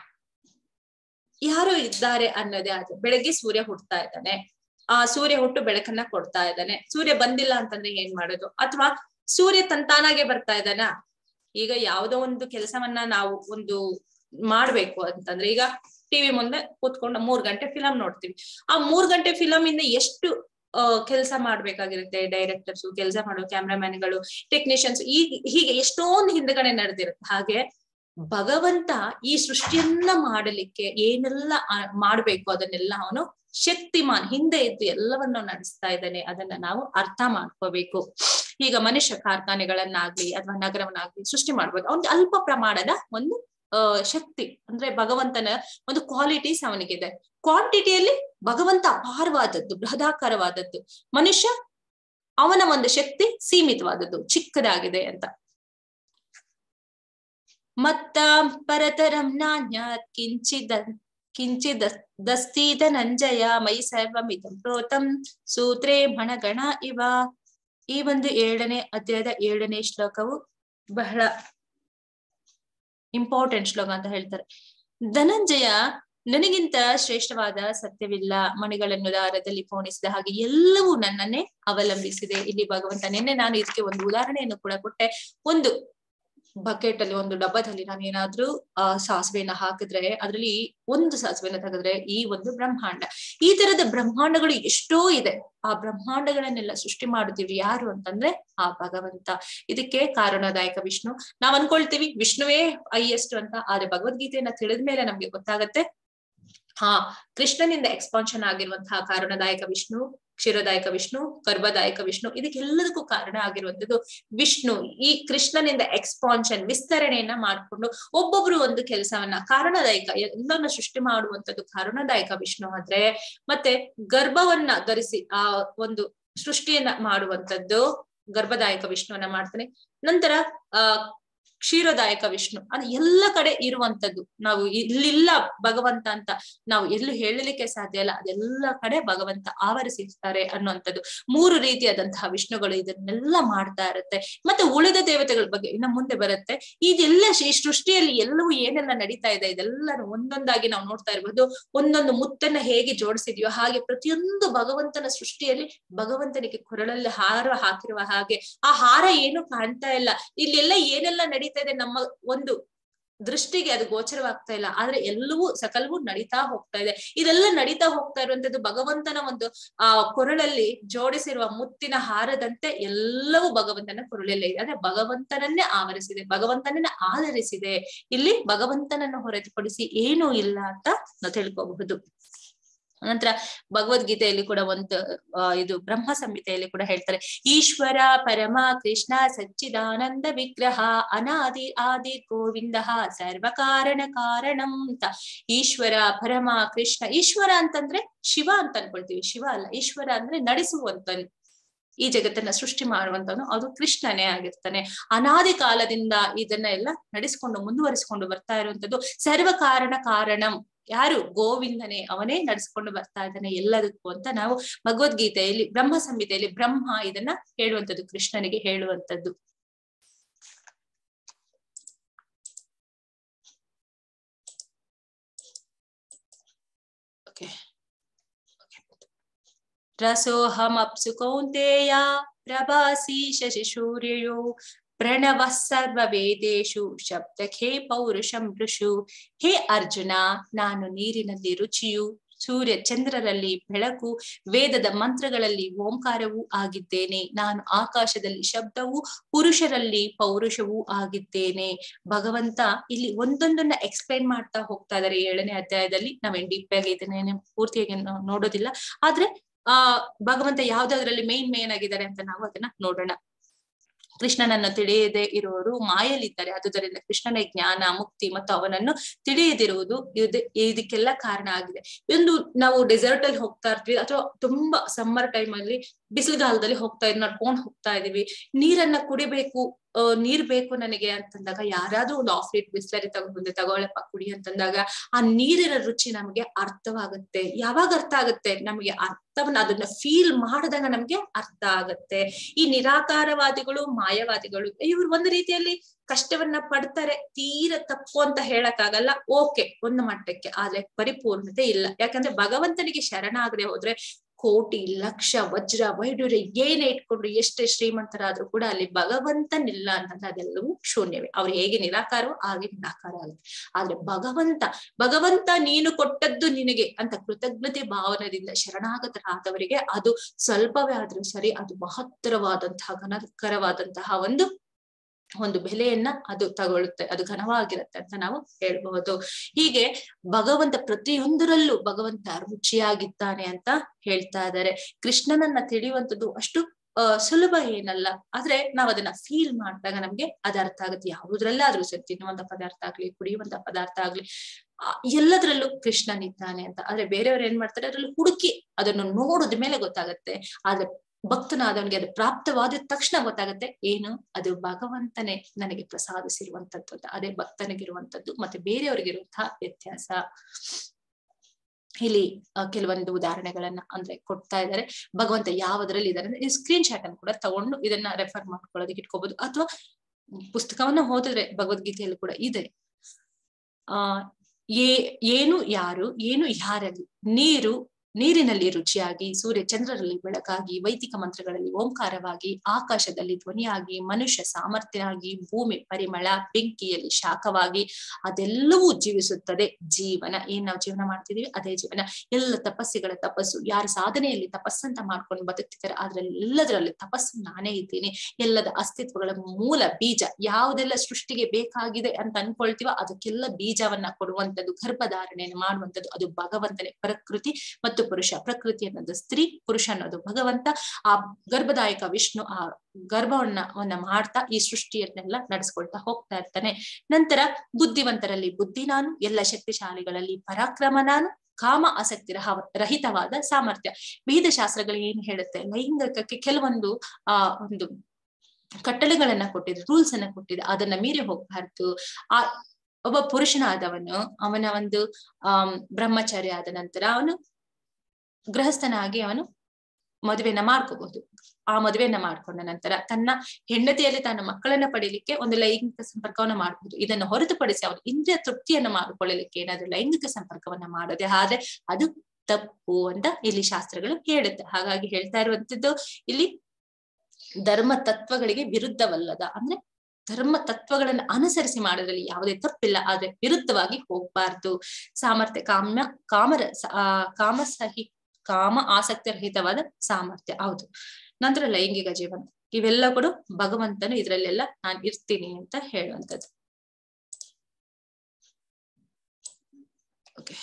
ಯಾರು ಇದ್ದಾರೆ ಅನ್ನೋದೇ ಆದ್ರೆ ಬೆಳಗ್ಗೆ ಸೂರ್ಯ ಹುಟ್ಟತಾ ಇದ್ದಾನೆ ಆ ಸೂರ್ಯ ಹುಟ್ಟು ಬೆಳಕನ್ನ ಕೊಡ್ತಾ ಇದ್ದಾನೆ ಸೂರ್ಯ ಬಂದಿಲ್ಲ ಅಂತಂದ್ರೆ ಏನ್ ಮಾಡೋದು ಅಥವಾ ಸೂರ್ಯ ತಂತಾನಾಗೆ ಬರ್ತಾ ಇದ್ದಾನ ಈಗ ಯಾವ್ದೋ ಒಂದು ಕೆಲಸವನ್ನ ನಾವು ಒಂದು ಮಾಡ್ಬೇಕು ಅಂತಂದ್ರೆ ಈಗ ಟಿವಿ ಮುಂದೆ ಕೂತ್ಕೊಂಡು ಮೂರ್ ಗಂಟೆ ಫಿಲಂ ನೋಡ್ತೀವಿ ಆ ಮೂರ್ ಗಂಟೆ ಫಿಲಂ ಇಂದ ಎಷ್ಟು ಕೆಲಸ ಮಾಡ್ಬೇಕಾಗಿರುತ್ತೆ ಡೈರೆಕ್ಟರ್ಸ್ ಕೆಲಸ ಮಾಡೋ ಕ್ಯಾಮ್ರಾಮ್ಯಾನ್ಗಳು ಟೆಕ್ನಿಷಿಯನ್ಸ್ ಈ ಹೀಗೆ ಎಷ್ಟೊಂದು ಹಿಂದಗಡೆ ನಡೆದಿರುತ್ತೆ ಹಾಗೆ ಭಗವಂತ ಈ ಸೃಷ್ಟಿಯನ್ನ ಮಾಡಲಿಕ್ಕೆ ಏನೆಲ್ಲ ಆ- ಮಾಡ್ಬೇಕು ಅದನ್ನೆಲ್ಲ ಅವನು ಶಕ್ತಿಮಾನ್ ಹಿಂದೆ ಇದ್ದು ಎಲ್ಲವನ್ನು ನಡೆಸ್ತಾ ಇದ್ದಾನೆ ಅದನ್ನ ನಾವು ಅರ್ಥ ಮಾಡ್ಕೋಬೇಕು ಈಗ ಮನುಷ್ಯ ಕಾರ್ಖಾನೆಗಳನ್ನಾಗ್ಲಿ ಅಥವಾ ನಗರವನ್ನಾಗ್ಲಿ ಸೃಷ್ಟಿ ಮಾಡ್ಬೋದು ಅವ್ನಿಗೆ ಅಲ್ಪ ಪ್ರಮಾಣದ ಒಂದು ಆ ಶಕ್ತಿ ಅಂದ್ರೆ ಭಗವಂತನ ಒಂದು ಕ್ವಾಲಿಟೀಸ್ ಅವನಿಗಿದೆ ಕ್ವಾಂಟಿಟಿಯಲ್ಲಿ ಭಗವಂತ ಅಪಾರವಾದದ್ದು ಬೃಹದಾಕಾರವಾದದ್ದು ಮನುಷ್ಯ ಅವನ ಒಂದು ಶಕ್ತಿ ಸೀಮಿತವಾದದ್ದು ಚಿಕ್ಕದಾಗಿದೆ ಅಂತ ಮತ್ತ ಪರತರಂ ನಾಣ್ಯಾತ್ ಕಿಂಚಿದ ಕಿಂಚಿದ ದಸ್ತೀದ ನಂಜಯ ಮೈ ಸರ್ವಮಿದಂ ಪ್ರೋತಂ ಸೂತ್ರೇ ಮಣಗಣ ಇವ ಈ ಒಂದು ಏಳನೇ ಅಧ್ಯಾಯದ ಏಳನೇ ಶ್ಲೋಕವು ಬಹಳ ಇಂಪಾರ್ಟೆಂಟ್ ಶ್ಲೋಕ ಅಂತ ಹೇಳ್ತಾರೆ ಧನಂಜಯ ನನಗಿಂತ ಶ್ರೇಷ್ಠವಾದ ಸತ್ಯವಿಲ್ಲ ಮಣಿಗಳನ್ನು ದಾರದಲ್ಲಿ ಪೋಣಿಸಿದ ಹಾಗೆ ಎಲ್ಲವೂ ನನ್ನನ್ನೇ ಅವಲಂಬಿಸಿದೆ ಇಲ್ಲಿ ಭಗವಂತ ನಿನ್ನೆ ನಾನು ಇದಕ್ಕೆ ಒಂದು ಉದಾಹರಣೆಯನ್ನು ಕೂಡ ಕೊಟ್ಟೆ ಒಂದು ಬಕೆಟ್ ಅಲ್ಲಿ ಒಂದು ಡಬ್ಬದಲ್ಲಿ ನಾನು ಏನಾದ್ರೂ ಆ ಸಾಸಿವೆನ ಹಾಕಿದ್ರೆ ಅದ್ರಲ್ಲಿ ಒಂದು ಸಾಸಿವೆನ ತೆಗೆದ್ರೆ ಈ ಒಂದು ಬ್ರಹ್ಮಾಂಡ ಈ ತರದ ಬ್ರಹ್ಮಾಂಡಗಳು ಎಷ್ಟೋ ಇದೆ ಆ ಬ್ರಹ್ಮಾಂಡಗಳನ್ನೆಲ್ಲ ಸೃಷ್ಟಿ ಮಾಡುತ್ತೀವಿ ಯಾರು ಅಂತಂದ್ರೆ ಆ ಭಗವಂತ ಇದಕ್ಕೆ ಕಾರಣದಾಯಕ ವಿಷ್ಣು ನಾವ್ ಅನ್ಕೊಳ್ತೀವಿ ವಿಷ್ಣುವೇ ಹೈಯೆಸ್ಟ್ ಅಂತ ಆದ್ರೆ ಭಗವದ್ಗೀತೆಯನ್ನ ತಿಳಿದ ಮೇಲೆ ನಮ್ಗೆ ಗೊತ್ತಾಗತ್ತೆ ಹಾ ಕೃಷ್ಣನಿಂದ ಎಕ್ಸ್ಪಾನ್ಷನ್ ಆಗಿರುವಂತಹ ಕಾರಣದಾಯಕ ವಿಷ್ಣು ಕ್ಷೀರದಾಯಕ ವಿಷ್ಣು ಗರ್ಭದಾಯಕ ವಿಷ್ಣು ಇದಕ್ಕೆಲ್ಲದಕ್ಕೂ ಕಾರಣ ಆಗಿರುವಂತದ್ದು ವಿಷ್ಣು ಈ ಕೃಷ್ಣನಿಂದ ಎಕ್ಸ್ಪಾನ್ಷನ್ ವಿಸ್ತರಣೆಯನ್ನ ಮಾಡ್ಕೊಂಡು ಒಬ್ಬೊಬ್ರು ಒಂದು ಕೆಲಸವನ್ನ ಕಾರಣದಾಯಕ ಎಲ್ಲವನ್ನ ಸೃಷ್ಟಿ ಮಾಡುವಂತದ್ದು ಕಾರಣದಾಯಕ ವಿಷ್ಣು ಆದ್ರೆ ಮತ್ತೆ ಗರ್ಭವನ್ನ ಧರಿಸಿ ಆ ಒಂದು ಸೃಷ್ಟಿಯನ್ನ ಮಾಡುವಂತದ್ದು ಗರ್ಭದಾಯಕ ವಿಷ್ಣುವನ್ನ ಮಾಡ್ತಾನೆ ನಂತರ ಆ ಕ್ಷೀರದಾಯಕ ವಿಷ್ಣು ಅದು ಎಲ್ಲ ಕಡೆ ಇರುವಂತದ್ದು ನಾವು ಇಲ್ಲಿಲ್ಲ ಭಗವಂತ ಅಂತ ನಾವು ಎಲ್ಲೂ ಹೇಳಲಿಕ್ಕೆ ಸಾಧ್ಯ ಇಲ್ಲ ಅದೆಲ್ಲ ಕಡೆ ಭಗವಂತ ಆವರಿಸಿರ್ತಾರೆ ಅನ್ನುವಂಥದ್ದು ಮೂರು ರೀತಿಯಾದಂತಹ ವಿಷ್ಣುಗಳು ಇದನ್ನೆಲ್ಲ ಮಾಡ್ತಾ ಇರುತ್ತೆ ಮತ್ತೆ ಉಳಿದ ದೇವತೆಗಳ ಬಗ್ಗೆ ಇನ್ನ ಮುಂದೆ ಬರುತ್ತೆ ಇದೆಲ್ಲ ಈ ಸೃಷ್ಟಿಯಲ್ಲಿ ಎಲ್ಲವೂ ಏನೆಲ್ಲ ನಡೀತಾ ಇದೆ ಇದೆಲ್ಲ ಒಂದೊಂದಾಗಿ ನಾವು ನೋಡ್ತಾ ಇರಬಹುದು ಒಂದೊಂದು ಮುತ್ತನ್ನ ಹೇಗೆ ಜೋಡಿಸಿದ್ಯೋ ಹಾಗೆ ಪ್ರತಿಯೊಂದು ಭಗವಂತನ ಸೃಷ್ಟಿಯಲ್ಲಿ ಭಗವಂತನಿಗೆ ಕೊರಳಲ್ಲಿ ಹಾರ ಹಾಕಿರುವ ಹಾಗೆ ಆ ಹಾರ ಏನು ಕಾಣ್ತಾ ಇಲ್ಲ ಇಲ್ಲೆಲ್ಲ ಏನೆಲ್ಲ ನಡೀತಾ ಇದೆ ನಮ್ಮ ಒಂದು ದೃಷ್ಟಿಗೆ ಅದು ಗೋಚರವಾಗ್ತಾ ಇಲ್ಲ ಆದ್ರೆ ಎಲ್ಲವೂ ಸಕಲವೂ ನಡೀತಾ ಹೋಗ್ತಾ ಇದೆ ಇದೆಲ್ಲ ನಡೀತಾ ಹೋಗ್ತಾ ಇರುವಂತದ್ದು ಭಗವಂತನ ಒಂದು ಆ ಕೊರಳಲ್ಲಿ ಜೋಡಿಸಿರುವ ಮುತ್ತಿನ ಹಾರದಂತೆ ಎಲ್ಲವೂ ಭಗವಂತನ ಕೊರಳಲ್ಲೇ ಇದೆ ಅಂದ್ರೆ ಭಗವಂತನನ್ನೇ ಆವರಿಸಿದೆ ಭಗವಂತನನ್ನ ಆಧರಿಸಿದೆ ಇಲ್ಲಿ ಭಗವಂತನನ್ನು ಹೊರತುಪಡಿಸಿ ಏನೂ ಇಲ್ಲ ಅಂತ ನಾವು ತಿಳ್ಕೋಬಹುದು ನಂತರ ಭಗವದ್ಗೀತೆಯಲ್ಲಿ ಕೂಡ ಒಂದು ಆ ಇದು ಬ್ರಹ್ಮ ಸಂಹಿತೆಯಲ್ಲಿ ಕೂಡ ಹೇಳ್ತಾರೆ ಈಶ್ವರ ಪರಮ ಕೃಷ್ಣ ಸಚ್ಚಿದಾನಂದ ವಿಗ್ರಹ ಅನಾದಿ ಆದಿ ಗೋವಿಂದ ಸರ್ವ ಕಾರಣ ಕಾರಣಂ ಅಂತ ಈಶ್ವರ ಪರಮ ಕೃಷ್ಣ ಈಶ್ವರ ಅಂತಂದ್ರೆ ಶಿವ ಅಂತ ಅನ್ಕೊಳ್ತೀವಿ ಶಿವ ಅಲ್ಲ ಈಶ್ವರ ಅಂದ್ರೆ ನಡೆಸುವಂತ ಈ ಜಗತ್ತನ್ನ ಸೃಷ್ಟಿ ಮಾಡುವಂತವನು ಅದು ಕೃಷ್ಣನೇ ಆಗಿರ್ತಾನೆ ಅನಾದಿ ಕಾಲದಿಂದ ಇದನ್ನ ಎಲ್ಲ ನಡೆಸ್ಕೊಂಡು ಮುಂದುವರಿಸಿಕೊಂಡು ಬರ್ತಾ ಇರುವಂತದ್ದು ಸರ್ವ ಕಾರಣ ಕಾರಣಂ ಯಾರು ಗೋವಿಂದನೇ ಅವನೇ ನಡೆಸ್ಕೊಂಡು ಬರ್ತಾ ಇದ್ದಾನೆ ಎಲ್ಲದಕ್ಕೂ ಅಂತ ನಾವು ಭಗವದ್ಗೀತೆಯಲ್ಲಿ ಬ್ರಹ್ಮ ಸಂಹಿತೆಯಲ್ಲಿ ಬ್ರಹ್ಮ ಇದನ್ನ ಹೇಳುವಂತದ್ದು ಕೃಷ್ಣನಿಗೆ ಹೇಳುವಂತದ್ದು ರಸೋಹಮಪ್ಸು ಕೌಂತೆಯ ಪ್ರಭಾಸಿ ಶಶಿಶೂರ್ಯಯೋ ಪ್ರಣವ ಸರ್ವ ವೇದೇಶು ಶಬ್ದಖೇ ಪೌರುಷಂ ಋಷು ಹೇ ಅರ್ಜುನ ನಾನು ನೀರಿನಲ್ಲಿ ರುಚಿಯು ಸೂರ್ಯ ಚಂದ್ರರಲ್ಲಿ ಬೆಳಕು ವೇದದ ಮಂತ್ರಗಳಲ್ಲಿ ಓಂಕಾರವೂ ಆಗಿದ್ದೇನೆ ನಾನು ಆಕಾಶದಲ್ಲಿ ಶಬ್ದವು ಪುರುಷರಲ್ಲಿ ಪೌರುಷವೂ ಆಗಿದ್ದೇನೆ ಭಗವಂತ ಇಲ್ಲಿ ಒಂದೊಂದನ್ನ ಎಕ್ಸ್ಪ್ಲೈನ್ ಮಾಡ್ತಾ ಹೋಗ್ತಾ ಇದಾರೆ ಏಳನೇ ಅಧ್ಯಾಯದಲ್ಲಿ ನಾವೇನ್ ಡೀಪ್ ಆಗಿ ಇದನ್ನೇನೆ ಪೂರ್ತಿಯಾಗಿ ನೋಡೋದಿಲ್ಲ ಆದ್ರೆ ಆ ಭಗವಂತ ಯಾವ್ದಾದ್ರಲ್ಲಿ ಮೇನ್ ಮೇನ್ ಆಗಿದ್ದಾರೆ ಅಂತ ನಾವು ಅದನ್ನ ನೋಡೋಣ ಕೃಷ್ಣನನ್ನು ತಿಳಿಯದೆ ಇರುವವರು ಮಾಯಲಿದ್ದಾರೆ ಆದುದರಿಂದ ಕೃಷ್ಣನ ಜ್ಞಾನ ಮುಕ್ತಿ ಮತ್ತು ಅವನನ್ನು ತಿಳಿಯದಿರುವುದು ಇದು ಇದಕ್ಕೆಲ್ಲ ಕಾರಣ ಆಗಿದೆ ಒಂದು ನಾವು ಡೆಸರ್ಟ್ ಅಲ್ಲಿ ಹೋಗ್ತಾ ಇರ್ತೀವಿ ಅಥವಾ ತುಂಬಾ ಸಮ್ಮರ್ ಟೈಮ್ ಅಲ್ಲಿ ಬಿಸಿಲುಗಾಲದಲ್ಲಿ ಹೋಗ್ತಾ ಇದ್ ನಡ್ಕೊಂಡ್ ಹೋಗ್ತಾ ಇದೀವಿ ನೀರನ್ನ ಕುಡಿಬೇಕು ಅಹ್ ನೀರ್ ಬೇಕು ನನಗೆ ಅಂತಂದಾಗ ಯಾರಾದ್ರೂ ಒಂದು ಆಫ್ ಲೀಟ್ ಬಿಸ್ಲರಿ ತಗೊಂಡ್ ಬಂದು ತಗೊಳಪ್ಪ ಕುಡಿ ಅಂತಂದಾಗ ಆ ನೀರಿನ ರುಚಿ ನಮಗೆ ಅರ್ಥವಾಗುತ್ತೆ ಯಾವಾಗ ಅರ್ಥ ಆಗುತ್ತೆ ನಮಗೆ ಅರ್ಥವನ್ನ ಅದನ್ನ ಫೀಲ್ ಮಾಡಿದಾಗ ನಮ್ಗೆ ಅರ್ಥ ಆಗತ್ತೆ ಈ ನಿರಾಕಾರವಾದಿಗಳು ಮಾಯವಾದಿಗಳು ಇವ್ರು ಒಂದು ರೀತಿಯಲ್ಲಿ ಕಷ್ಟವನ್ನ ಪಡ್ತಾರೆ ತೀರ ತಪ್ಪು ಅಂತ ಹೇಳಕ್ ಆಗಲ್ಲ ಓಕೆ ಒಂದು ಮಟ್ಟಕ್ಕೆ ಆದ್ರೆ ಪರಿಪೂರ್ಣತೆ ಇಲ್ಲ ಯಾಕಂದ್ರೆ ಭಗವಂತನಿಗೆ ಶರಣಾಗದೆ ಹೋದ್ರೆ ಕೋಟಿ ಲಕ್ಷ ವಜ್ರ ವೈಡೂರ್ಯ ಏನೇ ಇಟ್ಕೊಂಡ್ರು ಎಷ್ಟೇ ಶ್ರೀಮಂತರಾದ್ರೂ ಕೂಡ ಅಲ್ಲಿ ಭಗವಂತನಿಲ್ಲ ಅಂತಂದ್ರೆ ಅದೆಲ್ಲವೂ ಶೂನ್ಯವೇ ಅವ್ರು ಹೇಗೆ ನಿರಾಕಾರವೋ ಹಾಗೆ ನಿರಾಕಾರ ಆಗುತ್ತೆ ಆದ್ರೆ ಭಗವಂತ ಭಗವಂತ ನೀನು ಕೊಟ್ಟದ್ದು ನಿನಗೆ ಅಂತ ಕೃತಜ್ಞತೆ ಭಾವನದಿಂದ ಶರಣಾಗತರಾದವರಿಗೆ ಅದು ಸ್ವಲ್ಪವೇ ಆದ್ರೂ ಸರಿ ಅದು ಮಹತ್ತರವಾದಂತಹ ಘನಕರವಾದಂತಹ ಒಂದು ಒಂದು ಬೆಲೆಯನ್ನ ಅದು ತಗೊಳುತ್ತೆ ಅದು ಘನವಾಗಿರುತ್ತೆ ಅಂತ ನಾವು ಹೇಳ್ಬಹುದು ಹೀಗೆ ಭಗವಂತ ಪ್ರತಿಯೊಂದರಲ್ಲೂ ಭಗವಂತ ರುಚಿಯಾಗಿದ್ದಾನೆ ಅಂತ ಹೇಳ್ತಾ ಇದ್ದಾರೆ ಕೃಷ್ಣನನ್ನ ತಿಳಿಯುವಂಥದ್ದು ಅಷ್ಟು ಅಹ್ ಸುಲಭ ಏನಲ್ಲ ಆದ್ರೆ ನಾವ್ ಅದನ್ನ ಫೀಲ್ ಮಾಡಿದಾಗ ನಮ್ಗೆ ಅದ ಅರ್ಥ ಆಗುತ್ತೆ ಯಾವುದ್ರಲ್ಲಾದ್ರೂ ಸರಿ ತಿನ್ನುವಂತ ಪದಾರ್ಥ ಆಗ್ಲಿ ಕುಡಿಯುವಂತ ಪದಾರ್ಥ ಆಗ್ಲಿ ಎಲ್ಲದ್ರಲ್ಲೂ ಕೃಷ್ಣನಿದ್ದಾನೆ ಅಂತ ಆದ್ರೆ ಬೇರೆಯವ್ರು ಏನ್ ಮಾಡ್ತಾರೆ ಅದ್ರಲ್ಲಿ ಹುಡುಕಿ ಅದನ್ನು ನೋಡಿದ ಮೇಲೆ ಗೊತ್ತಾಗತ್ತೆ ಆದ್ರೆ ಭಕ್ತನಾದವನಿಗೆ ಅದು ಪ್ರಾಪ್ತವಾದ ತಕ್ಷಣ ಗೊತ್ತಾಗತ್ತೆ ಏನು ಅದು ಭಗವಂತನೇ ನನಗೆ ಪ್ರಸಾದಿಸಿರುವಂತದ್ದು ಅಂತ ಅದೇ ಭಕ್ತನಿಗಿರುವಂತದ್ದು ಮತ್ತೆ ಬೇರೆಯವರಿಗಿರುವಂತಹ ವ್ಯತ್ಯಾಸ ಇಲ್ಲಿ ಕೆಲವೊಂದು ಉದಾಹರಣೆಗಳನ್ನ ಅಂದ್ರೆ ಕೊಡ್ತಾ ಇದ್ದಾರೆ ಭಗವಂತ ಯಾವದ್ರಲ್ಲಿ ಇದಾರೆ ಅಂದ್ರೆ ಸ್ಕ್ರೀನ್ ಶಾಟ್ ಅನ್ನು ಕೂಡ ತಗೊಂಡು ಇದನ್ನ ರೆಫರ್ ಮಾಡ್ಕೊಳ್ಳೋದಕ್ಕೆ ಇಟ್ಕೋಬಹುದು ಅಥವಾ ಪುಸ್ತಕವನ್ನ ಓದಿದ್ರೆ ಭಗವದ್ಗೀತೆಯಲ್ಲಿ ಕೂಡ ಇದೆ ಆ ಏ ಏನು ಯಾರು ಏನು ಯಾರಲ್ಲಿ ನೀರು ನೀರಿನಲ್ಲಿ ರುಚಿಯಾಗಿ ಸೂರ್ಯ ಚಂದ್ರರಲ್ಲಿ ಬೆಳಕಾಗಿ ವೈದಿಕ ಮಂತ್ರಗಳಲ್ಲಿ ಓಂಕಾರವಾಗಿ ಆಕಾಶದಲ್ಲಿ ಧ್ವನಿಯಾಗಿ ಮನುಷ್ಯ ಸಾಮರ್ಥ್ಯವಾಗಿ ಭೂಮಿ ಪರಿಮಳ ಬೆಂಕಿಯಲ್ಲಿ ಶಾಖವಾಗಿ ಅದೆಲ್ಲವೂ ಜೀವಿಸುತ್ತದೆ ಜೀವನ ಏನ್ ನಾವು ಜೀವನ ಮಾಡ್ತಿದೀವಿ ಅದೇ ಜೀವನ ಎಲ್ಲ ತಪಸ್ಸಿಗಳ ತಪಸ್ಸು ಯಾರ ಸಾಧನೆಯಲ್ಲಿ ತಪಸ್ಸಂತ ಮಾಡ್ಕೊಂಡು ಬದುಕ್ತಿದ್ದಾರೆ ಅದ್ರಲ್ಲಿ ಎಲ್ಲದರಲ್ಲಿ ತಪಸ್ಸು ನಾನೇ ಇದ್ದೀನಿ ಎಲ್ಲದ ಅಸ್ತಿತ್ವಗಳ ಮೂಲ ಬೀಜ ಯಾವುದೆಲ್ಲ ಸೃಷ್ಟಿಗೆ ಬೇಕಾಗಿದೆ ಅಂತ ಅನ್ಕೊಳ್ತೀವೋ ಅದಕ್ಕೆಲ್ಲ ಬೀಜವನ್ನ ಕೊಡುವಂತದ್ದು ಗರ್ಭಧಾರಣೆಯನ್ನು ಮಾಡುವಂತದ್ದು ಅದು ಭಗವಂತನೇ ಪ್ರಕೃತಿ ಮತ್ತು ಪುರುಷ ಪ್ರಕೃತಿ ಅನ್ನೋದು ಸ್ತ್ರೀ ಪುರುಷ ಅನ್ನೋದು ಭಗವಂತ ಆ ಗರ್ಭದಾಯಕ ವಿಷ್ಣು ಆ ಗರ್ಭವನ್ನ ಮಾಡ್ತಾ ಈ ಸೃಷ್ಟಿಯನ್ನೆಲ್ಲ ನಡೆಸ್ಕೊಳ್ತಾ ಹೋಗ್ತಾ ಇರ್ತಾನೆ ನಂತರ ಬುದ್ಧಿವಂತರಲ್ಲಿ ಬುದ್ಧಿ ನಾನು ಎಲ್ಲ ಶಕ್ತಿಶಾಲಿಗಳಲ್ಲಿ ಪರಾಕ್ರಮ ನಾನು ಕಾಮ ಆಸಕ್ತಿ ರಹಿತವಾದ ಸಾಮರ್ಥ್ಯ ವೇದ ಶಾಸ್ತ್ರಗಳು ಏನ್ ಹೇಳುತ್ತೆ ಲೈಂಗಿಕಕ್ಕೆ ಕೆಲವೊಂದು ಆ ಒಂದು ಕಟ್ಟಳೆಗಳನ್ನ ಕೊಟ್ಟಿದೆ ರೂಲ್ಸ್ ಅನ್ನ ಕೊಟ್ಟಿದೆ ಅದನ್ನ ಮೀರಿ ಹೋಗ್ಬಾರ್ದು ಆ ಒಬ್ಬ ಪುರುಷನಾದವನು ಅವನ ಒಂದು ಆಹ್ ಬ್ರಹ್ಮಚಾರಿ ಆದ ನಂತರ ಅವನು ಗೃಹಸ್ಥನಾಗಿ ಅವನು ಮದುವೆನ ಮಾಡ್ಕೋಬಹುದು ಆ ಮದುವೆಯನ್ನ ಮಾಡ್ಕೊಂಡ ನಂತರ ತನ್ನ ಹೆಂಡತಿಯಲ್ಲಿ ತನ್ನ ಮಕ್ಕಳನ್ನ ಪಡಿಲಿಕ್ಕೆ ಒಂದು ಲೈಂಗಿಕ ಸಂಪರ್ಕವನ್ನ ಮಾಡಬಹುದು ಇದನ್ನು ಹೊರತುಪಡಿಸಿ ಅವನು ಇಂದ್ರಿಯ ತೃಪ್ತಿಯನ್ನ ಮಾಡಿಕೊಳ್ಳಲಿಕ್ಕೆ ಏನಾದ್ರೂ ಲೈಂಗಿಕ ಸಂಪರ್ಕವನ್ನ ಮಾಡೋದೆ ಆದ್ರೆ ಅದು ತಪ್ಪು ಅಂತ ಇಲ್ಲಿ ಶಾಸ್ತ್ರಗಳು ಹೇಳುತ್ತೆ ಹಾಗಾಗಿ ಹೇಳ್ತಾ ಇರುವಂತದ್ದು ಇಲ್ಲಿ ಧರ್ಮ ತತ್ವಗಳಿಗೆ ವಿರುದ್ಧವಲ್ಲದ ಅಂದ್ರೆ ಧರ್ಮ ತತ್ವಗಳನ್ನ ಅನುಸರಿಸಿ ಮಾಡೋದ್ರಲ್ಲಿ ಯಾವುದೇ ತಪ್ಪಿಲ್ಲ ಆದ್ರೆ ವಿರುದ್ಧವಾಗಿ ಹೋಗ್ಬಾರ್ದು ಸಾಮರ್ಥ್ಯ ಕಾಮ ಕಾಮರ ಕಾಮ ಸಹಿ ಕಾಮ ಆಸಕ್ತಿ ರಹಿತವಾದ ಸಾಮರ್ಥ್ಯ ಹೌದು ನಂತರ ಲೈಂಗಿಕ ಜೀವನ ಇವೆಲ್ಲ ಕೂಡ ಭಗವಂತನು ಇದ್ರಲ್ಲೆಲ್ಲ ನಾನ್ ಇರ್ತೀನಿ ಅಂತ ಹೇಳುವಂಥದ್ದು ಓಕೆ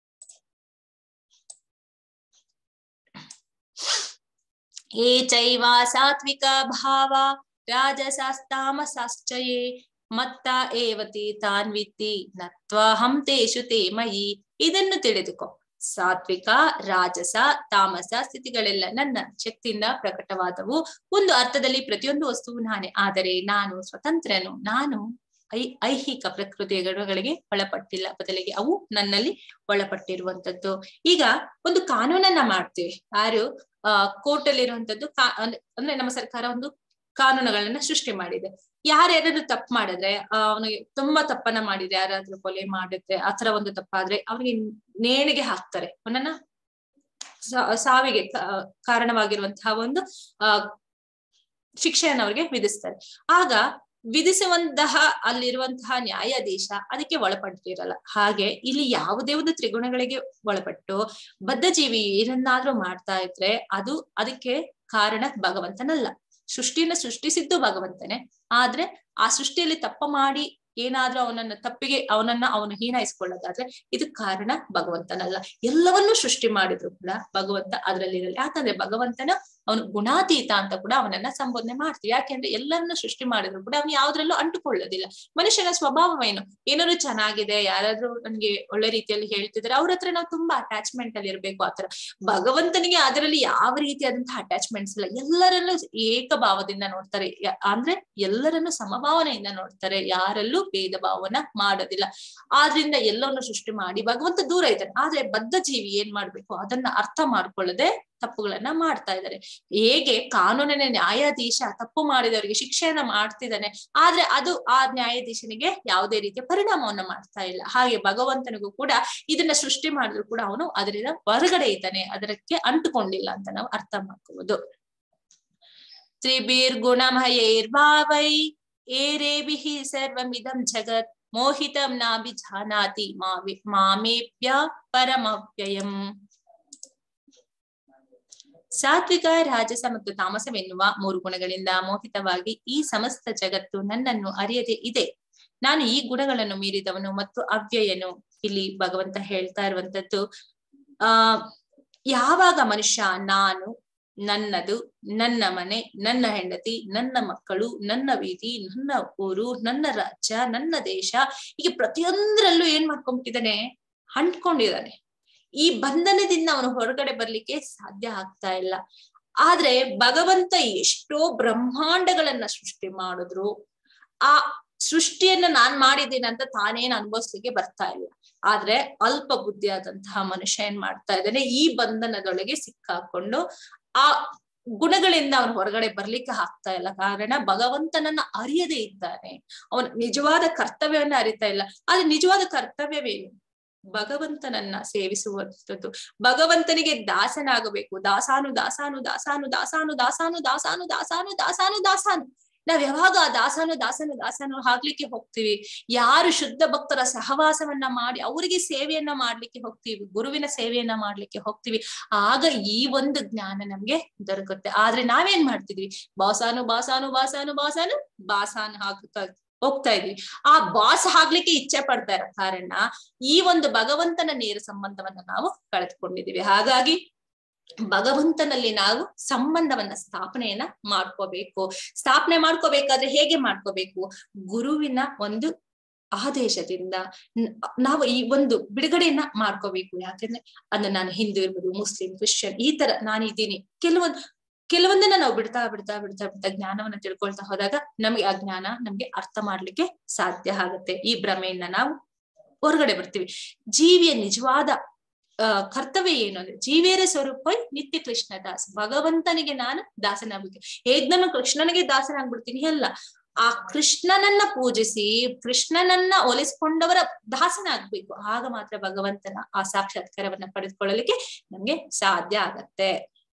ये चैव सात्विक भाव राजसास्तामसाश्चये ಮತ್ತ ಏವತಿ ತಾನ್ವಿತಿ ನತ್ವಾಹಂ ತೇಷು ತೇ ಮಯಿ ಇದನ್ನು ತಿಳಿದುಕೋ ಸಾತ್ವಿಕ ರಾಜಸ ತಾಮಸ ಸ್ಥಿತಿಗಳೆಲ್ಲ ನನ್ನ ಶಕ್ತಿಯಿಂದ ಪ್ರಕಟವಾದವು ಒಂದು ಅರ್ಥದಲ್ಲಿ ಪ್ರತಿಯೊಂದು ವಸ್ತುವು ನಾನೇ ಆದರೆ ನಾನು ಸ್ವತಂತ್ರನು ನಾನು ಐ ಐಹಿಕ ಪ್ರಕೃತಿಯ ಗಡುಗಳಿಗೆ ಒಳಪಟ್ಟಿಲ್ಲ ಬದಲಿಗೆ ಅವು ನನ್ನಲ್ಲಿ ಒಳಪಟ್ಟಿರುವಂತದ್ದು ಈಗ ಒಂದು ಕಾನೂನನ್ನ ಮಾಡ್ತೀವಿ ಯಾರು ಆ ಕೋರ್ಟ್ ಅಲ್ಲಿ ಇರುವಂತದ್ದು ಕಾ ಅಂದ್ರೆ ನಮ್ಮ ಸರ್ಕಾರ ಒಂದು ಕಾನೂನುಗಳನ್ನ ಸೃಷ್ಟಿ ಮಾಡಿದೆ ಯಾರ್ಯಾರಾದ್ರೂ ತಪ್ಪು ಮಾಡಿದ್ರೆ ಅವನಿಗೆ ತುಂಬಾ ತಪ್ಪನ್ನ ಮಾಡಿದ್ರೆ ಯಾರಾದ್ರೂ ಕೊಲೆ ಮಾಡಿದ್ರೆ ಆತರ ಒಂದು ತಪ್ಪಾದ್ರೆ ಅವನಿಗೆ ನೇಣಿಗೆ ಹಾಕ್ತಾರೆ ಅವನನ್ನ ಸಾವಿಗೆ ಕಾರಣವಾಗಿರುವಂತಹ ಒಂದು ಆ ಶಿಕ್ಷೆಯನ್ನು ಅವ್ರಿಗೆ ವಿಧಿಸ್ತಾರೆ ಆಗ ವಿಧಿಸುವಂತಹ ಅಲ್ಲಿರುವಂತಹ ನ್ಯಾಯಾಧೀಶ ಅದಕ್ಕೆ ಒಳಪಟ್ಟಿರಲ್ಲ ಹಾಗೆ ಇಲ್ಲಿ ಯಾವುದೇ ಒಂದು ತ್ರಿಗುಣಗಳಿಗೆ ಒಳಪಟ್ಟು ಬದ್ಧಜೀವಿ ಏನನ್ನಾದ್ರೂ ಮಾಡ್ತಾ ಇದ್ರೆ ಅದು ಅದಕ್ಕೆ ಕಾರಣ ಭಗವಂತನಲ್ಲ ಸೃಷ್ಟಿಯನ್ನ ಸೃಷ್ಟಿಸಿದ್ದು ಭಗವಂತನೇ ಆದ್ರೆ ಆ ಸೃಷ್ಟಿಯಲ್ಲಿ ತಪ್ಪ ಮಾಡಿ ಏನಾದ್ರೂ ಅವನನ್ನ ತಪ್ಪಿಗೆ ಅವನನ್ನ ಅವನು ಹೀನಾಯಿಸ್ಕೊಳ್ಳೋದಾದ್ರೆ ಇದು ಕಾರಣ ಭಗವಂತನಲ್ಲ ಎಲ್ಲವನ್ನೂ ಸೃಷ್ಟಿ ಮಾಡಿದ್ರು ಕೂಡ ಭಗವಂತ ಅದ್ರಲ್ಲಿ ಇರಲ್ಲ ಯಾಕಂದ್ರೆ ಭಗವಂತನ ಅವನು ಗುಣಾತೀತ ಅಂತ ಕೂಡ ಅವನನ್ನ ಸಂಬೋಧನೆ ಮಾಡ್ತೀವಿ ಯಾಕೆಂದ್ರೆ ಎಲ್ಲರನ್ನು ಸೃಷ್ಟಿ ಮಾಡಿದ್ರು ಕೂಡ ಅವನು ಯಾವ್ದ್ರಲ್ಲೂ ಅಂಟುಕೊಳ್ಳೋದಿಲ್ಲ ಮನುಷ್ಯನ ಸ್ವಭಾವವೇನು ಏನಾದ್ರು ಚೆನ್ನಾಗಿದೆ ಯಾರಾದ್ರೂ ನನ್ಗೆ ಒಳ್ಳೆ ರೀತಿಯಲ್ಲಿ ಹೇಳ್ತಿದ್ರೆ ಅವ್ರ ಹತ್ರ ನಾವು ತುಂಬಾ ಅಟ್ಯಾಚ್ಮೆಂಟ್ ಅಲ್ಲಿ ಇರ್ಬೇಕು ಆತರ ಭಗವಂತನಿಗೆ ಅದರಲ್ಲಿ ಯಾವ ರೀತಿಯಾದಂತಹ ಅಟ್ಯಾಚ್ಮೆಂಟ್ಸ್ ಇಲ್ಲ ಎಲ್ಲರಲ್ಲೂ ಏಕಭಾವದಿಂದ ನೋಡ್ತಾರೆ ಅಂದ್ರೆ ಎಲ್ಲರನ್ನು ಸಮಭಾವನೆಯಿಂದ ನೋಡ್ತಾರೆ ಯಾರಲ್ಲೂ ಭೇದ ಭಾವನ ಮಾಡೋದಿಲ್ಲ ಆದ್ರಿಂದ ಎಲ್ಲವನ್ನು ಸೃಷ್ಟಿ ಮಾಡಿ ಭಗವಂತ ದೂರ ಇದ್ದಾನೆ ಆದ್ರೆ ಬದ್ಧ ಜೀವಿ ಏನ್ ಮಾಡ್ಬೇಕು ಅದನ್ನ ಅರ್ಥ ಮಾಡ್ಕೊಳ್ಳದೆ ತಪ್ಪುಗಳನ್ನ ಮಾಡ್ತಾ ಇದ್ದಾರೆ ಹೇಗೆ ಕಾನೂನಿನ ನ್ಯಾಯಾಧೀಶ ತಪ್ಪು ಮಾಡಿದವರಿಗೆ ಶಿಕ್ಷೆಯನ್ನ ಮಾಡ್ತಿದ್ದಾನೆ ಆದ್ರೆ ಅದು ಆ ನ್ಯಾಯಾಧೀಶನಿಗೆ ಯಾವುದೇ ರೀತಿಯ ಪರಿಣಾಮವನ್ನ ಮಾಡ್ತಾ ಇಲ್ಲ ಹಾಗೆ ಭಗವಂತನಿಗೂ ಕೂಡ ಇದನ್ನ ಸೃಷ್ಟಿ ಮಾಡಿದ್ರು ಕೂಡ ಅವನು ಅದರಿಂದ ಹೊರಗಡೆ ಇದ್ದಾನೆ ಅದಕ್ಕೆ ಅಂಟುಕೊಂಡಿಲ್ಲ ಅಂತ ನಾವು ಅರ್ಥ ಮಾಡ್ಕೋಬಹುದು ತ್ರಿಭಿರ್ಗುಣಮಯೈರ್ಭಾವೈ ಏರೇಭಿಃ ಸರ್ವಮಿದಂ ಜಗತ್ ಮೋಹಿತಂ ನಾಭಿಜಾನಾತಿ ಮಾವಿ ಮಾಮೇಪ್ಯ ಪರಮವ್ಯಯಂ ಸಾತ್ವಿಕ ರಾಜಸ ಮತ್ತು ತಾಮಸವೆನ್ನುವ ಮೂರು ಗುಣಗಳಿಂದ ಮೋಹಿತವಾಗಿ ಈ ಸಮಸ್ತ ಜಗತ್ತು ನನ್ನನ್ನು ಅರಿಯದೆ ಇದೆ ನಾನು ಈ ಗುಣಗಳನ್ನು ಮೀರಿದವನು ಮತ್ತು ಅವ್ಯಯನು ಇಲ್ಲಿ ಭಗವಂತ ಹೇಳ್ತಾ ಇರುವಂತದ್ದು ಆ ಯಾವಾಗ ಮನುಷ್ಯ ನಾನು ನನ್ನದು ನನ್ನ ಮನೆ ನನ್ನ ಹೆಂಡತಿ ನನ್ನ ಮಕ್ಕಳು ನನ್ನ ವೀಧಿ ನನ್ನ ಊರು ನನ್ನ ರಾಜ್ಯ ನನ್ನ ದೇಶ ಹೀಗೆ ಪ್ರತಿಯೊಂದರಲ್ಲೂ ಏನ್ ಮಾಡ್ಕೊಂಡ್ಬಿಟ್ಟಿದ್ದಾನೆ ಅಂಟ್ಕೊಂಡಿದ್ದಾನೆ ಈ ಬಂಧನದಿಂದ ಅವನು ಹೊರಗಡೆ ಬರ್ಲಿಕ್ಕೆ ಸಾಧ್ಯ ಆಗ್ತಾ ಇಲ್ಲ ಆದ್ರೆ ಭಗವಂತ ಎಷ್ಟೋ ಬ್ರಹ್ಮಾಂಡಗಳನ್ನ ಸೃಷ್ಟಿ ಮಾಡಿದ್ರು ಆ ಸೃಷ್ಟಿಯನ್ನ ನಾನ್ ಮಾಡಿದ್ದೀನಿ ಅಂತ ತಾನೇನ್ ಅನುಭವಿಸ್ಲಿಕ್ಕೆ ಬರ್ತಾ ಇಲ್ಲ ಆದ್ರೆ ಅಲ್ಪ ಬುದ್ಧಿಯಾದಂತಹ ಮನುಷ್ಯ ಏನ್ ಮಾಡ್ತಾ ಇದ್ದಾನೆ ಈ ಬಂಧನದೊಳಗೆ ಸಿಕ್ಕಾಕೊಂಡು ಆ ಗುಣಗಳಿಂದ ಅವನು ಹೊರಗಡೆ ಬರ್ಲಿಕ್ಕೆ ಆಗ್ತಾ ಇಲ್ಲ ಕಾರಣ ಭಗವಂತನನ್ನ ಅರಿಯದೇ ಇದ್ದಾನೆ ಅವನ ನಿಜವಾದ ಕರ್ತವ್ಯವನ್ನ ಅರಿತಾ ಇಲ್ಲ ಆದ್ರೆ ನಿಜವಾದ ಕರ್ತವ್ಯವೇನು ಭಗವಂತನನ್ನ ಸೇವಿಸುವಂಥದ್ದು ಭಗವಂತನಿಗೆ ದಾಸನಾಗಬೇಕು ದಾಸಾನು ದಾಸಾನು ದಾಸಾನು ದಾಸಾನು ದಾಸಾನು ದಾಸಾನು ದಾಸಾನು ದಾಸಾನು ದಾಸಾನು ನಾವ್ ಯಾವಾಗ ಆ ದಾಸನು ದಾಸನು ದಾಸನು ಹಾಕ್ಲಿಕ್ಕೆ ಹೋಗ್ತೀವಿ ಯಾರು ಶುದ್ಧ ಭಕ್ತರ ಸಹವಾಸವನ್ನ ಮಾಡಿ ಅವರಿಗೆ ಸೇವೆಯನ್ನ ಮಾಡ್ಲಿಕ್ಕೆ ಹೋಗ್ತೀವಿ ಗುರುವಿನ ಸೇವೆಯನ್ನ ಮಾಡ್ಲಿಕ್ಕೆ ಹೋಗ್ತೀವಿ ಆಗ ಈ ಒಂದು ಜ್ಞಾನ ನಮ್ಗೆ ದೊರಕುತ್ತೆ ಆದ್ರೆ ನಾವೇನ್ ಮಾಡ್ತಿದ್ವಿ ಬಾಸಾನು ಬಾಸಾನು ಬಾಸಾನು ಬಾಸಾನು ಬಾಸಾನು ಹಾಕ್ತಾ ಹೋಗ್ತಾ ಇದ್ವಿ ಆ ಬಾಸ್ ಆಗ್ಲಿಕ್ಕೆ ಇಚ್ಛೆ ಪಡ್ತಾ ಇರೋ ಕಾರಣ ಈ ಒಂದು ಭಗವಂತನ ನೇರ ಸಂಬಂಧವನ್ನ ನಾವು ಕಳೆದುಕೊಂಡಿದೀವಿ ಹಾಗಾಗಿ ಭಗವಂತನಲ್ಲಿ ನಾವು ಸಂಬಂಧವನ್ನ ಸ್ಥಾಪನೆಯನ್ನ ಮಾಡ್ಕೋಬೇಕು ಸ್ಥಾಪನೆ ಮಾಡ್ಕೋಬೇಕಾದ್ರೆ ಹೇಗೆ ಮಾಡ್ಕೋಬೇಕು ಗುರುವಿನ ಒಂದು ಆದೇಶದಿಂದ ನಾವು ಈ ಒಂದು ಬಿಡುಗಡೆಯನ್ನ ಮಾಡ್ಕೋಬೇಕು ಯಾಕಂದ್ರೆ ಅದನ್ನ ನಾನು ಹಿಂದೂ ಇರ್ಬೋದು ಮುಸ್ಲಿಂ ಕ್ರಿಶ್ಚಿಯನ್ ಈ ತರ ನಾನು ಇದ್ದೀನಿ ಕೆಲವೊಂದು ಕೆಲವೊಂದನ್ನ ನಾವು ಬಿಡ್ತಾ ಬಿಡ್ತಾ ಬಿಡ್ತಾ ಬಿಡ್ತಾ ಜ್ಞಾನವನ್ನ ತಿಳ್ಕೊಳ್ತಾ ಹೋದಾಗ ನಮ್ಗೆ ಆ ಜ್ಞಾನ ನಮ್ಗೆ ಅರ್ಥ ಮಾಡ್ಲಿಕ್ಕೆ ಸಾಧ್ಯ ಆಗುತ್ತೆ ಈ ಭ್ರಮೆಯನ್ನ ನಾವು ಹೊರಗಡೆ ಬರ್ತೀವಿ ಜೀವಿಯ ನಿಜವಾದ ಅಹ್ ಕರ್ತವ್ಯ ಏನು ಅಂದ್ರೆ ಜೀವಿಯರ ಸ್ವರೂಪ ನಿತ್ಯ ಕೃಷ್ಣ ದಾಸ ಭಗವಂತನಿಗೆ ನಾನು ದಾಸನಾಗ್ಬೇಕು ಹೇಗ್ ನಾನು ಕೃಷ್ಣನಿಗೆ ದಾಸನಾಗ್ಬಿಡ್ತೀನಿ ಅಲ್ಲ ಆ ಕೃಷ್ಣನನ್ನ ಪೂಜಿಸಿ ಕೃಷ್ಣನನ್ನ ಒಲಿಸ್ಕೊಂಡವರ ದಾಸನಾಗ್ಬೇಕು ಆಗ ಮಾತ್ರ ಭಗವಂತನ ಆ ಸಾಕ್ಷಾತ್ಕಾರವನ್ನ ಪಡೆದುಕೊಳ್ಳಲಿಕ್ಕೆ ನಮ್ಗೆ ಸಾಧ್ಯ ಆಗತ್ತೆ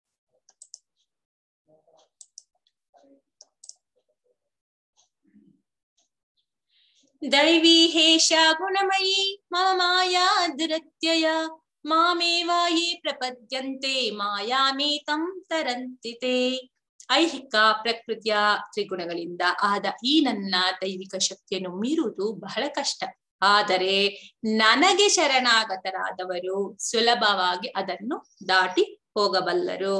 ದೈವಿ ಹೇಷ ಗುಣಮಯಿ ಮಮ ಮಾಯಾ ದುರತ್ಯಯ ಮಾಮೇವಾಯಿ ಪ್ರಪದ್ಯಂತೆ ಮಾಯಾಮೇತಂ ತರಂತಿತೆ ಐಹಿಕ ಪ್ರಕೃತಿಯ ತ್ರಿಗುಣಗಳಿಂದ ಆದ ಈ ನನ್ನ ದೈವಿಕ ಶಕ್ತಿಯನ್ನು ಮೀರುವುದು ಬಹಳ ಕಷ್ಟ ಆದರೆ ನನಗೆ ಶರಣಾಗತರಾದವರು ಸುಲಭವಾಗಿ ಅದನ್ನು ದಾಟಿ ಹೋಗಬಲ್ಲರು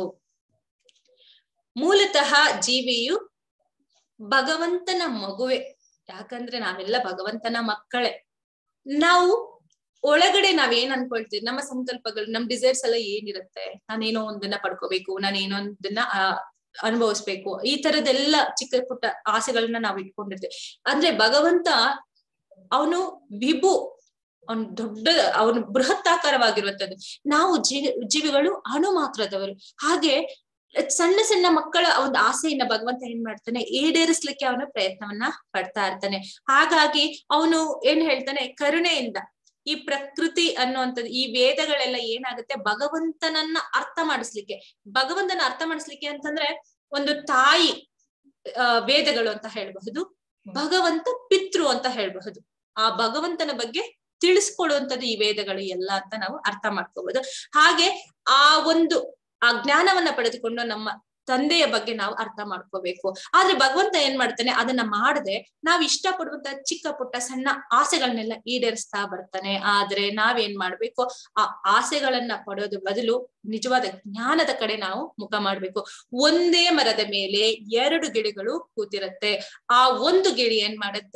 ಮೂಲತಃ ಜೀವಿಯು ಭಗವಂತನ ಮಗುವೆ ಯಾಕಂದ್ರೆ ನಾವೆಲ್ಲ ಭಗವಂತನ ಮಕ್ಕಳೇ ನಾವು ಒಳಗಡೆ ನಾವೇನ್ ಅನ್ಕೊಳ್ತೀವಿ ನಮ್ಮ ಸಂಕಲ್ಪಗಳು ನಮ್ ಡಿಸೈರ್ಸ್ ಎಲ್ಲ ಏನಿರುತ್ತೆ ನಾನೇನೋ ಒಂದನ್ನ ಪಡ್ಕೋಬೇಕು ನಾನೇನೋ ಒಂದನ್ನ ಅನುಭವಿಸ್ಬೇಕು ಈ ತರದೆಲ್ಲ ಚಿಕ್ಕ ಪುಟ್ಟ ಆಸೆಗಳನ್ನ ನಾವು ಇಟ್ಕೊಂಡಿರ್ತೇವೆ ಅಂದ್ರೆ ಭಗವಂತ ಅವನು ವಿಭು ಅವನು ದೊಡ್ಡ ಅವನು ಬೃಹತ್ತಾಕಾರವಾಗಿರುವಂತದ್ದು ನಾವು ಜೀವಿ ಜೀವಿಗಳು ಅಣು ಮಾತ್ರದವರು ಹಾಗೆ ಸಣ್ಣ ಸಣ್ಣ ಮಕ್ಕಳ ಒಂದು ಆಸೆಯನ್ನ ಭಗವಂತ ಏನ್ ಮಾಡ್ತಾನೆ ಈಡೇರಿಸ್ಲಿಕ್ಕೆ ಅವನ ಪ್ರಯತ್ನವನ್ನ ಪಡ್ತಾ ಇರ್ತಾನೆ ಹಾಗಾಗಿ ಅವನು ಏನ್ ಹೇಳ್ತಾನೆ ಕರುಣೆಯಿಂದ ಈ ಪ್ರಕೃತಿ ಅನ್ನುವಂಥದ್ದು ಈ ವೇದಗಳೆಲ್ಲ ಏನಾಗುತ್ತೆ ಭಗವಂತನನ್ನ ಅರ್ಥ ಮಾಡಿಸ್ಲಿಕ್ಕೆ ಭಗವಂತನ ಅರ್ಥ ಮಾಡಿಸ್ಲಿಕ್ಕೆ ಅಂತಂದ್ರೆ ಒಂದು ತಾಯಿ ಅಹ್ ವೇದಗಳು ಅಂತ ಹೇಳಬಹುದು ಭಗವಂತ ಪಿತೃ ಅಂತ ಹೇಳಬಹುದು ಆ ಭಗವಂತನ ಬಗ್ಗೆ ತಿಳಿಸ್ಕೊಡುವಂಥದ್ದು ಈ ವೇದಗಳು ಎಲ್ಲ ಅಂತ ನಾವು ಅರ್ಥ ಮಾಡ್ಕೋಬಹುದು ಹಾಗೆ ಆ ಒಂದು ಆ ಜ್ಞಾನವನ್ನ ಪಡೆದುಕೊಂಡು ನಮ್ಮ ತಂದೆಯ ಬಗ್ಗೆ ನಾವು ಅರ್ಥ ಮಾಡ್ಕೋಬೇಕು ಆದ್ರೆ ಭಗವಂತ ಏನ್ ಮಾಡ್ತಾನೆ ಅದನ್ನ ಮಾಡದೆ ನಾವ್ ಇಷ್ಟ ಪಡುವಂತ ಚಿಕ್ಕ ಪುಟ್ಟ ಸಣ್ಣ ಆಸೆಗಳನ್ನೆಲ್ಲ ಈಡೇರಿಸ್ತಾ ಬರ್ತಾನೆ ಆದ್ರೆ ನಾವೇನ್ ಮಾಡ್ಬೇಕು ಆ ಆಸೆಗಳನ್ನ ಪಡೋದು ಬದಲು ನಿಜವಾದ ಜ್ಞಾನದ ಕಡೆ ನಾವು ಮುಖ ಮಾಡ್ಬೇಕು ಒಂದೇ ಮರದ ಮೇಲೆ ಎರಡು ಗಿಳಿಗಳು ಕೂತಿರತ್ತೆ ಆ ಒಂದು ಗಿಳಿ ಏನ್ ಮಾಡುತ್ತೆ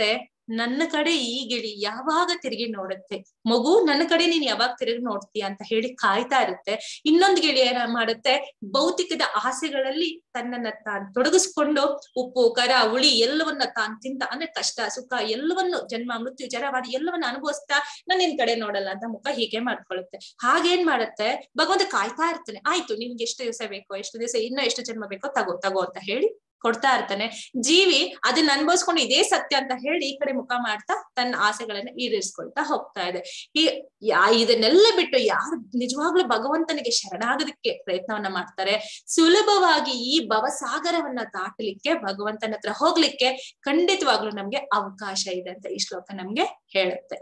ನನ್ನ ಕಡೆ ಈ ಗಿಳಿ ಯಾವಾಗ ತಿರುಗಿ ನೋಡುತ್ತೆ ಮಗು ನನ್ನ ಕಡೆ ನೀನ್ ಯಾವಾಗ ತಿರುಗಿ ನೋಡ್ತೀಯ ಅಂತ ಹೇಳಿ ಕಾಯ್ತಾ ಇರುತ್ತೆ ಇನ್ನೊಂದು ಗಿಳಿ ಏನ ಮಾಡುತ್ತೆ ಭೌತಿಕದ ಆಸೆಗಳಲ್ಲಿ ತನ್ನನ್ನ ತಾನು ತೊಡಗಿಸ್ಕೊಂಡು ಉಪ್ಪು ಕರ ಹುಳಿ ಎಲ್ಲವನ್ನ ತಾನು ತಿಂತ ಅಂದ್ರೆ ಕಷ್ಟ ಸುಖ ಎಲ್ಲವನ್ನು ಜನ್ಮ ಮೃತ್ಯು ಜರವಾದಿ ಎಲ್ಲವನ್ನ ಅನುಭವಿಸ್ತಾ ನಾನು ನಿನ್ ಕಡೆ ನೋಡಲ್ಲ ಅಂತ ಮುಖ ಹೀಗೆ ಮಾಡ್ಕೊಳ್ಳುತ್ತೆ ಹಾಗೇನ್ ಮಾಡುತ್ತೆ ಭಗವಂತ ಕಾಯ್ತಾ ಇರ್ತಾನೆ ಆಯ್ತು ನಿನ್ಗೆ ಎಷ್ಟು ದಿವಸ ಬೇಕೋ ಎಷ್ಟು ದಿವಸ ಇನ್ನೂ ಎಷ್ಟು ಜನ್ಮ ಬೇಕೋ ತಗೋ ತಗೋ ಅಂತ ಹೇಳಿ ಕೊಡ್ತಾ ಇರ್ತಾನೆ ಜೀವಿ ಅದನ್ನ ಅನ್ಭವಿಸ್ಕೊಂಡು ಇದೇ ಸತ್ಯ ಅಂತ ಹೇಳಿ ಈ ಕಡೆ ಮುಖ ಮಾಡ್ತಾ ತನ್ನ ಆಸೆಗಳನ್ನ ಈಡೇರಿಸ್ಕೊಳ್ತಾ ಹೋಗ್ತಾ ಇದೆ ಈ ಯಾ- ಇದನ್ನೆಲ್ಲ ಬಿಟ್ಟು ಯಾರು ನಿಜವಾಗ್ಲೂ ಭಗವಂತನಿಗೆ ಶರಣಾಗೋದಕ್ಕೆ ಪ್ರಯತ್ನವನ್ನ ಮಾಡ್ತಾರೆ ಸುಲಭವಾಗಿ ಈ ಭವಸಾಗರವನ್ನ ದಾಟಲಿಕ್ಕೆ ಭಗವಂತನ ಹತ್ರ ಹೋಗ್ಲಿಕ್ಕೆ ಖಂಡಿತವಾಗ್ಲೂ ನಮ್ಗೆ ಅವಕಾಶ ಇದೆ ಅಂತ ಈ ಶ್ಲೋಕ ನಮ್ಗೆ ಹೇಳುತ್ತೆ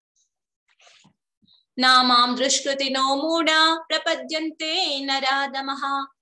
ನಾಮಾಂ ದೃಷ್ಕೃತಿನೋ ಮೂಢ ಪ್ರಪದ್ಯಂತೆ ನರಾಧಮಃ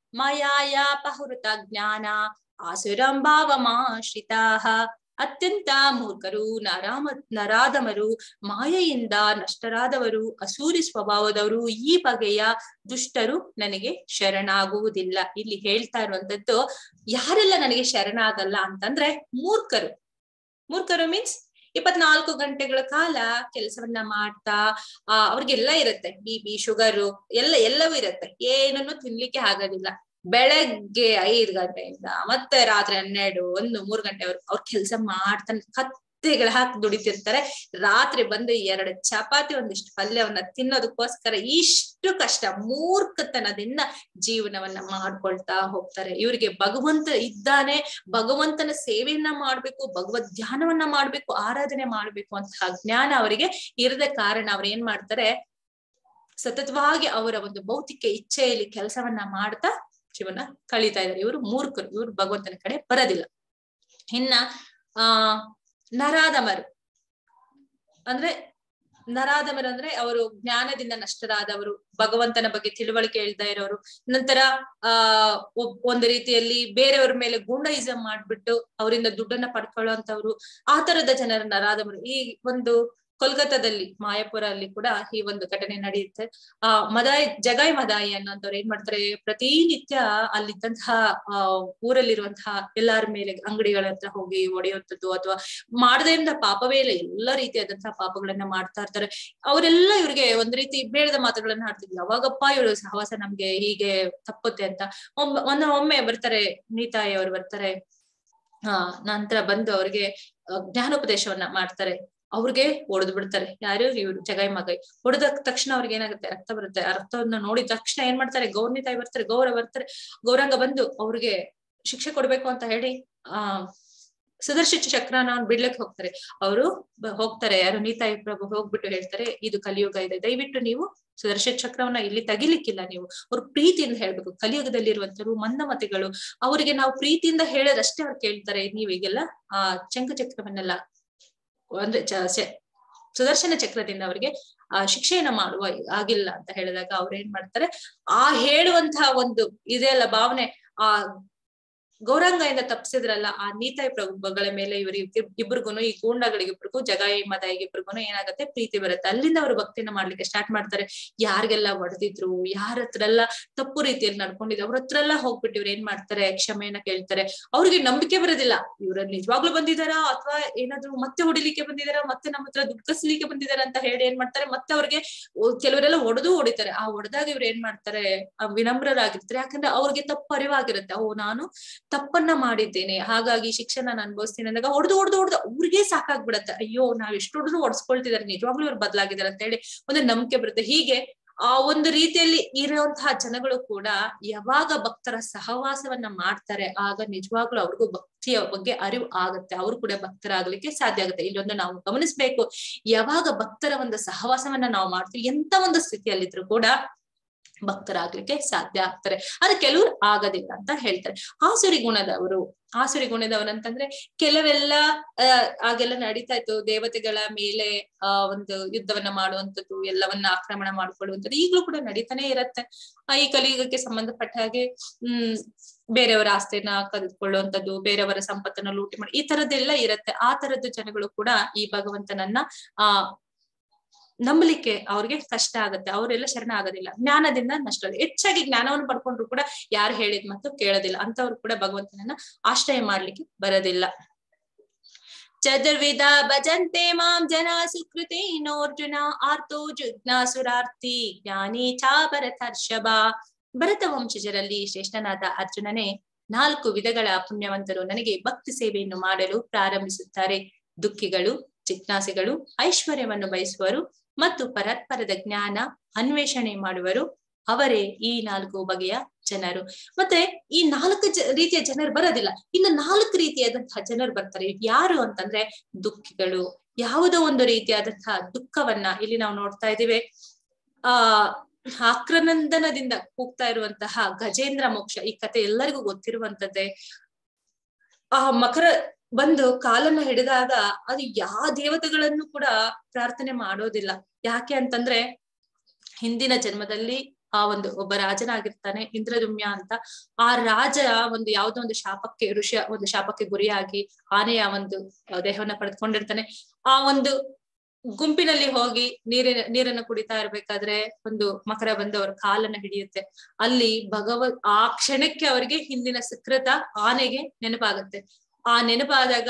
ಮಯಾಯಾಪಹೃತ ಜ್ಞಾನ ಆಸುರಂ ಭಾವಮಾಶ್ರಿತಾಃ ಅತ್ಯಂತ ಮೂರ್ಖರು ನರಾಮ ನರಾಧಮರು ಮಾಯೆಯಿಂದ ನಷ್ಟರಾದವರು ಅಸೂರಿ ಸ್ವಭಾವದವರು ಈ ಬಗೆಯ ದುಷ್ಟರು ನನಗೆ ಶರಣಾಗುವುದಿಲ್ಲ ಇಲ್ಲಿ ಹೇಳ್ತಾ ಇರುವಂತದ್ದು ಯಾರೆಲ್ಲ ನನಗೆ ಶರಣಾಗಲ್ಲ ಅಂತಂದ್ರೆ ಮೂರ್ಖರು ಮೂರ್ಖರು ಮೀನ್ಸ್ ಇಪ್ಪತ್ನಾಲ್ಕು ಗಂಟೆಗಳ ಕಾಲ ಕೆಲಸವನ್ನ ಮಾಡ್ತಾ ಆ ಅವ್ರಿಗೆಲ್ಲ ಇರುತ್ತೆ ಬಿ ಪಿ ಶುಗರು ಎಲ್ಲ ಎಲ್ಲವೂ ಇರುತ್ತೆ ಏನನ್ನು ತಿನ್ಲಿಕ್ಕೆ ಆಗೋದಿಲ್ಲ ಬೆಳಗ್ಗೆ ಐದ್ ಗಂಟೆಯಿಂದ ಮತ್ತೆ ರಾತ್ರಿ ಹನ್ನೆರಡು ಒಂದು ಮೂರು ಗಂಟೆವರೆಗೂ ಅವ್ರ ಕೆಲಸ ಮಾಡ್ತಾನೆ ಕತ್ತೆಗಳ ಹಾಕಿ ದುಡಿತಿರ್ತಾರೆ ರಾತ್ರಿ ಬಂದು ಎರಡು ಚಪಾತಿ ಒಂದಿಷ್ಟು ಪಲ್ಯವನ್ನ ತಿನ್ನೋದಕ್ಕೋಸ್ಕರ ಇಷ್ಟು ಕಷ್ಟ ಮೂರ್ಖತನದಿಂದ ಜೀವನವನ್ನ ಮಾಡ್ಕೊಳ್ತಾ ಹೋಗ್ತಾರೆ ಇವ್ರಿಗೆ ಭಗವಂತ ಇದ್ದಾನೆ ಭಗವಂತನ ಸೇವೆಯನ್ನ ಮಾಡ್ಬೇಕು ಭಗವದ್ ಧ್ಯಾನವನ್ನ ಮಾಡ್ಬೇಕು ಆರಾಧನೆ ಮಾಡ್ಬೇಕು ಅಂತ ಜ್ಞಾನ ಅವರಿಗೆ ಇರದ ಕಾರಣ ಅವ್ರು ಏನ್ ಮಾಡ್ತಾರೆ ಸತತವಾಗಿ ಅವರ ಒಂದು ಭೌತಿಕ ಇಚ್ಛೆಯಲ್ಲಿ ಕೆಲಸವನ್ನ ಮಾಡ್ತಾ ಜೀವನ ಕಳೀತಾ ಇದ್ದಾರೆ ಇವರು ಮೂರ್ಖರು ಇವರು ಭಗವಂತನ ಕಡೆ ಬರೋದಿಲ್ಲ ಇನ್ನ ಆ ನರಾಧಮರು ಅಂದ್ರೆ ನರಾಧಮರು ಅಂದ್ರೆ ಅವರು ಜ್ಞಾನದಿಂದ ನಷ್ಟರಾದವರು ಭಗವಂತನ ಬಗ್ಗೆ ತಿಳುವಳಿಕೆ ಹೇಳ್ತಾ ಇರೋರು ನಂತರ ಆ ಒಬ್- ಒಂದು ರೀತಿಯಲ್ಲಿ ಬೇರೆಯವ್ರ ಮೇಲೆ ಗೂಂಡಾಯಿಸಂ ಮಾಡ್ಬಿಟ್ಟು ಅವರಿಂದ ದುಡ್ಡನ್ನ ಪಡ್ಕೊಳ್ಳುವಂತವ್ರು ಆ ತರದ ಜನರ ನರಾಧಮರು ಈ ಒಂದು ಕೋಲ್ಕತ್ತಾದಲ್ಲಿ ಮಾಯಾಪುರ ಅಲ್ಲಿ ಕೂಡ ಈ ಒಂದು ಘಟನೆ ನಡೆಯುತ್ತೆ ಆ ಮದಾಯಿ ಜಗಾಯ್ ಮದಾಯಿ ಅನ್ನೋಂಥವ್ರು ಏನ್ ಮಾಡ್ತಾರೆ ಪ್ರತಿನಿತ್ಯ ಅಲ್ಲಿದ್ದಂತಹ ಆ ಊರಲ್ಲಿರುವಂತಹ ಎಲ್ಲಾರ ಮೇಲೆ ಅಂಗಡಿಗಳ ಹತ್ರ ಹೋಗಿ ಹೊಡೆಯುವಂಥದ್ದು ಅಥವಾ ಮಾಡದಿಂದ ಪಾಪವೇ ಇಲ್ಲ ಎಲ್ಲ ರೀತಿಯಾದಂತಹ ಪಾಪಗಳನ್ನ ಮಾಡ್ತಾ ಇರ್ತಾರೆ ಅವರೆಲ್ಲ ಇವ್ರಿಗೆ ಒಂದ್ ರೀತಿ ಬೇಡದ ಮಾತುಗಳನ್ನ ಆಡ್ತಿದ್ರು ಯಾವಾಗಪ್ಪ ಇವರು ಸಹವಾಸ ನಮ್ಗೆ ಹೀಗೆ ತಪ್ಪುತ್ತೆ ಅಂತ ಒಮ್ಮೆ ಒಂದ ಒಮ್ಮೆ ಬರ್ತಾರೆ ನೀತಾಯಿ ಅವ್ರು ಬರ್ತಾರೆ ಆ ನಂತರ ಬಂದು ಅವ್ರಿಗೆ ಆ, ಜ್ಞಾನೋಪದೇಶವನ್ನ ಮಾಡ್ತಾರೆ ಅವ್ರಿಗೆ ಹೊಡೆದು ಬಿಡ್ತಾರೆ ಯಾರು ಇವ್ರು ಜಗೈ ಮಗೈ ಹೊಡೆದ ತಕ್ಷಣ ಅವ್ರಿಗೆ ಏನಾಗುತ್ತೆ ರಕ್ತ ಬರುತ್ತೆ ಆ ರಕ್ತವನ್ನ ನೋಡಿದ ತಕ್ಷಣ ಏನ್ ಮಾಡ್ತಾರೆ ಗೌರ್ನಿ ತಾಯಿ ಬರ್ತಾರೆ ಗೌರ ಬರ್ತಾರೆ ಗೌರಂಗ ಬಂದು ಅವ್ರಿಗೆ ಶಿಕ್ಷೆ ಕೊಡ್ಬೇಕು ಅಂತ ಹೇಳಿ ಆ ಸುದರ್ಶಿತ ಚಕ್ರನ ಬಿಡ್ಲಿಕ್ಕೆ ಹೋಗ್ತಾರೆ ಅವರು ಹೋಗ್ತಾರೆ ಯಾರು ನೀತಾಯಿ ಪ್ರಭು ಹೋಗ್ಬಿಟ್ಟು ಹೇಳ್ತಾರೆ ಇದು ಕಲಿಯುಗ ಇದೆ ದಯವಿಟ್ಟು ನೀವು ಸುದರ್ಶನ ಚಕ್ರವನ್ನ ಇಲ್ಲಿ ತೆಗಿಲಿಕ್ಕಿಲ್ಲ ನೀವು ಅವ್ರು ಪ್ರೀತಿಯಿಂದ ಹೇಳ್ಬೇಕು ಕಲಿಯುಗದಲ್ಲಿ ಇರುವಂತರು ಮಂದಮತಿಗಳು ಅವರಿಗೆ ನಾವು ಪ್ರೀತಿಯಿಂದ ಹೇಳೋದಷ್ಟೇ ಅವ್ರು ಕೇಳ್ತಾರೆ ನೀವು ಈಗೆಲ್ಲ ಆ ಚಂಕ ಚಕ್ರವನ್ನೆಲ್ಲ ಅಂದ್ರೆ ಚ- ಚ- ಸುದರ್ಶನ ಚಕ್ರದಿಂದ ಅವರಿಗೆ ಆ ಶಿಕ್ಷೆಯನ್ನ ಮಾಡುವ ಆಗಿಲ್ಲ ಅಂತ ಹೇಳಿದಾಗ ಅವ್ರು ಏನ್ ಮಾಡ್ತಾರೆ ಆ ಹೇಳುವಂತಹ ಒಂದು ಇದೆಲ್ಲ ಭಾವನೆ ಆ ಗೌರಾಂಗದಿಂದ ತಪ್ಪಿಸಿದ್ರಲ್ಲ ಆ ನೀತಾಯಿ ಪ್ರಭುಗಳ ಮೇಲೆ ಇವರು ಇಬ್ಬರಿಗೂ ಈ ಗೂಂಡಗಳಿಗಿಬ್ರಿಗೂ ಜಗಾಯಿ ಮದಾಯಿಗಿಬ್ರಿಗೂ ಏನಾಗುತ್ತೆ ಪ್ರೀತಿ ಬರುತ್ತೆ ಅಲ್ಲಿಂದ ಅವರು ಭಕ್ತಿನ ಮಾಡ್ಲಿಕ್ಕೆ ಸ್ಟಾರ್ಟ್ ಮಾಡ್ತಾರೆ ಯಾರಿಗೆಲ್ಲ ಹೊಡೆದಿದ್ರು ಯಾರ ಹತ್ರ ಎಲ್ಲ ತಪ್ಪು ರೀತಿಯಲ್ಲಿ ನಡ್ಕೊಂಡಿದ್ರು ಅವ್ರ ಹತ್ರ ಎಲ್ಲ ಹೋಗ್ಬಿಟ್ಟು ಇವ್ರು ಏನ್ ಮಾಡ್ತಾರೆ ಕ್ಷಮೆಯನ್ನ ಕೇಳ್ತಾರೆ ಅವ್ರಿಗೆ ನಂಬಿಕೆ ಬರೋದಿಲ್ಲ ಇವ್ರ ನಿಜವಾಗ್ಲೂ ಬಂದಿದಾರಾ ಅಥವಾ ಏನಾದ್ರು ಮತ್ತೆ ಹೊಡಿಲಿಕ್ಕೆ ಬಂದಿದಾರಾ ಮತ್ತೆ ನಮ್ಮ ಹತ್ರ ದುಡ್ಡು ಕಸ್ಲಿಕ್ಕೆ ಬಂದಿದಾರ ಅಂತ ಹೇಳಿ ಏನ್ ಮಾಡ್ತಾರೆ ಮತ್ತೆ ಅವ್ರಿಗೆ ಒ- ಕೆಲವರೆಲ್ಲ ಹೊಡೆದು ಹೊಡಿತಾರೆ ಆ ಹೊಡೆದಾಗ ಇವ್ರು ಏನ್ ಮಾಡ್ತಾರೆ ಆ ವಿನಮ್ರರಾಗಿರ್ತಾರೆ ಯಾಕಂದ್ರೆ ಅವ್ರಿಗೆ ತಪ್ಪು ಅರಿವಾಗಿರುತ್ತೆ ಓ ನಾನು ತಪ್ಪನ್ನ ಮಾಡಿದ್ದೇನೆ ಹಾಗಾಗಿ ಶಿಕ್ಷೆ ನಾನು ಅನುಭವಿಸ್ತೀನಿ ಅಂದಾಗ ಹೊಡೆದು ಹೊಡೆದು ಹೊಡೆದು ಅವ್ರಿಗೆ ಸಾಕಾಗ್ಬಿಡತ್ತೆ ಅಯ್ಯೋ ನಾವ್ ಎಷ್ಟು ಹೊಡೆದ್ರು ಹೊಡ್ಸ್ಕೊಳ್ತಿದಾರೆ ನಿಜವಾಗ್ಲೂ ಇವ್ರು ಬದಲಾಗಿದ್ದಾರೆ ಅಂತ ಹೇಳಿ ಒಂದು ನಂಬಿಕೆ ಬರುತ್ತೆ ಹೀಗೆ ಆ ಒಂದು ರೀತಿಯಲ್ಲಿ ಇರುವಂತಹ ಜನಗಳು ಕೂಡ ಯಾವಾಗ ಭಕ್ತರ ಸಹವಾಸವನ್ನ ಮಾಡ್ತಾರೆ ಆಗ ನಿಜವಾಗ್ಲೂ ಅವ್ರಿಗೂ ಭಕ್ತಿಯ ಬಗ್ಗೆ ಅರಿವು ಆಗುತ್ತೆ ಅವರು ಕೂಡ ಭಕ್ತರಾಗ್ಲಿಕ್ಕೆ ಸಾಧ್ಯ ಆಗುತ್ತೆ ಇಲ್ಲೊಂದು ನಾವು ಗಮನಿಸ್ಬೇಕು ಯಾವಾಗ ಭಕ್ತರ ಒಂದು ಸಹವಾಸವನ್ನ ನಾವು ಮಾಡ್ತೀವಿ ಎಂತ ಒಂದು ಸ್ಥಿತಿಯಲ್ಲಿದ್ರು ಕೂಡ ಭಕ್ತರಾಗ್ಲಿಕ್ಕೆ ಸಾಧ್ಯ ಆಗ್ತಾರೆ ಆದ್ರೆ ಕೆಲವ್ರು ಆಗೋದಿಲ್ಲ ಅಂತ ಹೇಳ್ತಾರೆ ಆಸುರಿ ಗುಣದವರು ಆಸುರಿ ಗುಣದವರು ಅಂತಂದ್ರೆ ಕೆಲವೆಲ್ಲ ಆ ಆಗೆಲ್ಲ ನಡೀತಾ ಇತ್ತು ದೇವತೆಗಳ ಮೇಲೆ ಆ ಒಂದು ಯುದ್ಧವನ್ನ ಮಾಡುವಂಥದ್ದು ಎಲ್ಲವನ್ನ ಆಕ್ರಮಣ ಮಾಡ್ಕೊಳ್ಳುವಂಥದ್ದು ಈಗ್ಲೂ ಕೂಡ ನಡೀತಾನೆ ಇರತ್ತೆ ಆ ಈ ಕಲಿಯುಗಕ್ಕೆ ಸಂಬಂಧಪಟ್ಟ ಹಾಗೆ ಹ್ಮ್ ಬೇರೆಯವರ ಆಸ್ತಿಯನ್ನ ಕದಿದ್ಕೊಳ್ಳುವಂಥದ್ದು ಬೇರೆಯವರ ಸಂಪತ್ತನ್ನ ಲೂಟಿ ಮಾಡಿ ಈ ತರದ್ದೆಲ್ಲ ಇರತ್ತೆ ಆ ತರದ್ದು ಜನಗಳು ಕೂಡ ಈ ಭಗವಂತನನ್ನ ಆ ನಂಬಲಿಕ್ಕೆ ಅವ್ರಿಗೆ ಕಷ್ಟ ಆಗುತ್ತೆ ಅವರೆಲ್ಲ ಶರಣ ಆಗೋದಿಲ್ಲ ಜ್ಞಾನದಿಂದ ನಷ್ಟ ಹೆಚ್ಚಾಗಿ ಜ್ಞಾನವನ್ನು ಪಡ್ಕೊಂಡ್ರು ಕೂಡ ಯಾರು ಹೇಳಿದ್ ಮತ್ತು ಕೇಳೋದಿಲ್ಲ ಅಂತವ್ರು ಕೂಡ ಭಗವಂತನನ್ನ ಆಶ್ರಯ ಮಾಡ್ಲಿಕ್ಕೆ ಬರೋದಿಲ್ಲ ಚತುರ್ವಿಧ ಭಜಂತೆ ಮಾಂ ಜನ ಸುಕೃತೇನೋರ್ಜುನ ಆರ್ತೋ ಜುಜ್ಞಾಸುರಾರ್ಥಿ ಜ್ಞಾನಿ ಚಾ ಭರತರ್ಷಭ ಭರತ ವಂಶಜರಲ್ಲಿ ಶ್ರೇಷ್ಠನಾದ ಅರ್ಜುನನೇ ನಾಲ್ಕು ವಿಧಗಳ ಪುಣ್ಯವಂತರು ನನಗೆ ಭಕ್ತಿ ಸೇವೆಯನ್ನು ಮಾಡಲು ಪ್ರಾರಂಭಿಸುತ್ತಾರೆ ದುಃಖಿಗಳು ಜಿಜ್ಞಾಸಿಗಳು ಐಶ್ವರ್ಯವನ್ನು ಬಯಸುವರು ಮತ್ತು ಪರಸ್ಪರದ ಜ್ಞಾನ ಅನ್ವೇಷಣೆ ಮಾಡುವರು ಅವರೇ ಈ ನಾಲ್ಕು ಬಗೆಯ ಜನರು ಮತ್ತೆ ಈ ನಾಲ್ಕು ಜ ರೀತಿಯ ಜನರು ಬರೋದಿಲ್ಲ ಇನ್ನು ನಾಲ್ಕು ರೀತಿಯಾದಂತಹ ಜನರು ಬರ್ತಾರೆ ಯಾರು ಅಂತಂದ್ರೆ ದುಃಖಿಗಳು ಯಾವುದೋ ಒಂದು ರೀತಿಯಾದಂತಹ ದುಃಖವನ್ನ ಇಲ್ಲಿ ನಾವು ನೋಡ್ತಾ ಇದ್ದೀವಿ ಆ ಆಕ್ರನಂದನದಿಂದ ಹೋಗ್ತಾ ಇರುವಂತಹ ಗಜೇಂದ್ರ ಮೋಕ್ಷ ಈ ಕತೆ ಎಲ್ಲರಿಗೂ ಗೊತ್ತಿರುವಂತದ್ದೇ ಆ ಮಕರ ಬಂದು ಕಾಲನ್ನ ಹಿಡಿದಾಗ ಅದು ಯಾವ ದೇವತೆಗಳನ್ನು ಕೂಡ ಪ್ರಾರ್ಥನೆ ಮಾಡೋದಿಲ್ಲ ಯಾಕೆ ಅಂತಂದ್ರೆ ಹಿಂದಿನ ಜನ್ಮದಲ್ಲಿ ಆ ಒಂದು ಒಬ್ಬ ರಾಜನಾಗಿರ್ತಾನೆ ಇಂದ್ರದುಮ್ಯ ಅಂತ ಆ ರಾಜ ಒಂದು ಯಾವ್ದೋ ಒಂದು ಶಾಪಕ್ಕೆ ಋಷಿಯ ಒಂದು ಶಾಪಕ್ಕೆ ಗುರಿಯಾಗಿ ಆನೆಯ ಒಂದು ದೇಹವನ್ನ ಪಡೆದುಕೊಂಡಿರ್ತಾನೆ ಆ ಒಂದು ಗುಂಪಿನಲ್ಲಿ ಹೋಗಿ ನೀರಿನ ನೀರನ್ನು ಕುಡಿತಾ ಇರ್ಬೇಕಾದ್ರೆ ಒಂದು ಮಕರ ಬಂದು ಅವ್ರ ಕಾಲನ್ನ ಹಿಡಿಯುತ್ತೆ ಅಲ್ಲಿ ಭಗವ ಆ ಕ್ಷಣಕ್ಕೆ ಅವರಿಗೆ ಹಿಂದಿನ ಸುಕೃತ ಆನೆಗೆ ನೆನಪಾಗುತ್ತೆ ಆ ನೆನಪಾದಾಗ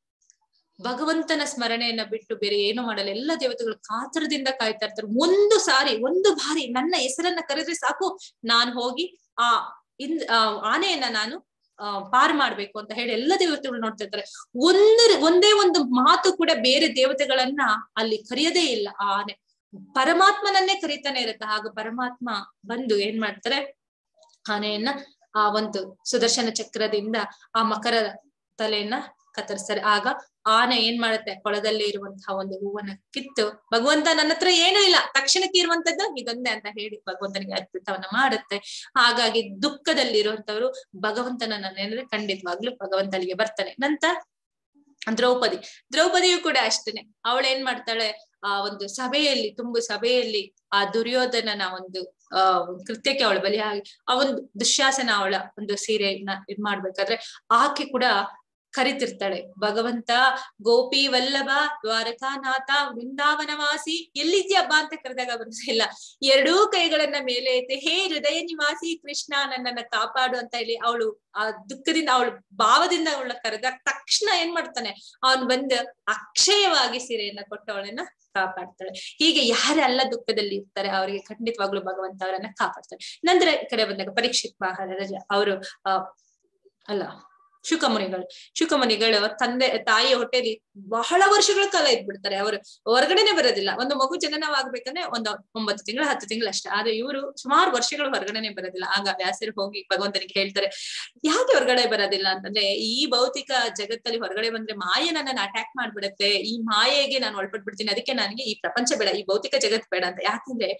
ಭಗವಂತನ ಸ್ಮರಣೆಯನ್ನ ಬಿಟ್ಟು ಬೇರೆ ಏನು ಮಾಡಲ್ಲ ಎಲ್ಲ ದೇವತೆಗಳು ಕಾತರದಿಂದ ಕಾಯ್ತಾ ಇರ್ತಾರೆ ಒಂದು ಸಾರಿ ಒಂದು ಬಾರಿ ನನ್ನ ಹೆಸರನ್ನ ಕರೆದ್ರೆ ಸಾಕು ನಾನ್ ಹೋಗಿ ಆ ಇನ್ ಆನೆಯನ್ನ ನಾನು ಆ ಪಾರ್ ಮಾಡ್ಬೇಕು ಅಂತ ಹೇಳಿ ಎಲ್ಲ ದೇವತೆಗಳು ನೋಡ್ತಾ ಇರ್ತಾರೆ ಒಂದು ಒಂದೇ ಒಂದು ಮಾತು ಕೂಡ ಬೇರೆ ದೇವತೆಗಳನ್ನ ಅಲ್ಲಿ ಕರೆಯದೇ ಇಲ್ಲ ಆ ಆನೆ ಪರಮಾತ್ಮನನ್ನೇ ಕರೀತಾನೆ ಇರುತ್ತೆ ಆಗ ಪರಮಾತ್ಮ ಬಂದು ಏನ್ ಮಾಡ್ತಾರೆ ಆನೆಯನ್ನ ಆ ಒಂದು ಸುದರ್ಶನ ಚಕ್ರದಿಂದ ಆ ಮಕರ ತಲೆಯನ್ನ ಕತ್ತರಿಸ್ತಾರೆ ಆಗ ಆನೆ ಏನ್ ಮಾಡುತ್ತೆ ಕೊಳದಲ್ಲಿ ಇರುವಂತಹ ಒಂದು ಹೂವನ್ನ ಕಿತ್ತು ಭಗವಂತ ನನ್ನ ಹತ್ರ ಏನೂ ಇಲ್ಲ ತಕ್ಷಣಕ್ಕೆ ಇರುವಂತದ್ದು ಇದೊಂದೇ ಅಂತ ಹೇಳಿ ಭಗವಂತನಿಗೆ ಅರ್ಪಿತವನ್ನ ಮಾಡುತ್ತೆ ಹಾಗಾಗಿ ದುಃಖದಲ್ಲಿರುವಂತವ್ರು ಭಗವಂತನನ್ನ ನೆನೆದ್ರೆ ಖಂಡಿತವಾಗ್ಲೂ ಭಗವಂತನಿಗೆ ಬರ್ತಾನೆ ನಂತರ ದ್ರೌಪದಿ ದ್ರೌಪದಿಯು ಕೂಡ ಅಷ್ಟೇನೆ ಅವಳು ಏನ್ ಮಾಡ್ತಾಳೆ ಆ ಒಂದು ಸಭೆಯಲ್ಲಿ ತುಂಬು ಸಭೆಯಲ್ಲಿ ಆ ದುರ್ಯೋಧನನ ಒಂದು ಆ ಕೃತ್ಯಕ್ಕೆ ಅವಳು ಬಲಿಯಾಗಿ ಆ ಒಂದು ದುಶ್ಯಾಸನ ಅವಳ ಒಂದು ಸೀರೆಯನ್ನ ಇದ್ ಮಾಡ್ಬೇಕಾದ್ರೆ ಆಕೆ ಕೂಡ ಕರಿತಿರ್ತಾಳೆ ಭಗವಂತ ಗೋಪಿ ವಲ್ಲಭ ದ್ವಾರಕಾನಾಥ ವೃಂದಾವನವಾಸಿ ಎಲ್ಲಿದ್ಯಬ್ಬಾ ಅಂತ ಕರೆದಾಗ ಬರೋದಿಲ್ಲ ಎರಡೂ ಕೈಗಳನ್ನ ಮೇಲೆ ಐತೆ ಹೇ ಹೃದಯ ನಿವಾಸಿ ಕೃಷ್ಣ ನನ್ನನ್ನ ಕಾಪಾಡು ಅಂತ ಹೇಳಿ ಅವಳು ಆ ದುಃಖದಿಂದ ಅವಳು ಭಾವದಿಂದ ಅವಳ ಕರೆದಾಗ ತಕ್ಷಣ ಏನ್ ಮಾಡ್ತಾನೆ ಅವನ್ ಬಂದು ಅಕ್ಷಯವಾಗಿ ಸೀರೆಯನ್ನ ಕೊಟ್ಟು ಅವಳನ್ನ ಕಾಪಾಡ್ತಾಳೆ ಹೀಗೆ ಯಾರೆಲ್ಲ ದುಃಖದಲ್ಲಿ ಇರ್ತಾರೆ ಅವರಿಗೆ ಖಂಡಿತವಾಗ್ಲೂ ಭಗವಂತ ಅವರನ್ನ ಕಾಪಾಡ್ತಾರೆ ನಂತರ ಈ ಕಡೆ ಬಂದಾಗ ಪರೀಕ್ಷಿತ್ ಮಹಾರಾಜ ಅವರು ಆ ಅಲ್ಲ ಶುಕಮುನಿಗಳು ಶುಕಮುನಿಗಳು ತಂದೆ ತಾಯಿಯ ಹೊಟ್ಟೆಲಿ ಬಹಳ ವರ್ಷಗಳ ಕಾಲ ಇದ್ಬಿಡ್ತಾರೆ ಅವರು ಹೊರಗಡೆನೆ ಬರೋದಿಲ್ಲ ಒಂದು ಮಗು ಜನನವಾಗ್ಬೇಕಂದ್ರೆ ಒಂದು ಒಂಬತ್ತು ತಿಂಗಳು ಹತ್ತು ತಿಂಗಳು ಅಷ್ಟೇ ಆದ್ರೆ ಇವರು ಸುಮಾರು ವರ್ಷಗಳು ಹೊರಗಡೆನೆ ಬರೋದಿಲ್ಲ ಆಗ ವ್ಯಾಸರು ಹೋಗಿ ಭಗವಂತನಿಗೆ ಹೇಳ್ತಾರೆ ಯಾಕೆ ಹೊರಗಡೆ ಬರೋದಿಲ್ಲ ಅಂತಂದ್ರೆ ಈ ಭೌತಿಕ ಜಗತ್ತಲ್ಲಿ ಹೊರಗಡೆ ಬಂದ್ರೆ ಮಾಯೆ ನನ್ನನ್ನು ಅಟ್ಯಾಕ್ ಮಾಡ್ಬಿಡುತ್ತೆ ಈ ಮಾಯೆಗೆ ನಾನು ಒಳಪಟ್ಬಿಡ್ತೀನಿ ಅದಕ್ಕೆ ನನಗೆ ಈ ಪ್ರಪಂಚ ಬೇಡ ಈ ಭೌತಿಕ ಜಗತ್ ಬೇಡ ಅಂತ ಯಾಕಂದ್ರೆ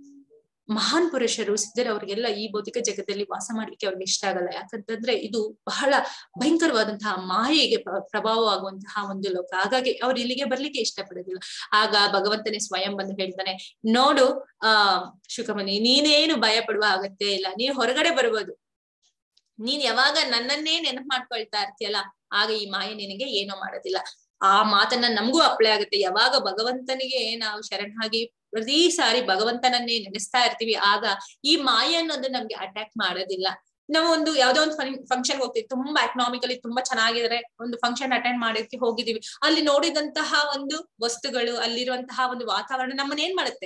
ಮಹಾನ್ ಪುರುಷರು ಸಿದ್ಧರವ್ರಿಗೆಲ್ಲ ಈ ಭೌತಿಕ ಜಗತ್ತಲ್ಲಿ ವಾಸ ಮಾಡ್ಲಿಕ್ಕೆ ಅವ್ರಿಗೆ ಇಷ್ಟ ಆಗಲ್ಲ ಯಾಕಂತಂದ್ರೆ ಇದು ಬಹಳ ಭಯಂಕರವಾದಂತಹ ಮಾಯೆಗೆ ಪ್ರಭಾವ ಆಗುವಂತಹ ಒಂದು ಲೋಕ ಹಾಗಾಗಿ ಅವ್ರು ಇಲ್ಲಿಗೆ ಬರ್ಲಿಕ್ಕೆ ಇಷ್ಟಪಡೋದಿಲ್ಲ ಆಗ ಭಗವಂತನೇ ಸ್ವಯಂ ಬಂದು ಹೇಳ್ತಾನೆ ನೋಡು ಆ ಶುಕಮನಿ ನೀನೇನು ಭಯ ಪಡುವ ಅಗತ್ಯ ಇಲ್ಲ ನೀನ್ ಹೊರಗಡೆ ಬರ್ಬೋದು ನೀನ್ ಯಾವಾಗ ನನ್ನನ್ನೇ ನೆನಪು ಮಾಡ್ಕೊಳ್ತಾ ಇರ್ತೀಯಲ್ಲ ಆಗ ಈ ಮಾಯೆ ನಿನಗೆ ಏನೋ ಮಾಡೋದಿಲ್ಲ ಆ ಮಾತನ್ನ ನಮಗೂ ಅಪ್ಲೈ ಆಗುತ್ತೆ ಯಾವಾಗ ಭಗವಂತನಿಗೆ ನಾವು ಶರಣಾಗಿ ಪ್ರತಿ ಸಾರಿ ಭಗವಂತನನ್ನೇ ನೆನೆಸ್ತಾ ಇರ್ತೀವಿ ಆಗ ಈ ಮಾಯೆ ಅನ್ನೋದು ನಮ್ಗೆ ಅಟ್ಯಾಕ್ ಮಾಡೋದಿಲ್ಲ ನಾವು ಒಂದು ಯಾವ್ದೋ ಒಂದು ಫಂಕ್ಷನ್ ಹೋಗ್ತೀವಿ ತುಂಬಾ ಎಕನಾಮಿಕಲಿ ತುಂಬಾ ಚೆನ್ನಾಗಿದ್ರೆ ಒಂದು ಫಂಕ್ಷನ್ ಅಟೆಂಡ್ ಮಾಡೋದಕ್ಕೆ ಹೋಗಿದೀವಿ ಅಲ್ಲಿ ನೋಡಿದಂತಹ ಒಂದು ವಸ್ತುಗಳು ಅಲ್ಲಿರುವಂತಹ ಒಂದು ವಾತಾವರಣ ನಮ್ಮನ್ನ ಏನ್ ಮಾಡುತ್ತೆ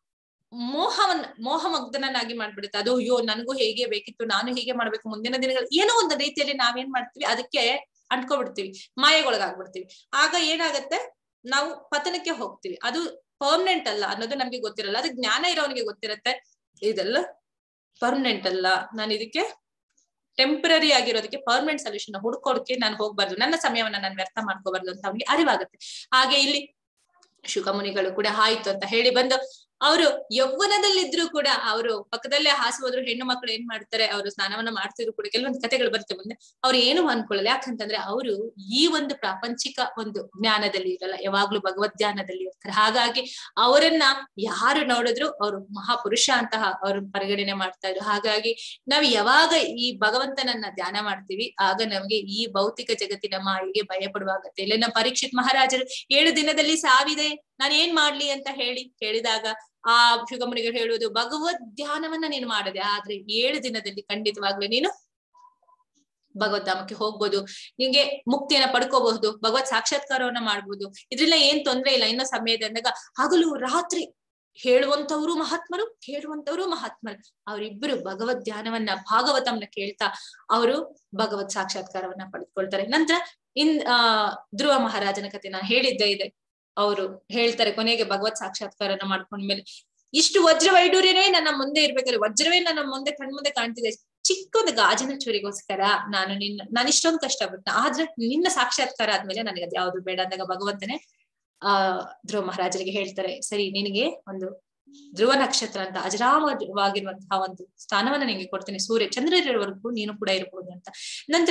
ಮೋಹವನ್ನ ಮೋಹಮಗ್ಧನನ್ನಾಗಿ ಮಾಡ್ಬಿಡುತ್ತೆ ಅದು ಅಯ್ಯೋ ನನಗೂ ಹೇಗೆ ಬೇಕಿತ್ತು ನಾನು ಹೀಗೆ ಮಾಡ್ಬೇಕು ಮುಂದಿನ ದಿನಗಳು ಏನೋ ಒಂದು ರೀತಿಯಲ್ಲಿ ನಾವೇನ್ ಮಾಡ್ತೀವಿ ಅದಕ್ಕೆ ಅಂಟ್ಕೊಬಿಡ್ತೀವಿ ಮಾಯೆಗೊಳಗಾಗ್ಬಿಡ್ತೀವಿ ಆಗ ಏನಾಗತ್ತೆ ನಾವು ಪತನಕ್ಕೆ ಹೋಗ್ತೀವಿ ಅದು ಪರ್ಮನೆಂಟ್ ಅಲ್ಲ ಅನ್ನೋದು ನಮ್ಗೆ ಗೊತ್ತಿರಲ್ಲ ಅದು ಜ್ಞಾನ ಇರೋನಿಗೆ ಗೊತ್ತಿರತ್ತೆ ಇದೆಲ್ಲ ಪರ್ಮನೆಂಟ್ ಅಲ್ಲ ನಾನು ಇದಕ್ಕೆ ಟೆಂಪರರಿ ಆಗಿರೋದಕ್ಕೆ ಪರ್ಮನೆಂಟ್ ಸೊಲ್ಯೂಷನ್ ಹುಡ್ಕೋದಕ್ಕೆ ನಾನು ಹೋಗ್ಬಾರ್ದು ನನ್ನ ಸಮಯವನ್ನ ನಾನು ವ್ಯರ್ಥ ಮಾಡ್ಕೋಬಾರ್ದು ಅಂತ ಅವ್ನಿಗೆ ಅರಿವಾಗುತ್ತೆ ಹಾಗೆ ಇಲ್ಲಿ ಶುಕಮುನಿಗಳು ಕೂಡ ಆಯ್ತು ಅಂತ ಹೇಳಿ ಬಂದು ಅವರು ಯೌವನದಲ್ಲಿದ್ರು ಕೂಡ ಅವರು ಪಕ್ಕದಲ್ಲೇ ಹಾಸು ಹೋದ್ರು ಹೆಣ್ಣು ಮಕ್ಕಳು ಏನ್ ಮಾಡ್ತಾರೆ ಅವರು ಸ್ನಾನವನ್ನ ಮಾಡ್ತಿದ್ರು ಕೂಡ ಕೆಲವೊಂದು ಕಥೆಗಳು ಬರುತ್ತೆ ಮುಂದೆ ಅವ್ರು ಏನು ಅನ್ಕೊಳ್ಳಲ್ಲ ಯಾಕಂತಂದ್ರೆ ಅವರು ಈ ಒಂದು ಪ್ರಾಪಂಚಿಕ ಒಂದು ಜ್ಞಾನದಲ್ಲಿ ಇರಲ್ಲ ಯಾವಾಗ್ಲೂ ಭಗವದ್ ಜ್ಞಾನದಲ್ಲಿ ಇರ್ತಾರೆ ಹಾಗಾಗಿ ಅವರನ್ನ ಯಾರು ನೋಡಿದ್ರು ಅವರು ಮಹಾಪುರುಷ ಅಂತಹ ಅವ್ರ ಪರಿಗಣನೆ ಮಾಡ್ತಾ ಇದ್ರು ಹಾಗಾಗಿ ನಾವು ಯಾವಾಗ ಈ ಭಗವಂತನನ್ನ ಧ್ಯಾನ ಮಾಡ್ತೀವಿ ಆಗ ನಮ್ಗೆ ಈ ಭೌತಿಕ ಜಗತ್ತಿನ ಮಾಯಿಗೆ ಭಯ ಪಡುವಾಗತ್ತೆ ಇಲ್ಲ ನಮ್ಮ ಪರೀಕ್ಷಿತ್ ಮಹಾರಾಜರು ಏಳು ದಿನದಲ್ಲಿ ಸಾವಿದೆ ನಾನು ಏನ್ ಮಾಡ್ಲಿ ಅಂತ ಹೇಳಿ ಕೇಳಿದಾಗ ಆ ಶುಗಮನಿಗಳು ಹೇಳುವುದು ಭಗವದ್ ಧ್ಯಾನವನ್ನ ನೀನು ಮಾಡದೆ ಆದ್ರೆ ಏಳು ದಿನದಲ್ಲಿ ಖಂಡಿತವಾಗ್ಲೂ ನೀನು ಭಗವದ್ಧಾಮಕ್ಕೆ ಹೋಗ್ಬೋದು ನಿಮ್ಗೆ ಮುಕ್ತಿಯನ್ನ ಪಡ್ಕೋಬಹುದು ಭಗವತ್ ಸಾಕ್ಷಾತ್ಕಾರವನ್ನ ಮಾಡ್ಬೋದು ಇದ್ರಿಂದ ಏನ್ ತೊಂದ್ರೆ ಇಲ್ಲ ಇನ್ನೂ ಸಮಯದ ಅಂದಾಗ ಹಗಲು ರಾತ್ರಿ ಹೇಳುವಂತವ್ರು ಮಹಾತ್ಮರು ಕೇಳುವಂತವ್ರು ಮಹಾತ್ಮರು ಅವರಿಬ್ಬರು ಭಗವದ್ ಧ್ಯಾನವನ್ನ ಭಾಗವತಂನ ಕೇಳ್ತಾ ಅವರು ಭಗವತ್ ಸಾಕ್ಷಾತ್ಕಾರವನ್ನ ಪಡೆದುಕೊಳ್ತಾರೆ ನಂತರ ಇನ್ ಆ ಧ್ರುವ ಮಹಾರಾಜನ ಕತೆ ನಾನು ಹೇಳಿದ್ದೇ ಇದೆ ಅವರು ಹೇಳ್ತಾರೆ ಕೊನೆಗೆ ಭಗವತ್ ಸಾಕ್ಷಾತ್ಕಾರನ ಮಾಡ್ಕೊಂಡ್ಮೇಲೆ ಇಷ್ಟು ವಜ್ರ ವೈಡೂರ್ಯವೇ ನನ್ನ ಮುಂದೆ ಇರ್ಬೇಕಾದ್ರೆ ವಜ್ರವೇ ನನ್ನ ಮುಂದೆ ಕಣ್ಮುಂದೆ ಕಾಣ್ತಿದೆ ಚಿಕ್ಕೊಂದು ಗಾಜಿನ ಚೂರಿಗೋಸ್ಕರ ನಾನು ನಿನ್ನ ನಾನು ಇಷ್ಟೊಂದು ಕಷ್ಟಪಟ್ಟ ಆದ್ರೆ ನಿನ್ನ ಸಾಕ್ಷಾತ್ಕಾರ ಆದ್ಮೇಲೆ ನನಗೆ ಅದು ಯಾವ್ದು ಬೇಡ ಅಂದಾಗ ಭಗವಂತನೇ ಆ ಧ್ರುವ ಮಹಾರಾಜರಿಗೆ ಹೇಳ್ತಾರೆ ಸರಿ ನಿನಗೆ ಒಂದು ಧ್ರುವ ನಕ್ಷತ್ರ ಅಂತ ಅಜರಾಮವಾಗಿರುವಂತಹ ಒಂದು ಸ್ಥಾನವನ್ನ ನಿನಗೆ ಕೊಡ್ತೇನೆ ಸೂರ್ಯ ಚಂದ್ರರವರೆಗೂ ನೀನು ಕೂಡ ಇರ್ಬೋದು ಅಂತ ನಂತರ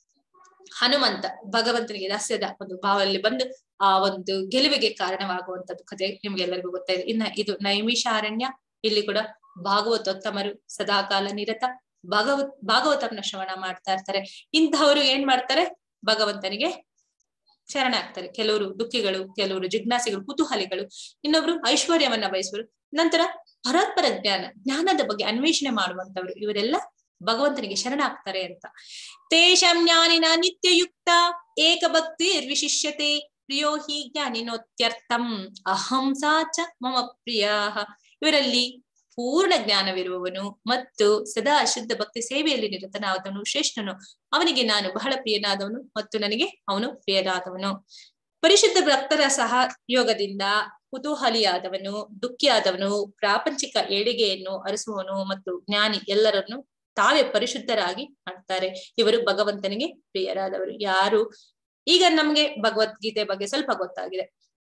ಹನುಮಂತ ಭಗವಂತನಿಗೆ ದಾಸ್ಯದ ಒಂದು ಭಾವದಲ್ಲಿ ಬಂದು ಆ ಒಂದು ಗೆಲುವಿಗೆ ಕಾರಣವಾಗುವಂತದ್ದು ಕಥೆ ನಿಮ್ಗೆಲ್ಲರಿಗೂ ಗೊತ್ತಾಯಿದೆ ಇನ್ನ ಇದು ನೈಮಿಷಾರಣ್ಯ ಇಲ್ಲಿ ಕೂಡ ಭಾಗವತೋತ್ತಮರು ಸದಾಕಾಲ ನಿರತ ಭಾಗವತ್ ಭಾಗವತನ ಶ್ರವಣ ಮಾಡ್ತಾ ಇರ್ತಾರೆ ಇಂತಹವರು ಏನ್ ಮಾಡ್ತಾರೆ ಭಗವಂತನಿಗೆ ಶರಣಾಗ್ತಾರೆ ಕೆಲವರು ದುಃಖಿಗಳು ಕೆಲವರು ಜಿಜ್ಞಾಸಿಗಳು ಕುತೂಹಲಿಗಳು ಇನ್ನೊಬ್ರು ಐಶ್ವರ್ಯವನ್ನ ಬಯಸುವರು ನಂತರ ಪರಸ್ಪರ ಜ್ಞಾನ ಜ್ಞಾನದ ಬಗ್ಗೆ ಅನ್ವೇಷಣೆ ಮಾಡುವಂತವ್ರು ಇವರೆಲ್ಲ ಭಗವಂತನಿಗೆ ಶರಣಾಗ್ತಾರೆ ಅಂತ ತೇಷಾಂ ಜ್ಞಾನಿನ ನಿತ್ಯಯುಕ್ತ ಏಕಭಕ್ತಿರ್ವಿಶಿಷ್ಯತೆ ಪ್ರಿಯೋ ಹಿ ಜ್ಞಾನಿನೋತ್ಯರ್ಥಂ ಅಹಂ ಸಾಚ ಮಮ ಪ್ರಿಯ ಇವರಲ್ಲಿ ಪೂರ್ಣ ಜ್ಞಾನವಿರುವವನು ಮತ್ತು ಸದಾ ಶುದ್ಧ ಭಕ್ತಿ ಸೇವೆಯಲ್ಲಿ ನಿರತನಾದವನು ಶ್ರೇಷ್ಠನು ಅವನಿಗೆ ನಾನು ಬಹಳ ಪ್ರಿಯನಾದವನು ಮತ್ತು ನನಗೆ ಅವನು ಪ್ರಿಯನಾದವನು ಪರಿಶುದ್ಧ ಭಕ್ತರ ಸಹಯೋಗದಿಂದ ಕುತೂಹಲಿಯಾದವನು ದುಃಖಿಯಾದವನು ಪ್ರಾಪಂಚಿಕ ಏಳಿಗೆಯನ್ನು ಅರಸುವವನು ಮತ್ತು ಜ್ಞಾನಿ ಎಲ್ಲರನ್ನು ತಾವೇ ಪರಿಶುದ್ಧರಾಗಿ ಮಾಡ್ತಾರೆ ಇವರು ಭಗವಂತನಿಗೆ ಪ್ರಿಯರಾದವರು ಯಾರು ಈಗ ನಮ್ಗೆ ಭಗವದ್ಗೀತೆ ಬಗ್ಗೆ ಸ್ವಲ್ಪ ಗೊತ್ತಾಗಿದೆ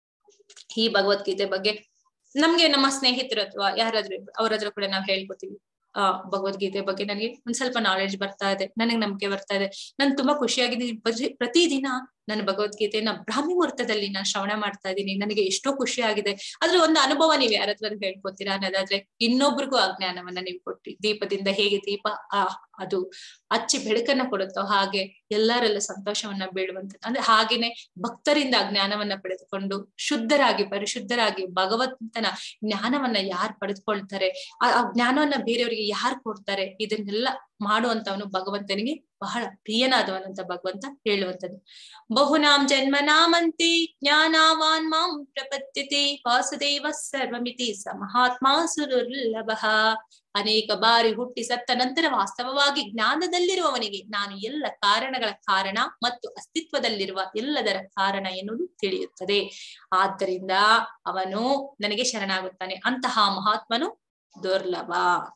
ಈ ಭಗವದ್ಗೀತೆ ಬಗ್ಗೆ ನಮ್ಗೆ ನಮ್ಮ ಸ್ನೇಹಿತರು ಅಥವಾ ಯಾರಾದ್ರೂ ಅವ್ರ ಹತ್ರ ಕೂಡ ನಾವು ಹೇಳ್ಕೊತೀವಿ ಆ ಭಗವದ್ಗೀತೆ ಬಗ್ಗೆ ನನಗೆ ಒಂದ್ ಸ್ವಲ್ಪ ನಾಲೆಡ್ಜ್ ಬರ್ತಾ ಇದೆ ನನಗೆ ನಂಬಿಕೆ ಬರ್ತಾ ಇದೆ ನಾನು ತುಂಬಾ ಖುಷಿಯಾಗಿದ್ದೀನಿ ಪ್ರತಿ ಪ್ರತಿದಿನ ನಾನು ಭಗವದ್ಗೀತೆಯನ್ನ ಬ್ರಾಹ್ಮಿ ಮುಹೂರ್ತದಲ್ಲಿ ನಾನು ಶ್ರವಣ ಮಾಡ್ತಾ ಇದ್ದೀನಿ ನನಗೆ ಎಷ್ಟೋ ಖುಷಿ ಆಗಿದೆ ಅದ್ರ ಒಂದು ಅನುಭವ ನೀವು ಯಾರ ಹತ್ರ ಹೇಳ್ಕೊತೀರಾ ಅನ್ನೋದಾದ್ರೆ ಇನ್ನೊಬ್ರಿಗೂ ಆ ಜ್ಞಾನವನ್ನ ನೀವು ಕೊಟ್ಟಿ ದೀಪದಿಂದ ಹೇಗೆ ದೀಪ ಆ ಅದು ಹಚ್ಚಿ ಬೆಳಕನ್ನ ಕೊಡುತ್ತೋ ಹಾಗೆ ಎಲ್ಲರಲ್ಲೂ ಸಂತೋಷವನ್ನ ಬೀಳುವಂತ ಅಂದ್ರೆ ಹಾಗೇನೆ ಭಕ್ತರಿಂದ ಆ ಜ್ಞಾನವನ್ನ ಪಡೆದುಕೊಂಡು ಶುದ್ಧರಾಗಿ ಪರಿಶುದ್ಧರಾಗಿ ಭಗವಂತನ ಜ್ಞಾನವನ್ನ ಯಾರು ಪಡೆದುಕೊಳ್ತಾರೆ ಆ ಆ ಜ್ಞಾನವನ್ನ ಬೇರೆಯವರಿಗೆ ಯಾರು ಕೊಡ್ತಾರೆ ಇದನ್ನೆಲ್ಲ ಮಾಡುವಂತವನು ಭಗವಂತನಿಗೆ ಬಹಳ ಪ್ರಿಯನಾದವನಂತ ಭಗವಂತ ಹೇಳುವಂತದ್ದು ಬಹುನಾಂ ಜನ್ಮನಾಮಂತೆ ಜ್ಞಾನಾವಾನ್ ಮಾಂ ಪ್ರಪದ್ಯತೆ ವಾಸುದೇವ ಸರ್ವಮಿತಿ ಸ ಮಹಾತ್ಮ ಸುರುರ್ಲಭ ಅನೇಕ ಬಾರಿ ಹುಟ್ಟಿ ಸತ್ತ ನಂತರ ವಾಸ್ತವವಾಗಿ ಜ್ಞಾನದಲ್ಲಿರುವವನಿಗೆ ನಾನು ಎಲ್ಲ ಕಾರಣಗಳ ಕಾರಣ ಮತ್ತು ಅಸ್ತಿತ್ವದಲ್ಲಿರುವ ಎಲ್ಲದರ ಕಾರಣ ಎನ್ನುವುದು ತಿಳಿಯುತ್ತದೆ ಆದ್ದರಿಂದ ಅವನು ನನಗೆ ಶರಣಾಗುತ್ತಾನೆ ಅಂತಹ ಮಹಾತ್ಮನು ದುರ್ಲಭ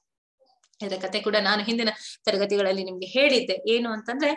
ಇದರ ಕತೆ ಕೂಡ ನಾನು ಹಿಂದಿನ ತರಗತಿಗಳಲ್ಲಿ ನಿಮ್ಗೆ ಹೇಳಿದ್ದೆ ಏನು ಅಂತಂದ್ರೆ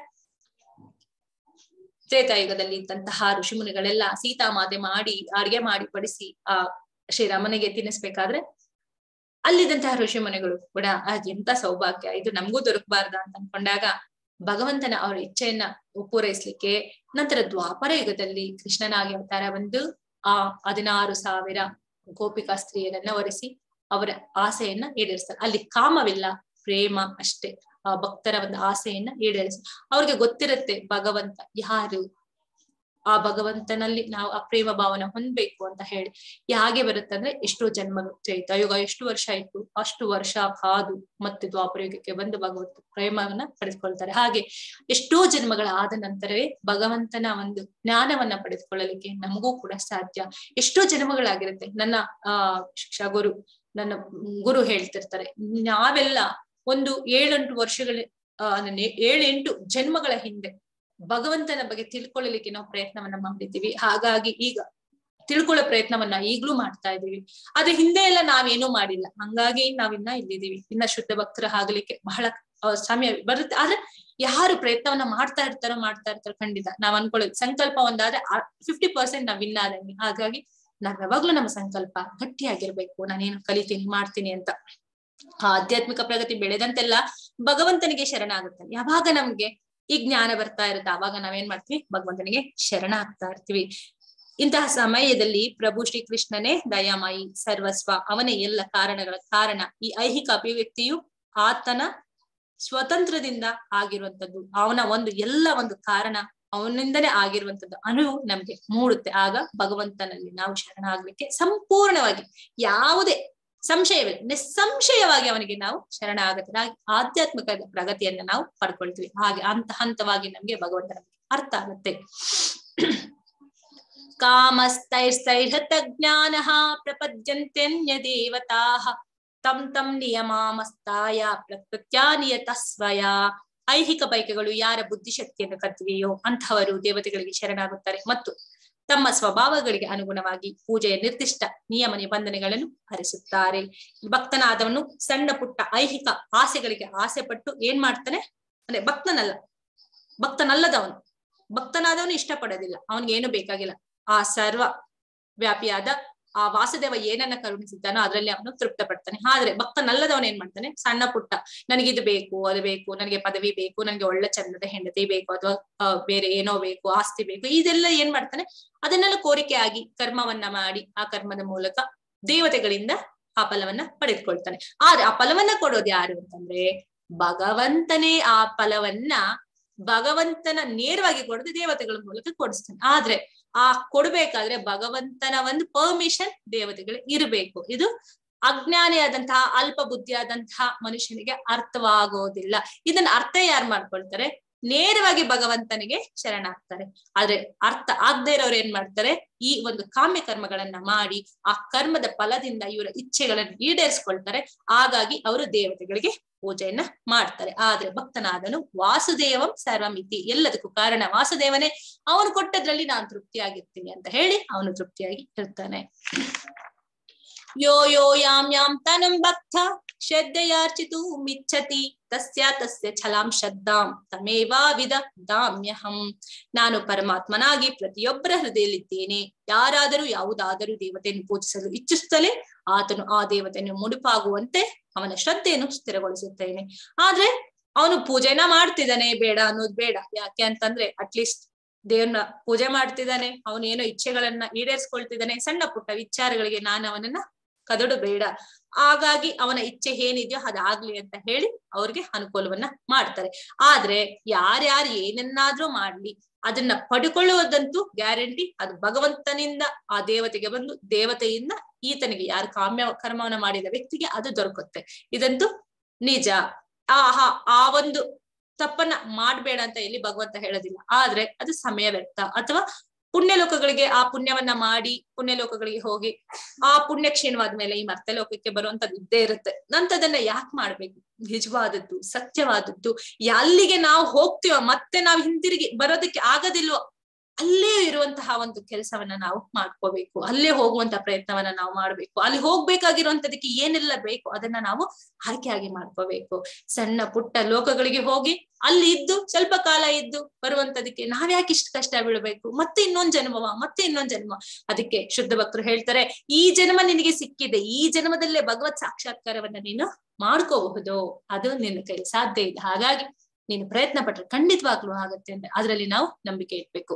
ತ್ರೇತಾಯುಗದಲ್ಲಿ ಇದ್ದಂತಹ ಋಷಿಮುನಿಗಳೆಲ್ಲ ಸೀತಾಮಾತೆ ಮಾಡಿ ಅಡ್ಗೆ ಮಾಡಿ ಬಡಿಸಿ ಆ ಶ್ರೀರಾಮನಿಗೆ ತಿನ್ನಿಸ್ಬೇಕಾದ್ರೆ ಅಲ್ಲಿದ್ದಂತಹ ಋಷಿಮುನಿಗಳು ಕೂಡ ಅದ್ ಎಂತ ಸೌಭಾಗ್ಯ ಇದು ನಮಗೂ ದೊರಕಬಾರ್ದ ಅಂತ ಅನ್ಕೊಂಡಾಗ ಭಗವಂತನ ಅವರ ಇಚ್ಛೆಯನ್ನ ಪೂರೈಸ್ಲಿಕ್ಕೆ ನಂತರ ದ್ವಾಪರ ಯುಗದಲ್ಲಿ ಕೃಷ್ಣನಾಗಿ ಅವತಾರ ಬಂದು ಆ ಹದಿನಾರು ಸಾವಿರ ಗೋಪಿಕಾ ಸ್ತ್ರೀಯರನ್ನ ಒರೆಸಿ ಅವರ ಆಸೆಯನ್ನ ಈಡೇರಿಸ್ತಾರೆ ಅಲ್ಲಿ ಕಾಮವಿಲ್ಲ ಪ್ರೇಮ ಅಷ್ಟೇ ಆ ಭಕ್ತರ ಒಂದು ಆಸೆಯನ್ನ ಈಡೇರಿಸಿ ಅವ್ರಿಗೆ ಗೊತ್ತಿರುತ್ತೆ ಭಗವಂತ ಯಾರು ಆ ಭಗವಂತನಲ್ಲಿ ನಾವು ಆ ಪ್ರೇಮ ಭಾವನ ಹೊಂದ್ಬೇಕು ಅಂತ ಹೇಳಿ ಹಾಗೆ ಬರುತ್ತೆ ಅಂದ್ರೆ ಎಷ್ಟೋ ಜನ್ಮಗಳು ತ್ರೇತಾಯುಗ ಎಷ್ಟು ವರ್ಷ ಆಯ್ತು ಅಷ್ಟು ವರ್ಷ ಕಾದು ಮತ್ತೆ ದ್ವಾಪರಯುಗಕ್ಕೆ ಬಂದು ಭಗವಂತ ಪ್ರೇಮವನ್ನ ಪಡೆದುಕೊಳ್ತಾರೆ ಹಾಗೆ ಎಷ್ಟೋ ಜನ್ಮಗಳ ಆದ ನಂತರವೇ ಭಗವಂತನ ಒಂದು ಜ್ಞಾನವನ್ನ ಪಡೆದುಕೊಳ್ಳಲಿಕ್ಕೆ ನಮಗೂ ಕೂಡ ಸಾಧ್ಯ ಎಷ್ಟೋ ಜನ್ಮಗಳಾಗಿರುತ್ತೆ ನನ್ನ ಆ ಶಿಕ್ಷಾ ಗುರು ನನ್ನ ಗುರು ಹೇಳ್ತಿರ್ತಾರೆ ನಾವೆಲ್ಲ ಒಂದು ಏಳೆಂಟು ವರ್ಷಗಳ ಆ ಏಳೆಂಟು ಜನ್ಮಗಳ ಹಿಂದೆ ಭಗವಂತನ ಬಗ್ಗೆ ತಿಳ್ಕೊಳ್ಳಲಿಕ್ಕೆ ನಾವು ಪ್ರಯತ್ನವನ್ನ ಮಾಡಿದ್ದೀವಿ ಹಾಗಾಗಿ ಈಗ ತಿಳ್ಕೊಳ್ಳೋ ಪ್ರಯತ್ನವನ್ನ ಈಗ್ಲೂ ಮಾಡ್ತಾ ಇದೀವಿ ಆದ್ರೆ ಹಿಂದೆ ಎಲ್ಲ ನಾವೇನೂ ಮಾಡಿಲ್ಲ ಹಂಗಾಗಿ ನಾವಿನ್ನ ಇಲ್ಲಿದ್ದೀವಿ ಇನ್ನ ಶುದ್ಧ ಭಕ್ತರ ಆಗ್ಲಿಕ್ಕೆ ಬಹಳ ಸಮಯ ಬರುತ್ತೆ ಆದ್ರೆ ಯಾರು ಪ್ರಯತ್ನವನ್ನ ಮಾಡ್ತಾ ಇರ್ತಾರೋ ಮಾಡ್ತಾ ಇರ್ತಾರೋ ಖಂಡಿತ ನಾವ್ ಅನ್ಕೊಳ್ಳೋದು ಸಂಕಲ್ಪ ಒಂದಾದ್ರೆ ಫಿಫ್ಟಿ ಪರ್ಸೆಂಟ್ ನಾವ್ ವಿನ್ ಆದಂಗೆ ಹಾಗಾಗಿ ನಾವ್ ಯಾವಾಗ್ಲೂ ನಮ್ಮ ಸಂಕಲ್ಪ ಗಟ್ಟಿಯಾಗಿರ್ಬೇಕು ನಾನೇನು ಕಲಿತೀನಿ ಮಾಡ್ತೀನಿ ಅಂತ ಆ ಆಧ್ಯಾತ್ಮಿಕ ಪ್ರಗತಿ ಬೆಳೆದಂತೆಲ್ಲ ಭಗವಂತನಿಗೆ ಶರಣಾಗುತ್ತೆ ಯಾವಾಗ ನಮ್ಗೆ ಈ ಜ್ಞಾನ ಬರ್ತಾ ಇರುತ್ತೆ ಆವಾಗ ನಾವೇನ್ ಮಾಡ್ತೀವಿ ಭಗವಂತನಿಗೆ ಶರಣ ಆಗ್ತಾ ಇರ್ತೀವಿ ಇಂತಹ ಸಮಯದಲ್ಲಿ ಪ್ರಭು ಶ್ರೀಕೃಷ್ಣನೇ ದಯಾಮಾಯಿ ಸರ್ವಸ್ವ ಅವನೇ ಎಲ್ಲ ಕಾರಣಗಳ ಕಾರಣ ಈ ಐಹಿಕ ಅಭಿವ್ಯಕ್ತಿಯು ಆತನ ಸ್ವತಂತ್ರದಿಂದ ಆಗಿರುವಂತದ್ದು ಅವನ ಒಂದು ಎಲ್ಲ ಒಂದು ಕಾರಣ ಅವನಿಂದನೇ ಆಗಿರುವಂತದ್ದು ಅನುವು ನಮ್ಗೆ ಮೂಡುತ್ತೆ ಆಗ ಭಗವಂತನಲ್ಲಿ ನಾವು ಶರಣ ಆಗ್ಲಿಕ್ಕೆ ಸಂಪೂರ್ಣವಾಗಿ ಯಾವುದೇ ಸಂಶಯವಿಲ್ಲ ನಿಸ್ಸಂಶಯವಾಗಿ ಅವನಿಗೆ ನಾವು ಶರಣಾಗತರಾಗಿ ಆಧ್ಯಾತ್ಮಿಕ ಪ್ರಗತಿಯನ್ನ ನಾವು ಪಡ್ಕೊಳ್ತೀವಿ ಹಾಗೆ ಹಂತ ಹಂತವಾಗಿ ನಮ್ಗೆ ಭಗವಂತ ನಮ್ಗೆ ಅರ್ಥ ಆಗುತ್ತೆ ಕಾಮಸ್ತೈಸ್ತೈರ್ಹತ ಜ್ಞಾನ ಪ್ರಪದ್ಯಂತ್ಯನ್ಯ ದೇವತಾ ತಂ ತಂ ನಿಯಮಾಮಸ್ತಾಯ ಪ್ರಕೃತ್ಯಾ ನಿಯತ ಸ್ವಯ ಐಹಿಕ ಬೈಕೆಗಳು ಯಾರ ಬುದ್ಧಿಶಕ್ತಿಯನ್ನು ಕದ್ದಿವೆಯೋ ಅಂತಹವರು ದೇವತೆಗಳಿಗೆ ಶರಣಾಗುತ್ತಾರೆ ಮತ್ತು ತಮ್ಮ ಸ್ವಭಾವಗಳಿಗೆ ಅನುಗುಣವಾಗಿ ಪೂಜೆಯ ನಿರ್ದಿಷ್ಟ ನಿಯಮ ನಿಬಂಧನೆಗಳನ್ನು ಹರಿಸುತ್ತಾರೆ ಭಕ್ತನಾದವನು ಸಣ್ಣ ಪುಟ್ಟ ಐಹಿಕ ಆಸೆಗಳಿಗೆ ಆಸೆ ಪಟ್ಟು ಏನ್ ಮಾಡ್ತಾನೆ ಅಂದ್ರೆ ಭಕ್ತನಲ್ಲ ಭಕ್ತನಲ್ಲದವನು ಭಕ್ತನಾದವನು ಇಷ್ಟಪಡೋದಿಲ್ಲ ಅವನಿಗೆ ಏನು ಬೇಕಾಗಿಲ್ಲ ಆ ಸರ್ವ ವ್ಯಾಪಿಯಾದ ಆ ವಾಸುದೇವ ಏನನ್ನ ಕರುಣಿಸಿದ್ದಾನೋ ಅದರಲ್ಲಿ ಅವನು ತೃಪ್ತ ಪಡ್ತಾನೆ ಆದ್ರೆ ಭಕ್ತನಲ್ಲದವನು ಏನ್ ಮಾಡ್ತಾನೆ ಸಣ್ಣ ಪುಟ್ಟ ನನಗಿದು ಬೇಕು ಅದು ಬೇಕು ನನಗೆ ಪದವಿ ಬೇಕು ನನಗೆ ಒಳ್ಳೆ ಚಂದದ ಹೆಂಡತಿ ಬೇಕು ಅಥವಾ ಬೇರೆ ಏನೋ ಬೇಕು ಆಸ್ತಿ ಬೇಕು ಇದೆಲ್ಲ ಏನ್ ಮಾಡ್ತಾನೆ ಅದನ್ನೆಲ್ಲ ಕೋರಿಕೆ ಆಗಿ ಕರ್ಮವನ್ನ ಮಾಡಿ ಆ ಕರ್ಮದ ಮೂಲಕ ದೇವತೆಗಳಿಂದ ಆ ಫಲವನ್ನ ಪಡೆದುಕೊಳ್ತಾನೆ ಆದ್ರೆ ಆ ಫಲವನ್ನ ಕೊಡೋದು ಯಾರು ಅಂತಂದ್ರೆ ಭಗವಂತನೇ ಆ ಫಲವನ್ನ ಭಗವಂತನ ನೇರವಾಗಿ ಕೊಡದೆ ದೇವತೆಗಳ ಮೂಲಕ ಕೊಡಿಸ್ತಾನೆ ಆದ್ರೆ ಆ ಕೊಡ್ಬೇಕಾದ್ರೆ ಭಗವಂತನ ಒಂದು ಪರ್ಮಿಷನ್ ದೇವತೆಗಳು ಇರಬೇಕು ಇದು ಅಜ್ಞಾನಿಯಾದಂತಹ ಅಲ್ಪ ಬುದ್ಧಿಯಾದಂತಹ ಮನುಷ್ಯನಿಗೆ ಅರ್ಥವಾಗೋದಿಲ್ಲ ಇದನ್ನ ಅರ್ಥ ಯಾರು ಮಾಡ್ಕೊಳ್ತಾರೆ ನೇರವಾಗಿ ಭಗವಂತನಿಗೆ ಶರಣಾಗ್ತಾರೆ ಆದ್ರೆ ಅರ್ಥ ಆಗದೆ ಇರೋರು ಏನ್ ಮಾಡ್ತಾರೆ ಈ ಒಂದು ಕಾಮ್ಯ ಕರ್ಮಗಳನ್ನ ಮಾಡಿ ಆ ಕರ್ಮದ ಫಲದಿಂದ ಇವರ ಇಚ್ಛೆಗಳನ್ನು ಈಡೇರಿಸ್ಕೊಳ್ತಾರೆ ಹಾಗಾಗಿ ಅವರು ದೇವತೆಗಳಿಗೆ ಪೂಜೆಯನ್ನ ಮಾಡ್ತಾರೆ ಆದ್ರೆ ಭಕ್ತನಾದನು ವಾಸುದೇವಂ ಸರ್ವಮಿತಿ ಎಲ್ಲದಕ್ಕೂ ಕಾರಣ ವಾಸುದೇವನೇ ಅವನು ಕೊಟ್ಟದ್ರಲ್ಲಿ ನಾನು ತೃಪ್ತಿಯಾಗಿರ್ತೀನಿ ಅಂತ ಹೇಳಿ ಅವನು ತೃಪ್ತಿಯಾಗಿ ಇರ್ತಾನೆ ಯೋ ಯೋ ಯಾಮ್ ಯಾಮ್ ತನಂ ಭಕ್ತ ಶ್ರದ್ಧೆಯಾರ್ಚಿತು ಮಿಚ್ಛತಿ ತಸ್ಯ ತಸ್ಯ ಛಲಾಂ ಶ್ರದ್ಧಾಂ ತಮೇವಾ ವಿಧ ದಾಮ್ಯಹಂ ನಾನು ಪರಮಾತ್ಮನಾಗಿ ಪ್ರತಿಯೊಬ್ಬರ ಹೃದಯದಲ್ಲಿದ್ದೇನೆ ಯಾರಾದರೂ ಯಾವುದಾದರೂ ದೇವತೆಯನ್ನು ಪೂಜಿಸಲು ಇಚ್ಛಿಸುತ್ತಲೇ ಆತನು ಆ ದೇವತೆಯನ್ನು ಮುಡುಪಾಗುವಂತೆ ಅವನ ಶ್ರದ್ಧೆಯನ್ನು ಸ್ಥಿರಗೊಳಿಸುತ್ತೇನೆ ಆದ್ರೆ ಅವನು ಪೂಜೆನ ಮಾಡ್ತಿದ್ದಾನೆ ಬೇಡ ಅನ್ನೋದು ಬೇಡ ಯಾಕೆ ಅಂತಂದ್ರೆ ಅಟ್ಲೀಸ್ಟ್ ದೇವ್ರನ್ನ ಪೂಜೆ ಮಾಡ್ತಿದ್ದಾನೆ ಅವನು ಏನೋ ಇಚ್ಛೆಗಳನ್ನ ಈಡೇರಿಸ್ಕೊಳ್ತಿದ್ದಾನೆ ಸಣ್ಣ ಪುಟ್ಟ ವಿಚಾರಗಳಿಗೆ ನಾನು ಅವನನ್ನ ಕದಡು ಬೇಡ ಹಾಗಾಗಿ ಅವನ ಇಚ್ಛೆ ಏನಿದೆಯೋ ಅದಾಗ್ಲಿ ಅಂತ ಹೇಳಿ ಅವ್ರಿಗೆ ಅನುಕೂಲವನ್ನ ಮಾಡ್ತಾರೆ ಆದ್ರೆ ಯಾರ್ಯಾರು ಏನನ್ನಾದ್ರೂ ಮಾಡ್ಲಿ ಅದನ್ನ ಪಡ್ಕೊಳ್ಳುವುದಂತೂ ಗ್ಯಾರಂಟಿ ಅದು ಭಗವಂತನಿಂದ ಆ ದೇವತೆಗೆ ಬಂದು ದೇವತೆಯಿಂದ ಈತನಿಗೆ ಯಾರು ಕಾಮ್ಯ ಕರ್ಮವನ್ನ ಮಾಡಿದ ವ್ಯಕ್ತಿಗೆ ಅದು ದೊರಕುತ್ತೆ ಇದಂತೂ ನಿಜ ಆ ಆ ಒಂದು ತಪ್ಪನ್ನ ಮಾಡ್ಬೇಡ ಅಂತ ಎಲ್ಲಿ ಭಗವಂತ ಹೇಳೋದಿಲ್ಲ ಆದ್ರೆ ಅದು ಸಮಯ ವ್ಯರ್ಥ ಅಥವಾ ಪುಣ್ಯ ಲೋಕಗಳಿಗೆ ಆ ಪುಣ್ಯವನ್ನ ಮಾಡಿ ಪುಣ್ಯ ಲೋಕಗಳಿಗೆ ಹೋಗಿ ಆ ಪುಣ್ಯ ಕ್ಷೀಣವಾದ್ಮೇಲೆ ಈ ಮತ್ತೆ ಲೋಕಕ್ಕೆ ಬರುವಂತದ್ದು ಇದ್ದೇ ಇರುತ್ತೆ ನಂತದನ್ನ ಯಾಕೆ ಮಾಡ್ಬೇಕು ನಿಜವಾದದ್ದು ಸತ್ಯವಾದದ್ದು ಅಲ್ಲಿಗೆ ನಾವು ಹೋಗ್ತೀವ ಮತ್ತೆ ನಾವು ಹಿಂತಿರುಗಿ ಬರೋದಕ್ಕೆ ಆಗದಿಲ್ವೋ ಅಲ್ಲೇ ಇರುವಂತಹ ಒಂದು ಕೆಲಸವನ್ನ ನಾವು ಮಾಡ್ಕೋಬೇಕು ಅಲ್ಲೇ ಹೋಗುವಂತ ಪ್ರಯತ್ನವನ್ನ ನಾವು ಮಾಡ್ಬೇಕು ಅಲ್ಲಿ ಹೋಗ್ಬೇಕಾಗಿರುವಂತದಕ್ಕೆ ಏನೆಲ್ಲ ಬೇಕು ಅದನ್ನ ನಾವು ಆಯ್ಕೆಯಾಗಿ ಮಾಡ್ಕೋಬೇಕು ಸಣ್ಣ ಪುಟ್ಟ ಲೋಕಗಳಿಗೆ ಹೋಗಿ ಅಲ್ಲಿ ಇದ್ದು ಸ್ವಲ್ಪ ಕಾಲ ಇದ್ದು ಬರುವಂತದಕ್ಕೆ ನಾವ್ಯಾಕೆ ಇಷ್ಟು ಕಷ್ಟ ಬೀಳ್ಬೇಕು ಮತ್ತೆ ಇನ್ನೊಂದ್ ಜನ್ಮವ ಮತ್ತೆ ಇನ್ನೊಂದ್ ಜನ್ಮ ಅದಕ್ಕೆ ಶುದ್ಧ ಭಕ್ತರು ಹೇಳ್ತಾರೆ ಈ ಜನ್ಮ ನಿನಗೆ ಸಿಕ್ಕಿದೆ ಈ ಜನ್ಮದಲ್ಲೇ ಭಗವತ್ ಸಾಕ್ಷಾತ್ಕಾರವನ್ನ ನೀನು ಮಾಡ್ಕೋಬಹುದು ಅದು ನಿನ್ನ ಕೈ ಸಾಧ್ಯ ಇದೆ ಹಾಗಾಗಿ ನೀನು ಪ್ರಯತ್ನ ಪಟ್ರೆ ಖಂಡಿತವಾಗ್ಲೂ ಆಗತ್ತೆ ಅಂದ್ರೆ ಅದ್ರಲ್ಲಿ ನಾವು ನಂಬಿಕೆ ಇಟ್ಬೇಕು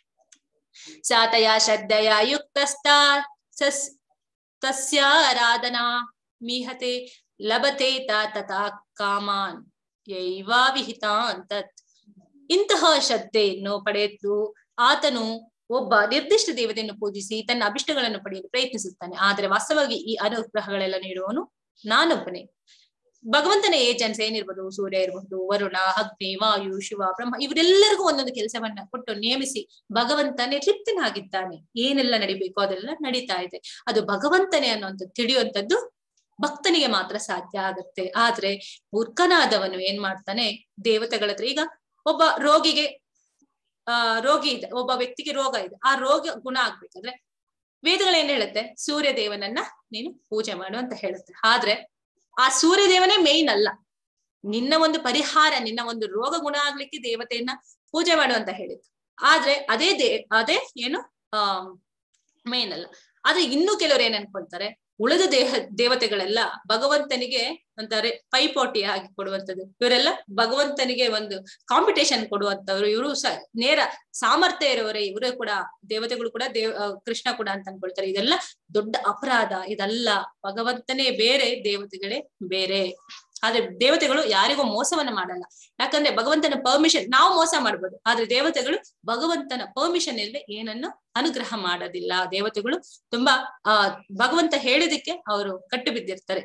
ಸಾತಯ ಶ್ರದ್ಧೆಯ ಯುಕ್ತಸ್ತ ಸಸ್ ತಸ್ಯಾರಾಧನಾ ಮೀಹತೆ ಲಭತೆ ತಥಾ ಕಾಮಾನ್ ಯೈವಾ ವಿಹಿತಾನ್ ತತ್ ಇಂತಹ ಶ್ರದ್ಧೆಯನ್ನು ಪಡೆದು ಆತನು ಒಬ್ಬ ನಿರ್ದಿಷ್ಟ ದೇವತೆಯನ್ನು ಪೂಜಿಸಿ ತನ್ನ ಅಭಿಷ್ಟಗಳನ್ನು ಪಡೆಯಲು ಪ್ರಯತ್ನಿಸುತ್ತಾನೆ ಆದ್ರೆ ವಾಸ್ತವವಾಗಿ ಈ ಅನುಗ್ರಹಗಳೆಲ್ಲ ನೀಡುವವನು ನಾನೊಬ್ಬನೇ ಭಗವಂತನ ಏಜೆನ್ಸ್ ಏನಿರ್ಬೋದು ಸೂರ್ಯ ಇರಬಹುದು ವರುಣ ಅಗ್ನಿ ವಾಯು ಶಿವ ಬ್ರಹ್ಮ ಇವರೆಲ್ಲರಿಗೂ ಒಂದೊಂದು ಕೆಲಸವನ್ನ ಕೊಟ್ಟು ನೇಮಿಸಿ ಭಗವಂತನೇ ತೃಪ್ತನಾಗಿದ್ದಾನೆ ಏನೆಲ್ಲ ನಡಿಬೇಕು ಅದೆಲ್ಲ ನಡೀತಾ ಇದೆ ಅದು ಭಗವಂತನೇ ಅನ್ನುವಂಥ ತಿಳಿಯುವಂಥದ್ದು ಭಕ್ತನಿಗೆ ಮಾತ್ರ ಸಾಧ್ಯ ಆಗತ್ತೆ ಆದ್ರೆ ಮೂರ್ಖನಾದವನು ಏನ್ ಮಾಡ್ತಾನೆ ದೇವತೆಗಳ ಹತ್ರ ಈಗ ಒಬ್ಬ ರೋಗಿಗೆ ಆ ರೋಗಿ ಇದೆ ಒಬ್ಬ ವ್ಯಕ್ತಿಗೆ ರೋಗ ಇದೆ ಆ ರೋಗ ಗುಣ ಆಗ್ಬೇಕಾದ್ರೆ ವೇದಗಳೇನ್ ಹೇಳುತ್ತೆ ಸೂರ್ಯ ದೇವನನ್ನ ನೀನು ಪೂಜೆ ಮಾಡು ಅಂತ ಹೇಳುತ್ತೆ ಆದ್ರೆ ಆ ಸೂರ್ಯ ದೇವನೇ ಮೇಯ್ನ್ ಅಲ್ಲ ನಿನ್ನ ಒಂದು ಪರಿಹಾರ ನಿನ್ನ ಒಂದು ರೋಗ ಗುಣ ಆಗ್ಲಿಕ್ಕೆ ದೇವತೆಯನ್ನ ಪೂಜೆ ಮಾಡು ಅಂತ ಹೇಳಿತ್ತು ಆದ್ರೆ ಅದೇ ದೇ ಅದೇ ಏನು ಆ ಮೇನ್ ಅಲ್ಲ ಆದ್ರೆ ಇನ್ನು ಕೆಲವರು ಏನ್ ಅನ್ಕೊಳ್ತಾರೆ ಉಳಿದ ದೇಹ ದೇವತೆಗಳೆಲ್ಲ ಭಗವಂತನಿಗೆ ಅಂತಾರೆ ಪೈಪೋಟಿ ಆಗಿ ಕೊಡುವಂತದ್ದು ಇವರೆಲ್ಲ ಭಗವಂತನಿಗೆ ಒಂದು ಕಾಂಪಿಟೇಷನ್ ಕೊಡುವಂತವ್ರು ಇವರು ಸ ನೇರ ಸಾಮರ್ಥ್ಯ ಇರುವವರೇ ಇವರು ಕೂಡ ದೇವತೆಗಳು ಕೂಡ ದೇವ್ ಕೃಷ್ಣ ಕೂಡ ಅಂತ ಅನ್ಕೊಳ್ತಾರೆ ಇದೆಲ್ಲ ದೊಡ್ಡ ಅಪರಾಧ ಇದಲ್ಲ ಭಗವಂತನೇ ಬೇರೆ ದೇವತೆಗಳೇ ಬೇರೆ ಆದ್ರೆ ದೇವತೆಗಳು ಯಾರಿಗೂ ಮೋಸವನ್ನ ಮಾಡಲ್ಲ ಯಾಕಂದ್ರೆ ಭಗವಂತನ ಪರ್ಮಿಷನ್ ನಾವು ಮೋಸ ಮಾಡ್ಬೋದು ಆದ್ರೆ ದೇವತೆಗಳು ಭಗವಂತನ ಪರ್ಮಿಷನ್ ಇಲ್ಲದೆ ಏನನ್ನು ಅನುಗ್ರಹ ಮಾಡೋದಿಲ್ಲ ದೇವತೆಗಳು ತುಂಬಾ ಆ ಭಗವಂತ ಹೇಳಿದಕ್ಕೆ ಅವರು ಕಟ್ಟು ಬಿದ್ದಿರ್ತಾರೆ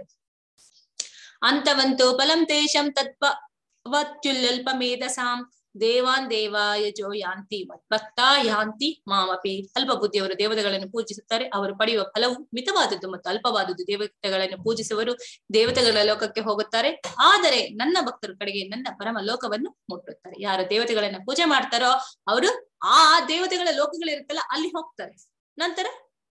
ಅಂತವಂತೂ ಫಲಂ ತೇಷಂ ತತ್ವ ವತ್ಯುಲ್ಲಲ್ಪ ಮೇಧಸಾಂ ದೇವಾನ್ ದೇವಾಯ ಜೋ ಯಾಂತಿ ಮತ್ಭಕ್ತ ಯಾಂತಿ ಮಾಮಪಿ ಅಲ್ಪ ಬುದ್ಧಿಯವರು ದೇವತೆಗಳನ್ನು ಪೂಜಿಸುತ್ತಾರೆ ಅವರು ಪಡೆಯುವ ಫಲವು ಮಿತವಾದದ್ದು ಮತ್ತು ಅಲ್ಪವಾದದ್ದು ದೇವತೆಗಳನ್ನು ಪೂಜಿಸುವರು ದೇವತೆಗಳ ಲೋಕಕ್ಕೆ ಹೋಗುತ್ತಾರೆ ಆದರೆ ನನ್ನ ಭಕ್ತರ ಕಡೆಗೆ ನನ್ನ ಪರಮ ಲೋಕವನ್ನು ಮುಟ್ಟುತ್ತಾರೆ ಯಾರು ದೇವತೆಗಳನ್ನ ಪೂಜೆ ಮಾಡ್ತಾರೋ ಅವರು ಆ ದೇವತೆಗಳ ಲೋಕಗಳಿರುತ್ತಲ್ಲ ಅಲ್ಲಿ ಹೋಗ್ತಾರೆ ನಂತರ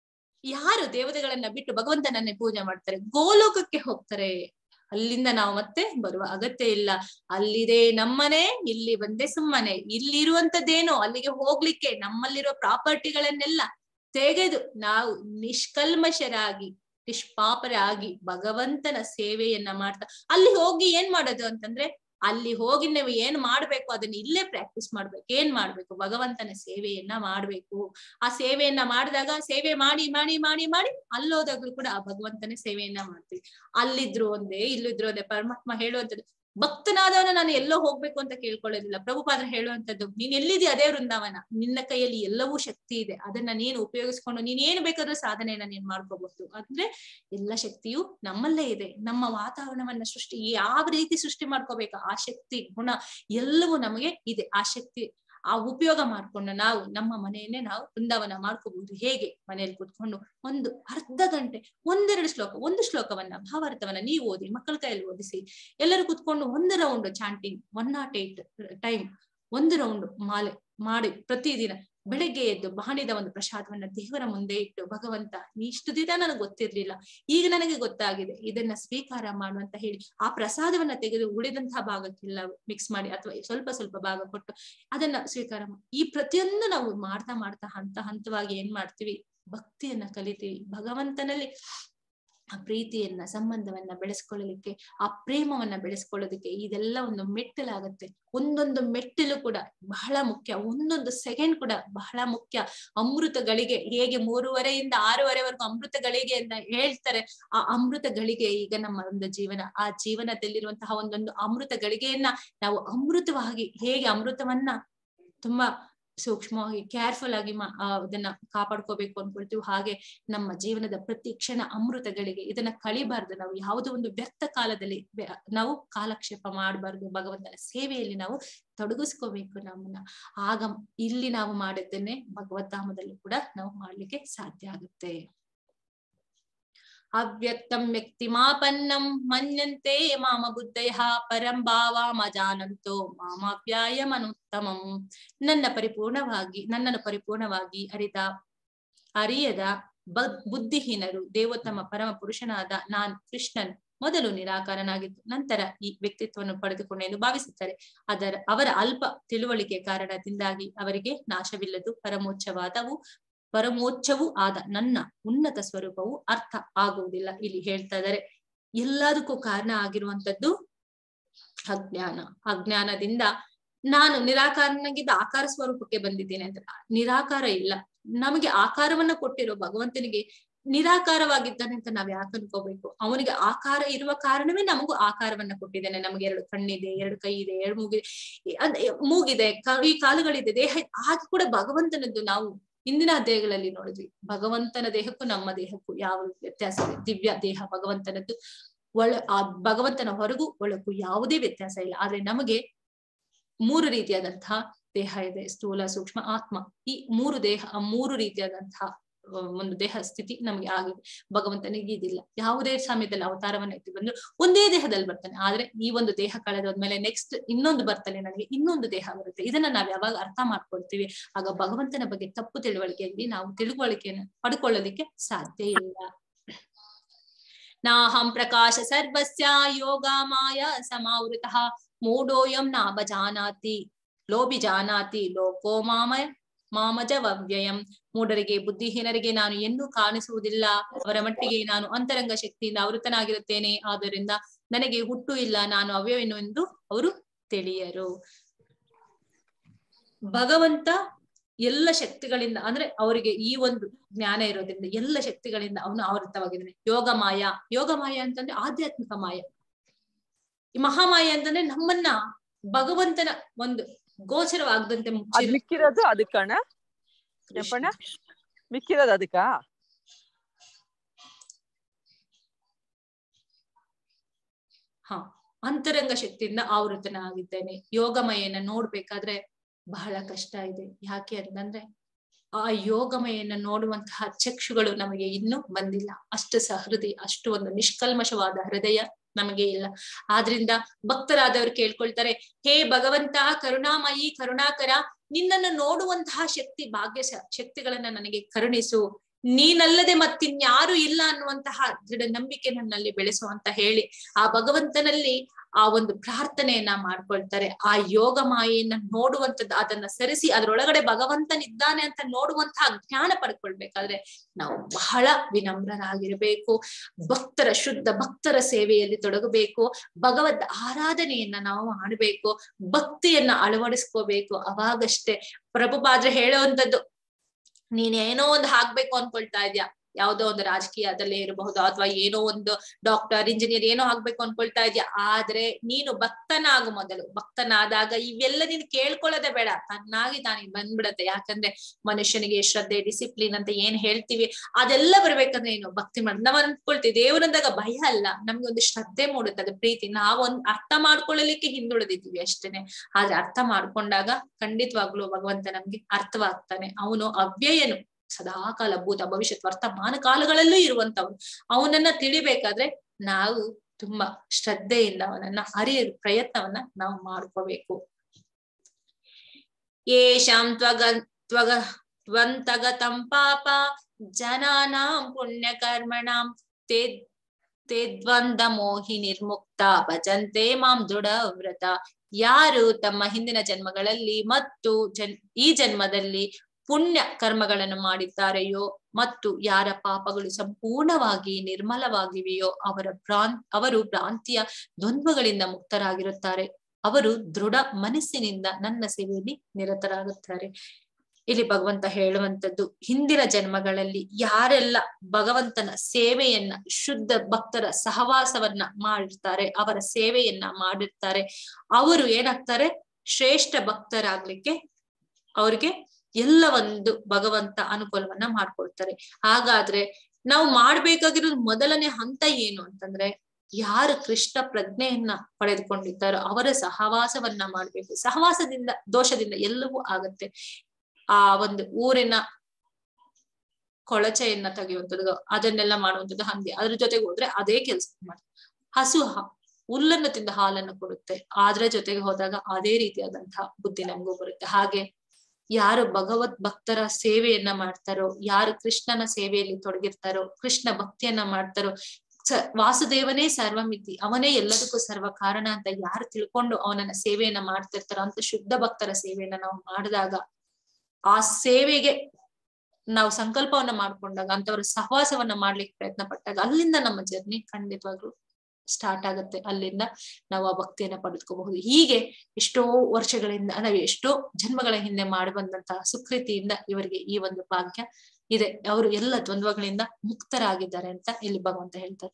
ಯಾರು ದೇವತೆಗಳನ್ನ ಬಿಟ್ಟು ಭಗವಂತನನ್ನೇ ಪೂಜೆ ಮಾಡ್ತಾರೆ ಗೋಲೋಕಕ್ಕೆ ಹೋಗ್ತಾರೆ ಅಲ್ಲಿಂದ ನಾವು ಮತ್ತೆ ಬರುವ ಅಗತ್ಯ ಇಲ್ಲ ಅಲ್ಲಿದೆ ನಮ್ಮನೆ ಇಲ್ಲಿ ಬಂದೆ ಸುಮ್ಮನೆ ಇಲ್ಲಿರುವಂತದ್ದೇನೋ ಅಲ್ಲಿಗೆ ಹೋಗ್ಲಿಕ್ಕೆ ನಮ್ಮಲ್ಲಿರೋ ಪ್ರಾಪರ್ಟಿಗಳನ್ನೆಲ್ಲ ತೆಗೆದು ನಾವು ನಿಷ್ಕಲ್ಮಶರಾಗಿ ನಿಷ್ಪಾಪರಾಗಿ ಭಗವಂತನ ಸೇವೆಯನ್ನ ಮಾಡ್ತಾ ಅಲ್ಲಿ ಹೋಗಿ ಏನ್ ಮಾಡೋದು ಅಂತಂದ್ರೆ ಅಲ್ಲಿ ಹೋಗಿ ನೀವು ಏನ್ ಮಾಡ್ಬೇಕು ಅದನ್ನ ಇಲ್ಲೇ ಪ್ರಾಕ್ಟೀಸ್ ಮಾಡ್ಬೇಕು ಏನ್ ಮಾಡ್ಬೇಕು ಭಗವಂತನ ಸೇವೆಯನ್ನ ಮಾಡ್ಬೇಕು ಆ ಸೇವೆಯನ್ನ ಮಾಡಿದಾಗ ಸೇವೆ ಮಾಡಿ ಮಾಡಿ ಮಾಡಿ ಮಾಡಿ ಅಲ್ಲೋದಾಗ್ಲೂ ಕೂಡ ಆ ಭಗವಂತನ ಸೇವೆಯನ್ನ ಮಾಡ್ತೀವಿ ಅಲ್ಲಿದ್ರು ಒಂದೇ ಇಲ್ಲಿದ್ರು ಒಂದೇ ಪರಮಾತ್ಮ ಹೇಳುವಂಥದ್ದು ಭಕ್ತನಾದವನ ನಾನು ಎಲ್ಲೋ ಹೋಗ್ಬೇಕು ಅಂತ ಕೇಳ್ಕೊಳ್ಳೋದಿಲ್ಲ ಪ್ರಭುಪಾದ್ರ ಹೇಳುವಂತದ್ದು ನೀನ್ ಎಲ್ಲಿದೆಯಾ ಅದೇ ವೃಂದಾವನ ನಿನ್ನ ಕೈಯಲ್ಲಿ ಎಲ್ಲವೂ ಶಕ್ತಿ ಇದೆ ಅದನ್ನ ನೀನು ಉಪಯೋಗಿಸ್ಕೊಂಡು ನೀನ್ ಏನ್ ಬೇಕಾದ್ರೂ ಸಾಧನೆಯನ್ನ ನೀನ್ ಮಾಡ್ಕೋಬಹುದು ಅಂದ್ರೆ ಎಲ್ಲ ಶಕ್ತಿಯು ನಮ್ಮಲ್ಲೇ ಇದೆ ನಮ್ಮ ವಾತಾವರಣವನ್ನ ಸೃಷ್ಟಿ ಯಾವ ರೀತಿ ಸೃಷ್ಟಿ ಮಾಡ್ಕೋಬೇಕು ಆ ಶಕ್ತಿ ಗುಣ ಎಲ್ಲವೂ ನಮಗೆ ಇದೆ ಆ ಶಕ್ತಿ ಆ ಉಪಯೋಗ ಮಾಡ್ಕೊಂಡು ನಾವು ನಮ್ಮ ಮನೆಯನ್ನೇ ನಾವು ವೃಂದಾವನ ಮಾಡ್ಕೋಬಹುದು ಹೇಗೆ ಮನೆಯಲ್ಲಿ ಕುತ್ಕೊಂಡು ಒಂದು ಅರ್ಧ ಗಂಟೆ ಒಂದೆರಡು ಶ್ಲೋಕ ಒಂದು ಶ್ಲೋಕವನ್ನ ಭಾವಾರ್ಥವನ್ನ ನೀವು ಓದಿ ಮಕ್ಕಳ ಕೈಯಲ್ಲಿ ಓದಿಸಿ ಎಲ್ಲರೂ ಕುತ್ಕೊಂಡು ಒಂದು round chanting one not eight time ಒಂದು ರೌಂಡ್ ಮಾಲೆ ಮಾಡಿ ಪ್ರತಿದಿನ ಬೆಳಗ್ಗೆ ಎದ್ದು ಮಾಡಿದ ಒಂದು ಪ್ರಸಾದವನ್ನ ದೇವರ ಮುಂದೆ ಇಟ್ಟು ಭಗವಂತ ಇಷ್ಟು ದಿನ ನನಗೆ ಗೊತ್ತಿರ್ಲಿಲ್ಲ ಈಗ ನನಗೆ ಗೊತ್ತಾಗಿದೆ ಇದನ್ನ ಸ್ವೀಕಾರ ಮಾಡು ಅಂತ ಹೇಳಿ ಆ ಪ್ರಸಾದವನ್ನ ತೆಗೆದು ಉಳಿದಂತಹ ಭಾಗಕ್ಕೆಲ್ಲ ಮಿಕ್ಸ್ ಮಾಡಿ ಅಥವಾ ಸ್ವಲ್ಪ ಸ್ವಲ್ಪ ಭಾಗ ಕೊಟ್ಟು ಅದನ್ನ ಸ್ವೀಕಾರ ಮಾಡಿ ಈ ಪ್ರತಿಯೊಂದು ನಾವು ಮಾಡ್ತಾ ಮಾಡ್ತಾ ಹಂತ ಹಂತವಾಗಿ ಏನ್ ಮಾಡ್ತೀವಿ ಭಕ್ತಿಯನ್ನ ಕಲಿತೀವಿ ಭಗವಂತನಲ್ಲಿ ಆ ಪ್ರೀತಿಯನ್ನ ಸಂಬಂಧವನ್ನ ಬೆಳೆಸ್ಕೊಳ್ಳಲಿಕ್ಕೆ ಆ ಪ್ರೇಮವನ್ನ ಬೆಳೆಸ್ಕೊಳ್ಳೋದಕ್ಕೆ ಇದೆಲ್ಲ ಒಂದು ಮೆಟ್ಟಿಲಾಗತ್ತೆ ಒಂದೊಂದು ಮೆಟ್ಟಿಲು ಕೂಡ ಬಹಳ ಮುಖ್ಯ ಒಂದೊಂದು ಸೆಕೆಂಡ್ ಕೂಡ ಬಹಳ ಮುಖ್ಯ ಅಮೃತಗಳಿಗೆ ಹೇಗೆ ಮೂರುವರೆಯಿಂದ ಆರೂವರೆವರೆಗೂ ಅಮೃತಗಳಿಗೆ ಅಂತ ಹೇಳ್ತಾರೆ ಆ ಅಮೃತಗಳಿಗೆ ಈಗ ನಮ್ಮ ಒಂದು ಜೀವನ ಆ ಜೀವನದಲ್ಲಿರುವಂತಹ ಒಂದೊಂದು ಅಮೃತ ಗಳಿಗೆಯನ್ನ ನಾವು ಅಮೃತವಾಗಿ ಹೇಗೆ ಅಮೃತವನ್ನ ತುಂಬಾ ಸೂಕ್ಷ್ಮವಾಗಿ ಕೇರ್ಫುಲ್ ಆಗಿ ಮಾ ಅದನ್ನ ಕಾಪಾಡ್ಕೋಬೇಕು ಅನ್ಕೊಳ್ತೀವಿ ಹಾಗೆ ನಮ್ಮ ಜೀವನದ ಪ್ರತಿ ಕ್ಷಣ ಅಮೃತಗಳಿಗೆ ಇದನ್ನ ಕಳಿಬಾರ್ದು ನಾವು ಯಾವುದೋ ಒಂದು ವ್ಯರ್ಥ ಕಾಲದಲ್ಲಿ ನಾವು ಕಾಲಕ್ಷೇಪ ಮಾಡಬಾರ್ದು ಭಗವಂತನ ಸೇವೆಯಲ್ಲಿ ನಾವು ತೊಡಗಿಸ್ಕೋಬೇಕು ನಮ್ಮನ್ನ ಆಗ ಇಲ್ಲಿ ನಾವು ಮಾಡಿದ್ದನ್ನೇ ಭಗವದ್ಧಾಮದಲ್ಲೂ ಕೂಡ ನಾವು ಮಾಡ್ಲಿಕ್ಕೆ ಸಾಧ್ಯ ಆಗುತ್ತೆ ಅವ್ಯಕ್ತಂ ವ್ಯಕ್ತಿಮಾಪನ್ನಂ ಮನ್ಯಂತೆ ಮಾಮ ಬುದ್ಧಯ ಪರಂ ಭಾವಮಜಾನಂತೋ ಮಾಮಾವ್ಯಾಯಮನುತ್ತಮಂ ನನ್ನ ಪರಿಪೂರ್ಣವಾಗಿ ನನ್ನನ್ನು ಪರಿಪೂರ್ಣವಾಗಿ ಅರಿತ ಅರಿಯದ ಬ ಬುದ್ಧಿಹೀನರು ದೇವೋತ್ತಮ ಪರಮ ಪುರುಷನಾದ ನಾನ್ ಕೃಷ್ಣನ್ ಮೊದಲು ನಿರಾಕಾರನಾಗಿದ್ದು ನಂತರ ಈ ವ್ಯಕ್ತಿತ್ವವನ್ನು ಪಡೆದುಕೊಂಡು ಎಂದು ಭಾವಿಸುತ್ತಾರೆ ಅದರ ಅವರ ಅಲ್ಪ ತಿಳುವಳಿಕೆ ಕಾರಣದಿಂದಾಗಿ ಅವರಿಗೆ ನಾಶವಿಲ್ಲದು ಪರಮೋಚ್ಚವಾದವು ಪರಮೋಚ್ಚವೂ ಆದ ನನ್ನ ಉನ್ನತ ಸ್ವರೂಪವು ಅರ್ಥ ಆಗುವುದಿಲ್ಲ ಇಲ್ಲಿ ಹೇಳ್ತಾ ಇದ್ದಾರೆ ಎಲ್ಲದಕ್ಕೂ ಕಾರಣ ಆಗಿರುವಂತದ್ದು ಅಜ್ಞಾನ ಅಜ್ಞಾನದಿಂದ ನಾನು ನಿರಾಕಾರನಾಗಿದ್ದ ಆಕಾರ ಸ್ವರೂಪಕ್ಕೆ ಬಂದಿದ್ದೇನೆ ಅಂತ ನಿರಾಕಾರ ಇಲ್ಲ ನಮಗೆ ಆಕಾರವನ್ನ ಕೊಟ್ಟಿರೋ ಭಗವಂತನಿಗೆ ನಿರಾಕಾರವಾಗಿದ್ದಾನೆ ಅಂತ ನಾವ್ ಯಾಕೆ ಅನ್ಕೋಬೇಕು ಅವನಿಗೆ ಆಕಾರ ಇರುವ ಕಾರಣವೇ ನಮಗೂ ಆಕಾರವನ್ನ ಕೊಟ್ಟಿದ್ದಾನೆ ನಮ್ಗೆ ಎರಡು ಕಣ್ಣಿದೆ ಎರಡು ಕೈ ಇದೆ ಎರಡು ಮೂಗಿದೆ ಮೂಗಿದೆ ಈ ಕಾಲುಗಳಿದೆ ದೇಹ ಹಾಗೆ ಕೂಡ ಭಗವಂತನದ್ದು ನಾವು ಹಿಂದಿನ ಅಧ್ಯಾಯಗಳಲ್ಲಿ ನೋಡಿದ್ವಿ ಭಗವಂತನ ದೇಹಕ್ಕೂ ನಮ್ಮ ದೇಹಕ್ಕೂ ಯಾವ ವ್ಯತ್ಯಾಸ ಇದೆ ದಿವ್ಯ ದೇಹ ಭಗವಂತನದ್ದು ಒಳ ಆ ಭಗವಂತನ ಹೊರಗೂ ಒಳಗೂ ಯಾವುದೇ ವ್ಯತ್ಯಾಸ ಇಲ್ಲ ಆದ್ರೆ ನಮಗೆ ಮೂರು ರೀತಿಯಾದಂತಹ ದೇಹ ಇದೆ ಸ್ಥೂಲ ಸೂಕ್ಷ್ಮ ಆತ್ಮ ಈ ಮೂರು ದೇಹ ಮೂರು ರೀತಿಯಾದಂತಹ ಒಂದು ದೇಹ ಸ್ಥಿತಿ ನಮ್ಗೆ ಆಗಿದೆ ಭಗವಂತನಿಗೆ ಇದಿಲ್ಲ ಯಾವುದೇ ಸಮಯದಲ್ಲಿ ಅವತಾರವನ್ನ ಎತ್ತಿ ಬಂದ್ರು ಒಂದೇ ದೇಹದಲ್ಲಿ ಬರ್ತಾನೆ ಆದ್ರೆ ಈ ಒಂದು ದೇಹ ಕಳೆದೋದ್ಮೇಲೆ ನೆಕ್ಸ್ಟ್ ಇನ್ನೊಂದು ಬರ್ತಾನೆ ನನಗೆ ಇನ್ನೊಂದು ದೇಹ ಬರುತ್ತೆ ಇದನ್ನ ನಾವ್ ಯಾವಾಗ ಅರ್ಥ ಮಾಡ್ಕೊಳ್ತೀವಿ ಆಗ ಭಗವಂತನ ಬಗ್ಗೆ ತಪ್ಪು ತಿಳುವಳಿಕೆಯಲ್ಲಿ ನಾವು ತಿಳುವಳಿಕೆಯನ್ನು ಪಡ್ಕೊಳ್ಳೋದಿಕ್ಕೆ ಸಾಧ್ಯ ಇಲ್ಲ ನಾಹಂ ಪ್ರಕಾಶ ಸರ್ವಸ್ಯ ಯೋಗ ಮಾಯ ಸಮಾವೃತಃ ಮೂಢೋಯಂ ನಾಭಜಾನಾತಿ ಲೋಭಿ ಜಾನಾತಿ ಲೋಕೋ ಮಾಮಯ ಮಾಮಜವ್ಯಯಂ ಮೂಢರಿಗೆ ಬುದ್ಧಿಹೀನರಿಗೆ ನಾನು ಎಂದೂ ಕಾಣಿಸುವುದಿಲ್ಲ ಅವರ ಮಟ್ಟಿಗೆ ನಾನು ಅಂತರಂಗ ಶಕ್ತಿಯಿಂದ ಆವೃತನಾಗಿರುತ್ತೇನೆ ಆದ್ದರಿಂದ ನನಗೆ ಹುಟ್ಟು ಇಲ್ಲ ನಾನು ಅವ್ಯವೇನು ಎಂದು ಅವರು ತಿಳಿಯರು ಭಗವಂತ ಎಲ್ಲ ಶಕ್ತಿಗಳಿಂದ ಅಂದ್ರೆ ಅವರಿಗೆ ಈ ಒಂದು ಜ್ಞಾನ ಇರೋದ್ರಿಂದ ಎಲ್ಲ ಶಕ್ತಿಗಳಿಂದ ಅವನು ಆವೃತವಾಗಿದ್ದಾನೆ ಯೋಗ ಮಾಯ ಯೋಗ ಮಾಯ ಅಂತಂದ್ರೆ ಆಧ್ಯಾತ್ಮಿಕ ಮಾಯ ಈ ಮಹಾಮಾಯೆ ಅಂತಂದ್ರೆ ನಮ್ಮನ್ನ ಭಗವಂತನ ಒಂದು ಗೋಚರವಾಗದಂತೆ ಅದ್ ಮುಚ್ಚಿರೋ ಮಿಕ್ಕಿರೋದು ಅದಕ್ಕಣ್ಣ ಕೆಂಪಣ್ಣ ಮಿಕ್ಕಿರೋದು ಅದಕ್ಕಾ ಹ ಅಂತರಂಗ ಶಕ್ತಿಯಿಂದ ಆವೃತನಾಗಿದ್ದೇನೆ ಯೋಗಮಯನ ನೋಡ್ಬೇಕಾದ್ರೆ ಬಹಳ ಕಷ್ಟ ಇದೆ ಯಾಕೆ ಅಂತಂದ್ರೆ ಆ ಯೋಗಮಯನ ನೋಡುವಂತಹ ಚಕ್ಷುಗಳು ನಮಗೆ ಇನ್ನೂ ಬಂದಿಲ್ಲ ಅಷ್ಟು ಸಹೃದಯ ಅಷ್ಟು ಒಂದು ನಿಷ್ಕಲ್ಮಶವಾದ ಹೃದಯ ನಮಗೆ ಇಲ್ಲ ಆದ್ರಿಂದ ಭಕ್ತರಾದವರು ಕೇಳ್ಕೊಳ್ತಾರೆ ಹೇ ಭಗವಂತ ಕರುಣಾಮಯಿ ಕರುಣಾಕರ ನಿನ್ನನ್ನು ನೋಡುವಂತಹ ಶಕ್ತಿ ಭಾಗ್ಯ ಶ- ಶಕ್ತಿಗಳನ್ನ ನನಗೆ ಕರುಣಿಸು ನೀನಲ್ಲದೆ ಮತ್ತಿನ್ಯಾರು ಇಲ್ಲ ಅನ್ನುವಂತಹ ದೃಢ ನಂಬಿಕೆ ನನ್ನಲ್ಲಿ ಬೆಳೆಸು ಅಂತ ಹೇಳಿ ಆ ಭಗವಂತನಲ್ಲಿ ಆ ಒಂದು ಪ್ರಾರ್ಥನೆಯನ್ನ ಮಾಡ್ಕೊಳ್ತಾರೆ ಆ ಯೋಗ ಮಾಯೆಯನ್ನ ನೋಡುವಂತದ್ದು ಅದನ್ನ ಸರಿಸಿ ಅದ್ರೊಳಗಡೆ ಭಗವಂತನಿದ್ದಾನೆ ಅಂತ ನೋಡುವಂತಹ ಜ್ಞಾನ ಪಡ್ಕೊಳ್ಬೇಕಾದ್ರೆ ನಾವು ಬಹಳ ವಿನಮ್ರರಾಗಿರ್ಬೇಕು ಭಕ್ತರ ಶುದ್ಧ ಭಕ್ತರ ಸೇವೆಯಲ್ಲಿ ತೊಡಗಬೇಕು ಭಗವದ್ ಆರಾಧನೆಯನ್ನ ನಾವು ಮಾಡಬೇಕು ಭಕ್ತಿಯನ್ನ ಅಳವಡಿಸ್ಕೋಬೇಕು ಅವಾಗಷ್ಟೇ ಪ್ರಭುಪಾದ್ರೆ ಹೇಳುವಂಥದ್ದು ನೀನೇನೋ ಒಂದು ಹಾಕ್ಬೇಕು ಅನ್ಕೊಳ್ತಾ ಇದ್ಯಾ ಯಾವ್ದೋ ಒಂದು ರಾಜಕೀಯದಲ್ಲೇ ಇರಬಹುದು ಅಥವಾ ಏನೋ ಒಂದು ಡಾಕ್ಟರ್ ಇಂಜಿನಿಯರ್ ಏನೋ ಆಗ್ಬೇಕು ಅನ್ಕೊಳ್ತಾ ಇದ್ಯಾ ಆದ್ರೆ ನೀನು ಭಕ್ತನಾಗು ಮೊದಲು ಭಕ್ತನಾದಾಗ ಇವೆಲ್ಲ ನೀನು ಕೇಳ್ಕೊಳ್ಳೋದೇ ಬೇಡ ತನ್ನಾಗಿ ತಾನಿಗೆ ಬಂದ್ಬಿಡತ್ತೆ ಯಾಕಂದ್ರೆ ಮನುಷ್ಯನಿಗೆ ಶ್ರದ್ಧೆ ಡಿಸಿಪ್ಲಿನ್ ಅಂತ ಏನ್ ಹೇಳ್ತೀವಿ ಅದೆಲ್ಲ ಬರ್ಬೇಕಂದ್ರೆ ಏನು ಭಕ್ತಿ ಮಾಡ್ ನಾವ್ ಅನ್ಕೊಳ್ತೀವಿ ದೇವರಂದಾಗ ಭಯ ಅಲ್ಲ ನಮ್ಗೆ ಒಂದು ಶ್ರದ್ಧೆ ಮೂಡುತ್ತದೆ ಪ್ರೀತಿ ನಾವೊಂದ್ ಅರ್ಥ ಮಾಡ್ಕೊಳ್ಳಲಿಕ್ಕೆ ಹಿಂದುಳಿದಿದ್ದೀವಿ ಅಷ್ಟೇನೆ ಆದ್ರೆ ಅರ್ಥ ಮಾಡ್ಕೊಂಡಾಗ ಖಂಡಿತವಾಗ್ಲೂ ಭಗವಂತ ನಮ್ಗೆ ಅರ್ಥವಾಗ್ತಾನೆ ಅವನು ಅವ್ಯಯನು ಸದಾಕಾಲ ಭೂತ ಭವಿಷ್ಯತ್ ವರ್ತಮಾನ ಕಾಲಗಳಲ್ಲೂ ಇರುವಂತವನು ಅವನನ್ನ ತಿಳಿಬೇಕಾದ್ರೆ ನಾವು ತುಂಬಾ ಶ್ರದ್ಧೆಯಿಂದ ಅವನನ್ನ ಅರಿಯ ಪ್ರಯತ್ನವನ್ನ ನಾವು ಮಾಡ್ಕೋಬೇಕು ಯೇಷಾಂ ತ್ವಗ ತ್ವಗ ತ್ವಂತಗತಂ ಪಾಪ ಜನಾನಾಂ ಪುಣ್ಯಕರ್ಮಣಾಂ ತೇ ತೇ ದ್ವಂದ ಮೋಹಿ ನಿರ್ಮುಕ್ತ ಭಜಂತೆ ಮಾಂ ದೃಢ ವ್ರತ ಯಾರು ತಮ್ಮ ಹಿಂದಿನ ಜನ್ಮಗಳಲ್ಲಿ ಮತ್ತು ಜನ್ ಈ ಜನ್ಮದಲ್ಲಿ ಪುಣ್ಯ ಕರ್ಮಗಳನ್ನು ಮಾಡಿದ್ದಾರೆಯೋ ಮತ್ತು ಯಾರ ಪಾಪಗಳು ಸಂಪೂರ್ಣವಾಗಿ ನಿರ್ಮಲವಾಗಿವೆಯೋ ಅವರ ಭ್ರಾನ್ ಅವರು ಭ್ರಾಂತಿಯ ದ್ವಂದ್ವಗಳಿಂದ ಮುಕ್ತರಾಗಿರುತ್ತಾರೆ ಅವರು ದೃಢ ಮನಸ್ಸಿನಿಂದ ನನ್ನ ಸೇವೆಯಲ್ಲಿ ನಿರತರಾಗುತ್ತಾರೆ ಇಲ್ಲಿ ಭಗವಂತ ಹೇಳುವಂತದ್ದು ಹಿಂದಿನ ಜನ್ಮಗಳಲ್ಲಿ ಯಾರೆಲ್ಲ ಭಗವಂತನ ಸೇವೆಯನ್ನ ಶುದ್ಧ ಭಕ್ತರ ಸಹವಾಸವನ್ನ ಮಾಡಿರ್ತಾರೆ ಅವರ ಸೇವೆಯನ್ನ ಮಾಡಿರ್ತಾರೆ ಅವರು ಏನಾಗ್ತಾರೆ ಶ್ರೇಷ್ಠ ಭಕ್ತರಾಗ್ಲಿಕ್ಕೆ ಅವ್ರಿಗೆ ಎಲ್ಲ ಒಂದು ಭಗವಂತ ಅನುಕೂಲವನ್ನ ಮಾಡ್ಕೊಳ್ತಾರೆ ಹಾಗಾದ್ರೆ ನಾವು ಮಾಡ್ಬೇಕಾಗಿರೋದು ಮೊದಲನೇ ಹಂತ ಏನು ಅಂತಂದ್ರೆ ಯಾರು ಕೃಷ್ಣ ಪ್ರಜ್ಞೆಯನ್ನ ಪಡೆದುಕೊಂಡಿದ್ದಾರೋ ಅವರ ಸಹವಾಸವನ್ನ ಮಾಡ್ಬೇಕು ಸಹವಾಸದಿಂದ ದೋಷದಿಂದ ಎಲ್ಲವೂ ಆಗತ್ತೆ ಆ ಒಂದು ಊರಿನ ಕೊಳಚೆಯನ್ನ ತೆಗೆಯುವಂಥದ್ದು ಅದನ್ನೆಲ್ಲ ಮಾಡುವಂಥದ್ದು ಹಂದಿ ಅದ್ರ ಜೊತೆಗೆ ಹೋದ್ರೆ ಅದೇ ಕೆಲಸ ಮಾಡಿ ಹಸು ಹ- ಹುಲ್ಲನ್ನು ತಿಂದ ಹಾಲನ್ನು ಕೊಡುತ್ತೆ ಅದ್ರ ಜೊತೆಗೆ ಹೋದಾಗ ಅದೇ ರೀತಿಯಾದಂತಹ ಬುದ್ಧಿ ನಮಗೂ ಬರುತ್ತೆ ಹಾಗೆ ಯಾರು ಭಗವತ್ ಭಕ್ತರ ಸೇವೆಯನ್ನ ಮಾಡ್ತಾರೋ ಯಾರು ಕೃಷ್ಣನ ಸೇವೆಯಲ್ಲಿ ತೊಡಗಿರ್ತಾರೋ ಕೃಷ್ಣ ಭಕ್ತಿಯನ್ನ ಮಾಡ್ತಾರೋ ಸ- ವಾಸುದೇವನೇ ಸರ್ವಮಿತಿ ಅವನೇ ಎಲ್ಲದಕ್ಕೂ ಸರ್ವ ಕಾರಣ ಅಂತ ಯಾರು ತಿಳ್ಕೊಂಡು ಅವನನ್ನ ಸೇವೆಯನ್ನ ಮಾಡ್ತಿರ್ತಾರೋ ಅಂತ ಶುದ್ಧ ಭಕ್ತರ ಸೇವೆಯನ್ನ ನಾವು ಮಾಡಿದಾಗ ಆ ಸೇವೆಗೆ ನಾವು ಸಂಕಲ್ಪವನ್ನ ಮಾಡ್ಕೊಂಡಾಗ ಅಂತವ್ರ ಸಹವಾಸವನ್ನ ಮಾಡ್ಲಿಕ್ಕೆ ಪ್ರಯತ್ನ ಪಟ್ಟಾಗ ಅಲ್ಲಿಂದ ನಮ್ಮ ಜರ್ನಿ ಖಂಡಿತವಾಗ್ಲೂ ಸ್ಟಾರ್ಟ್ ಆಗುತ್ತೆ ಅಲ್ಲಿಂದ ನಾವು ಆ ಭಕ್ತಿಯನ್ನ ಪಡೆದುಕೋಬಹುದು ಹೀಗೆ ಎಷ್ಟೋ ವರ್ಷಗಳಿಂದ ನಾವು ಎಷ್ಟೋ ಜನ್ಮಗಳ ಹಿಂದೆ ಮಾಡಿ ಬಂದಂತಹ ಸುಕೃತಿಯಿಂದ ಇವರಿಗೆ ಈ ಒಂದು ಭಾಗ್ಯ ಇದೆ ಅವರು ಎಲ್ಲ ದ್ವಂದ್ವಗಳಿಂದ ಮುಕ್ತರಾಗಿದ್ದಾರೆ ಅಂತ ಇಲ್ಲಿ ಭಗವಂತ ಹೇಳ್ತಾರೆ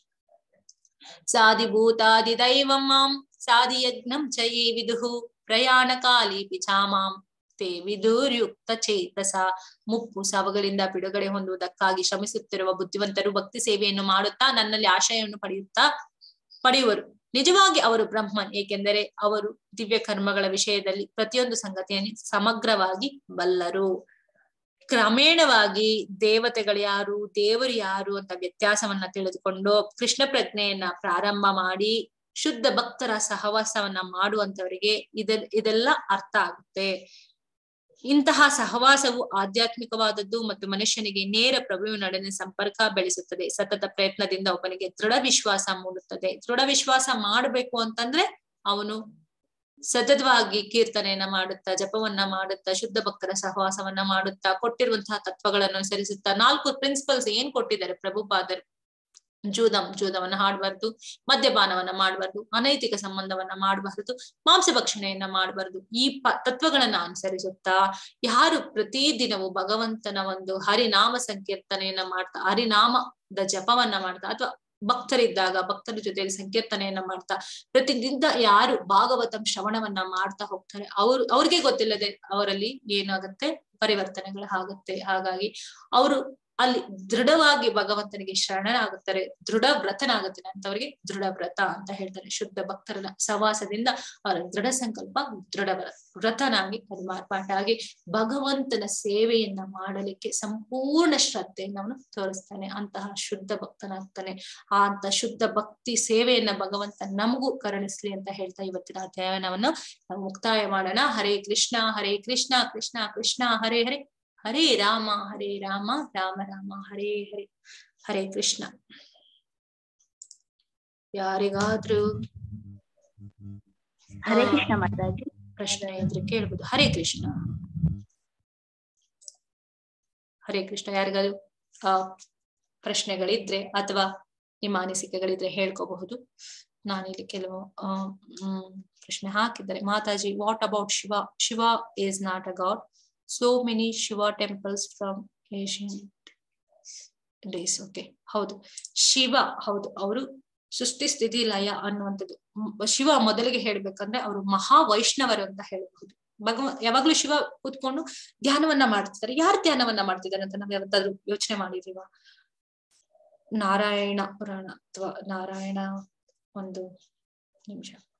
ಸಾಧಿಭೂತಾದಿ ದೈವಂ ಮಾಂ ಸಾಧಿ ಯಜ್ಞಂ ಚ ಯೇ ವಿದುಹು ಪ್ರಯಾಣ ಕಾಲಿ ಪಿಚಾಮಾಂ ತೇ ವಿದುರ್ಯುಕ್ತ ಚೇತಸ ಮುಪ್ಪು ಸಾವುಗಳಿಂದ ಬಿಡುಗಡೆ ಹೊಂದುವುದಕ್ಕಾಗಿ ಶ್ರಮಿಸುತ್ತಿರುವ ಬುದ್ಧಿವಂತರು ಭಕ್ತಿ ಸೇವೆಯನ್ನು ಮಾಡುತ್ತಾ ನನ್ನಲ್ಲಿ ಆಶಯವನ್ನು ಪಡೆಯುತ್ತಾ ಪಡೆಯುವರು ನಿಜವಾಗಿ ಅವರು ಬ್ರಹ್ಮನ್ ಏಕೆಂದರೆ ಅವರು ದಿವ್ಯ ಕರ್ಮಗಳ ವಿಷಯದಲ್ಲಿ ಪ್ರತಿಯೊಂದು ಸಂಗತಿಯನ್ನು ಸಮಗ್ರವಾಗಿ ಬಲ್ಲರು ಕ್ರಮೇಣವಾಗಿ ದೇವತೆಗಳು ಯಾರು ದೇವರು ಯಾರು ಅಂತ ವ್ಯತ್ಯಾಸವನ್ನ ತಿಳಿದುಕೊಂಡು ಕೃಷ್ಣ ಪ್ರಜ್ಞೆಯನ್ನ ಪ್ರಾರಂಭ ಮಾಡಿ ಶುದ್ಧ ಭಕ್ತರ ಸಹವಾಸವನ್ನ ಮಾಡುವಂತವರಿಗೆ ಇದ ಇದೆಲ್ಲ ಅರ್ಥ ಆಗುತ್ತೆ ಇಂತಹ ಸಹವಾಸವು ಆಧ್ಯಾತ್ಮಿಕವಾದದ್ದು ಮತ್ತು ಮನುಷ್ಯನಿಗೆ ನೇರ ಪ್ರಭುವಿನೊಡನೆ ಸಂಪರ್ಕ ಬೆಳೆಸುತ್ತದೆ ಸತತ ಪ್ರಯತ್ನದಿಂದ ಒಬ್ಬನಿಗೆ ದೃಢ ವಿಶ್ವಾಸ ಮೂಡುತ್ತದೆ ದೃಢ ವಿಶ್ವಾಸ ಮಾಡಬೇಕು ಅಂತಂದ್ರೆ ಅವನು ಸತತವಾಗಿ ಕೀರ್ತನೆಯನ್ನ ಮಾಡುತ್ತಾ ಜಪವನ್ನ ಮಾಡುತ್ತಾ ಶುದ್ಧ ಭಕ್ತರ ಸಹವಾಸವನ್ನ ಮಾಡುತ್ತಾ ಕೊಟ್ಟಿರುವಂತಹ ತತ್ವಗಳನ್ನು ಅನುಸರಿಸುತ್ತಾ ನಾಲ್ಕು ಪ್ರಿನ್ಸಿಪಲ್ಸ್ ಏನ್ ಕೊಟ್ಟಿದ್ದಾರೆ ಪ್ರಭುಪಾದರು ಜೂದಂ ಜೂದವನ್ನ ಹಾಡಬಾರ್ದು ಮದ್ಯಪಾನವನ್ನ ಮಾಡಬಾರ್ದು ಅನೈತಿಕ ಸಂಬಂಧವನ್ನ ಮಾಡಬಾರದು ಮಾಂಸ ಭಕ್ಷಣೆಯನ್ನ ಮಾಡಬಾರ್ದು ಈ ಪ ತತ್ವಗಳನ್ನ ಅನುಸರಿಸುತ್ತಾ ಯಾರು ಪ್ರತಿ ದಿನವೂ ಭಗವಂತನ ಒಂದು ಹರಿನಾಮ ಸಂಕೀರ್ತನೆಯನ್ನ ಮಾಡ್ತಾ ಹರಿನಾಮದ ಜಪವನ್ನ ಮಾಡ್ತಾ ಅಥವಾ ಭಕ್ತರಿದ್ದಾಗ ಭಕ್ತರ ಜೊತೆಯಲ್ಲಿ ಸಂಕೀರ್ತನೆಯನ್ನ ಮಾಡ್ತಾ ಪ್ರತಿನಿತ್ಯ ಯಾರು ಭಾಗವತಂ ಶ್ರವಣವನ್ನ ಮಾಡ್ತಾ ಹೋಗ್ತಾರೆ ಅವ್ರು ಅವ್ರಿಗೆ ಗೊತ್ತಿಲ್ಲದೆ ಅವರಲ್ಲಿ ಏನಾಗುತ್ತೆ ಪರಿವರ್ತನೆಗಳು ಆಗುತ್ತೆ ಹಾಗಾಗಿ ಅವರು ಅಲ್ಲಿ ದೃಢವಾಗಿ ಭಗವಂತನಿಗೆ ಶರಣನಾಗುತ್ತಾರೆ ದೃಢ ವ್ರತನಾಗುತ್ತಾನೆ ಅಂತವರಿಗೆ ದೃಢ ವ್ರತ ಅಂತ ಹೇಳ್ತಾರೆ ಶುದ್ಧ ಭಕ್ತರ ಸವಾಸದಿಂದ ಅವರ ದೃಢ ಸಂಕಲ್ಪ ದೃಢ ವ್ರ- ವ್ರತನಾಗಿ ಅದು ಮಾರ್ಪಾಟಾಗಿ ಭಗವಂತನ ಸೇವೆಯನ್ನ ಮಾಡಲಿಕ್ಕೆ ಸಂಪೂರ್ಣ ಶ್ರದ್ಧೆಯನ್ನು ಅವನು ತೋರಿಸ್ತಾನೆ ಅಂತಹ ಶುದ್ಧ ಭಕ್ತನಾಗ್ತಾನೆ ಆ ಅಂತ ಶುದ್ಧ ಭಕ್ತಿ ಸೇವೆಯನ್ನ ಭಗವಂತ ನಮಗೂ ಕರುಣಿಸ್ಲಿ ಅಂತ ಹೇಳ್ತಾ ಇವತ್ತಿನ ಅಧ್ಯಯನವನ್ನು ನಾವು ಮುಕ್ತಾಯ ಮಾಡೋಣ ಹರೇ ಕೃಷ್ಣ ಹರೇ ಕೃಷ್ಣ ಕೃಷ್ಣ ಕೃಷ್ಣ ಹರೇ ಹರೇ ಹರೇ ರಾಮ ಹರೇ ರಾಮ ರಾಮ ರಾಮ ಹರೇ ಹರೇ ಹರೇ ಕೃಷ್ಣ ಯಾರಿಗಾದ್ರೂ ಹರೇ ಆ, ಕೃಷ್ಣ ಮಾತಾಜಿ ಪ್ರಶ್ನೆ ಇದ್ರೆ ಕೇಳ್ಬೋದು ಹರೇ ಕೃಷ್ಣ ಹರೇ ಕೃಷ್ಣ ಯಾರಿಗಾದ್ರು ಆ ಪ್ರಶ್ನೆಗಳಿದ್ರೆ ಅಥವಾ ನಿಮ್ಮ ಅನಿಸಿಕೆಗಳಿದ್ರೆ ಹೇಳ್ಕೋಬಹುದು ನಾನಿಲ್ಲಿ ಕೆಲವು ಆ ಹ್ಮ್ ಪ್ರಶ್ನೆ ಹಾಕಿದ್ದಾರೆ Mataji what about Shiva Shiva is not a god so many Shiva temples from Asian days okay ಹೌದು ಶಿವ ಹೌದು ಅವರು ಸೃಷ್ಟಿ ಸ್ಥಿತಿ ಲಯ ಅನ್ನುವಂಥದ್ದು ಮ್, ಶಿವ ಮೊದಲಿಗೆ ಹೇಳ್ಬೇಕಂದ್ರೆ ಅವರು ಮಹಾ ವೈಷ್ಣವರು ಅಂತ ಹೇಳಬಹುದು ಭಗವ ಯಾವಾಗ್ಲೂ ಶಿವ ಕೂತ್ಕೊಂಡು ಧ್ಯಾನವನ್ನ ಮಾಡ್ತಿದ್ದಾರೆ ಯಾರು ಧ್ಯಾನವನ್ನ ಮಾಡ್ತಿದ್ದಾರೆ ಅಂತ ನಾವ್ ಯಾವತ್ತಾದ್ರೂ ಯೋಚನೆ ಮಾಡಿದೀವ ನಾರಾಯಣ ಪುರಾಣ ಅಥವಾ ನಾರಾಯಣ ಒಂದು ನಿಮಿಷ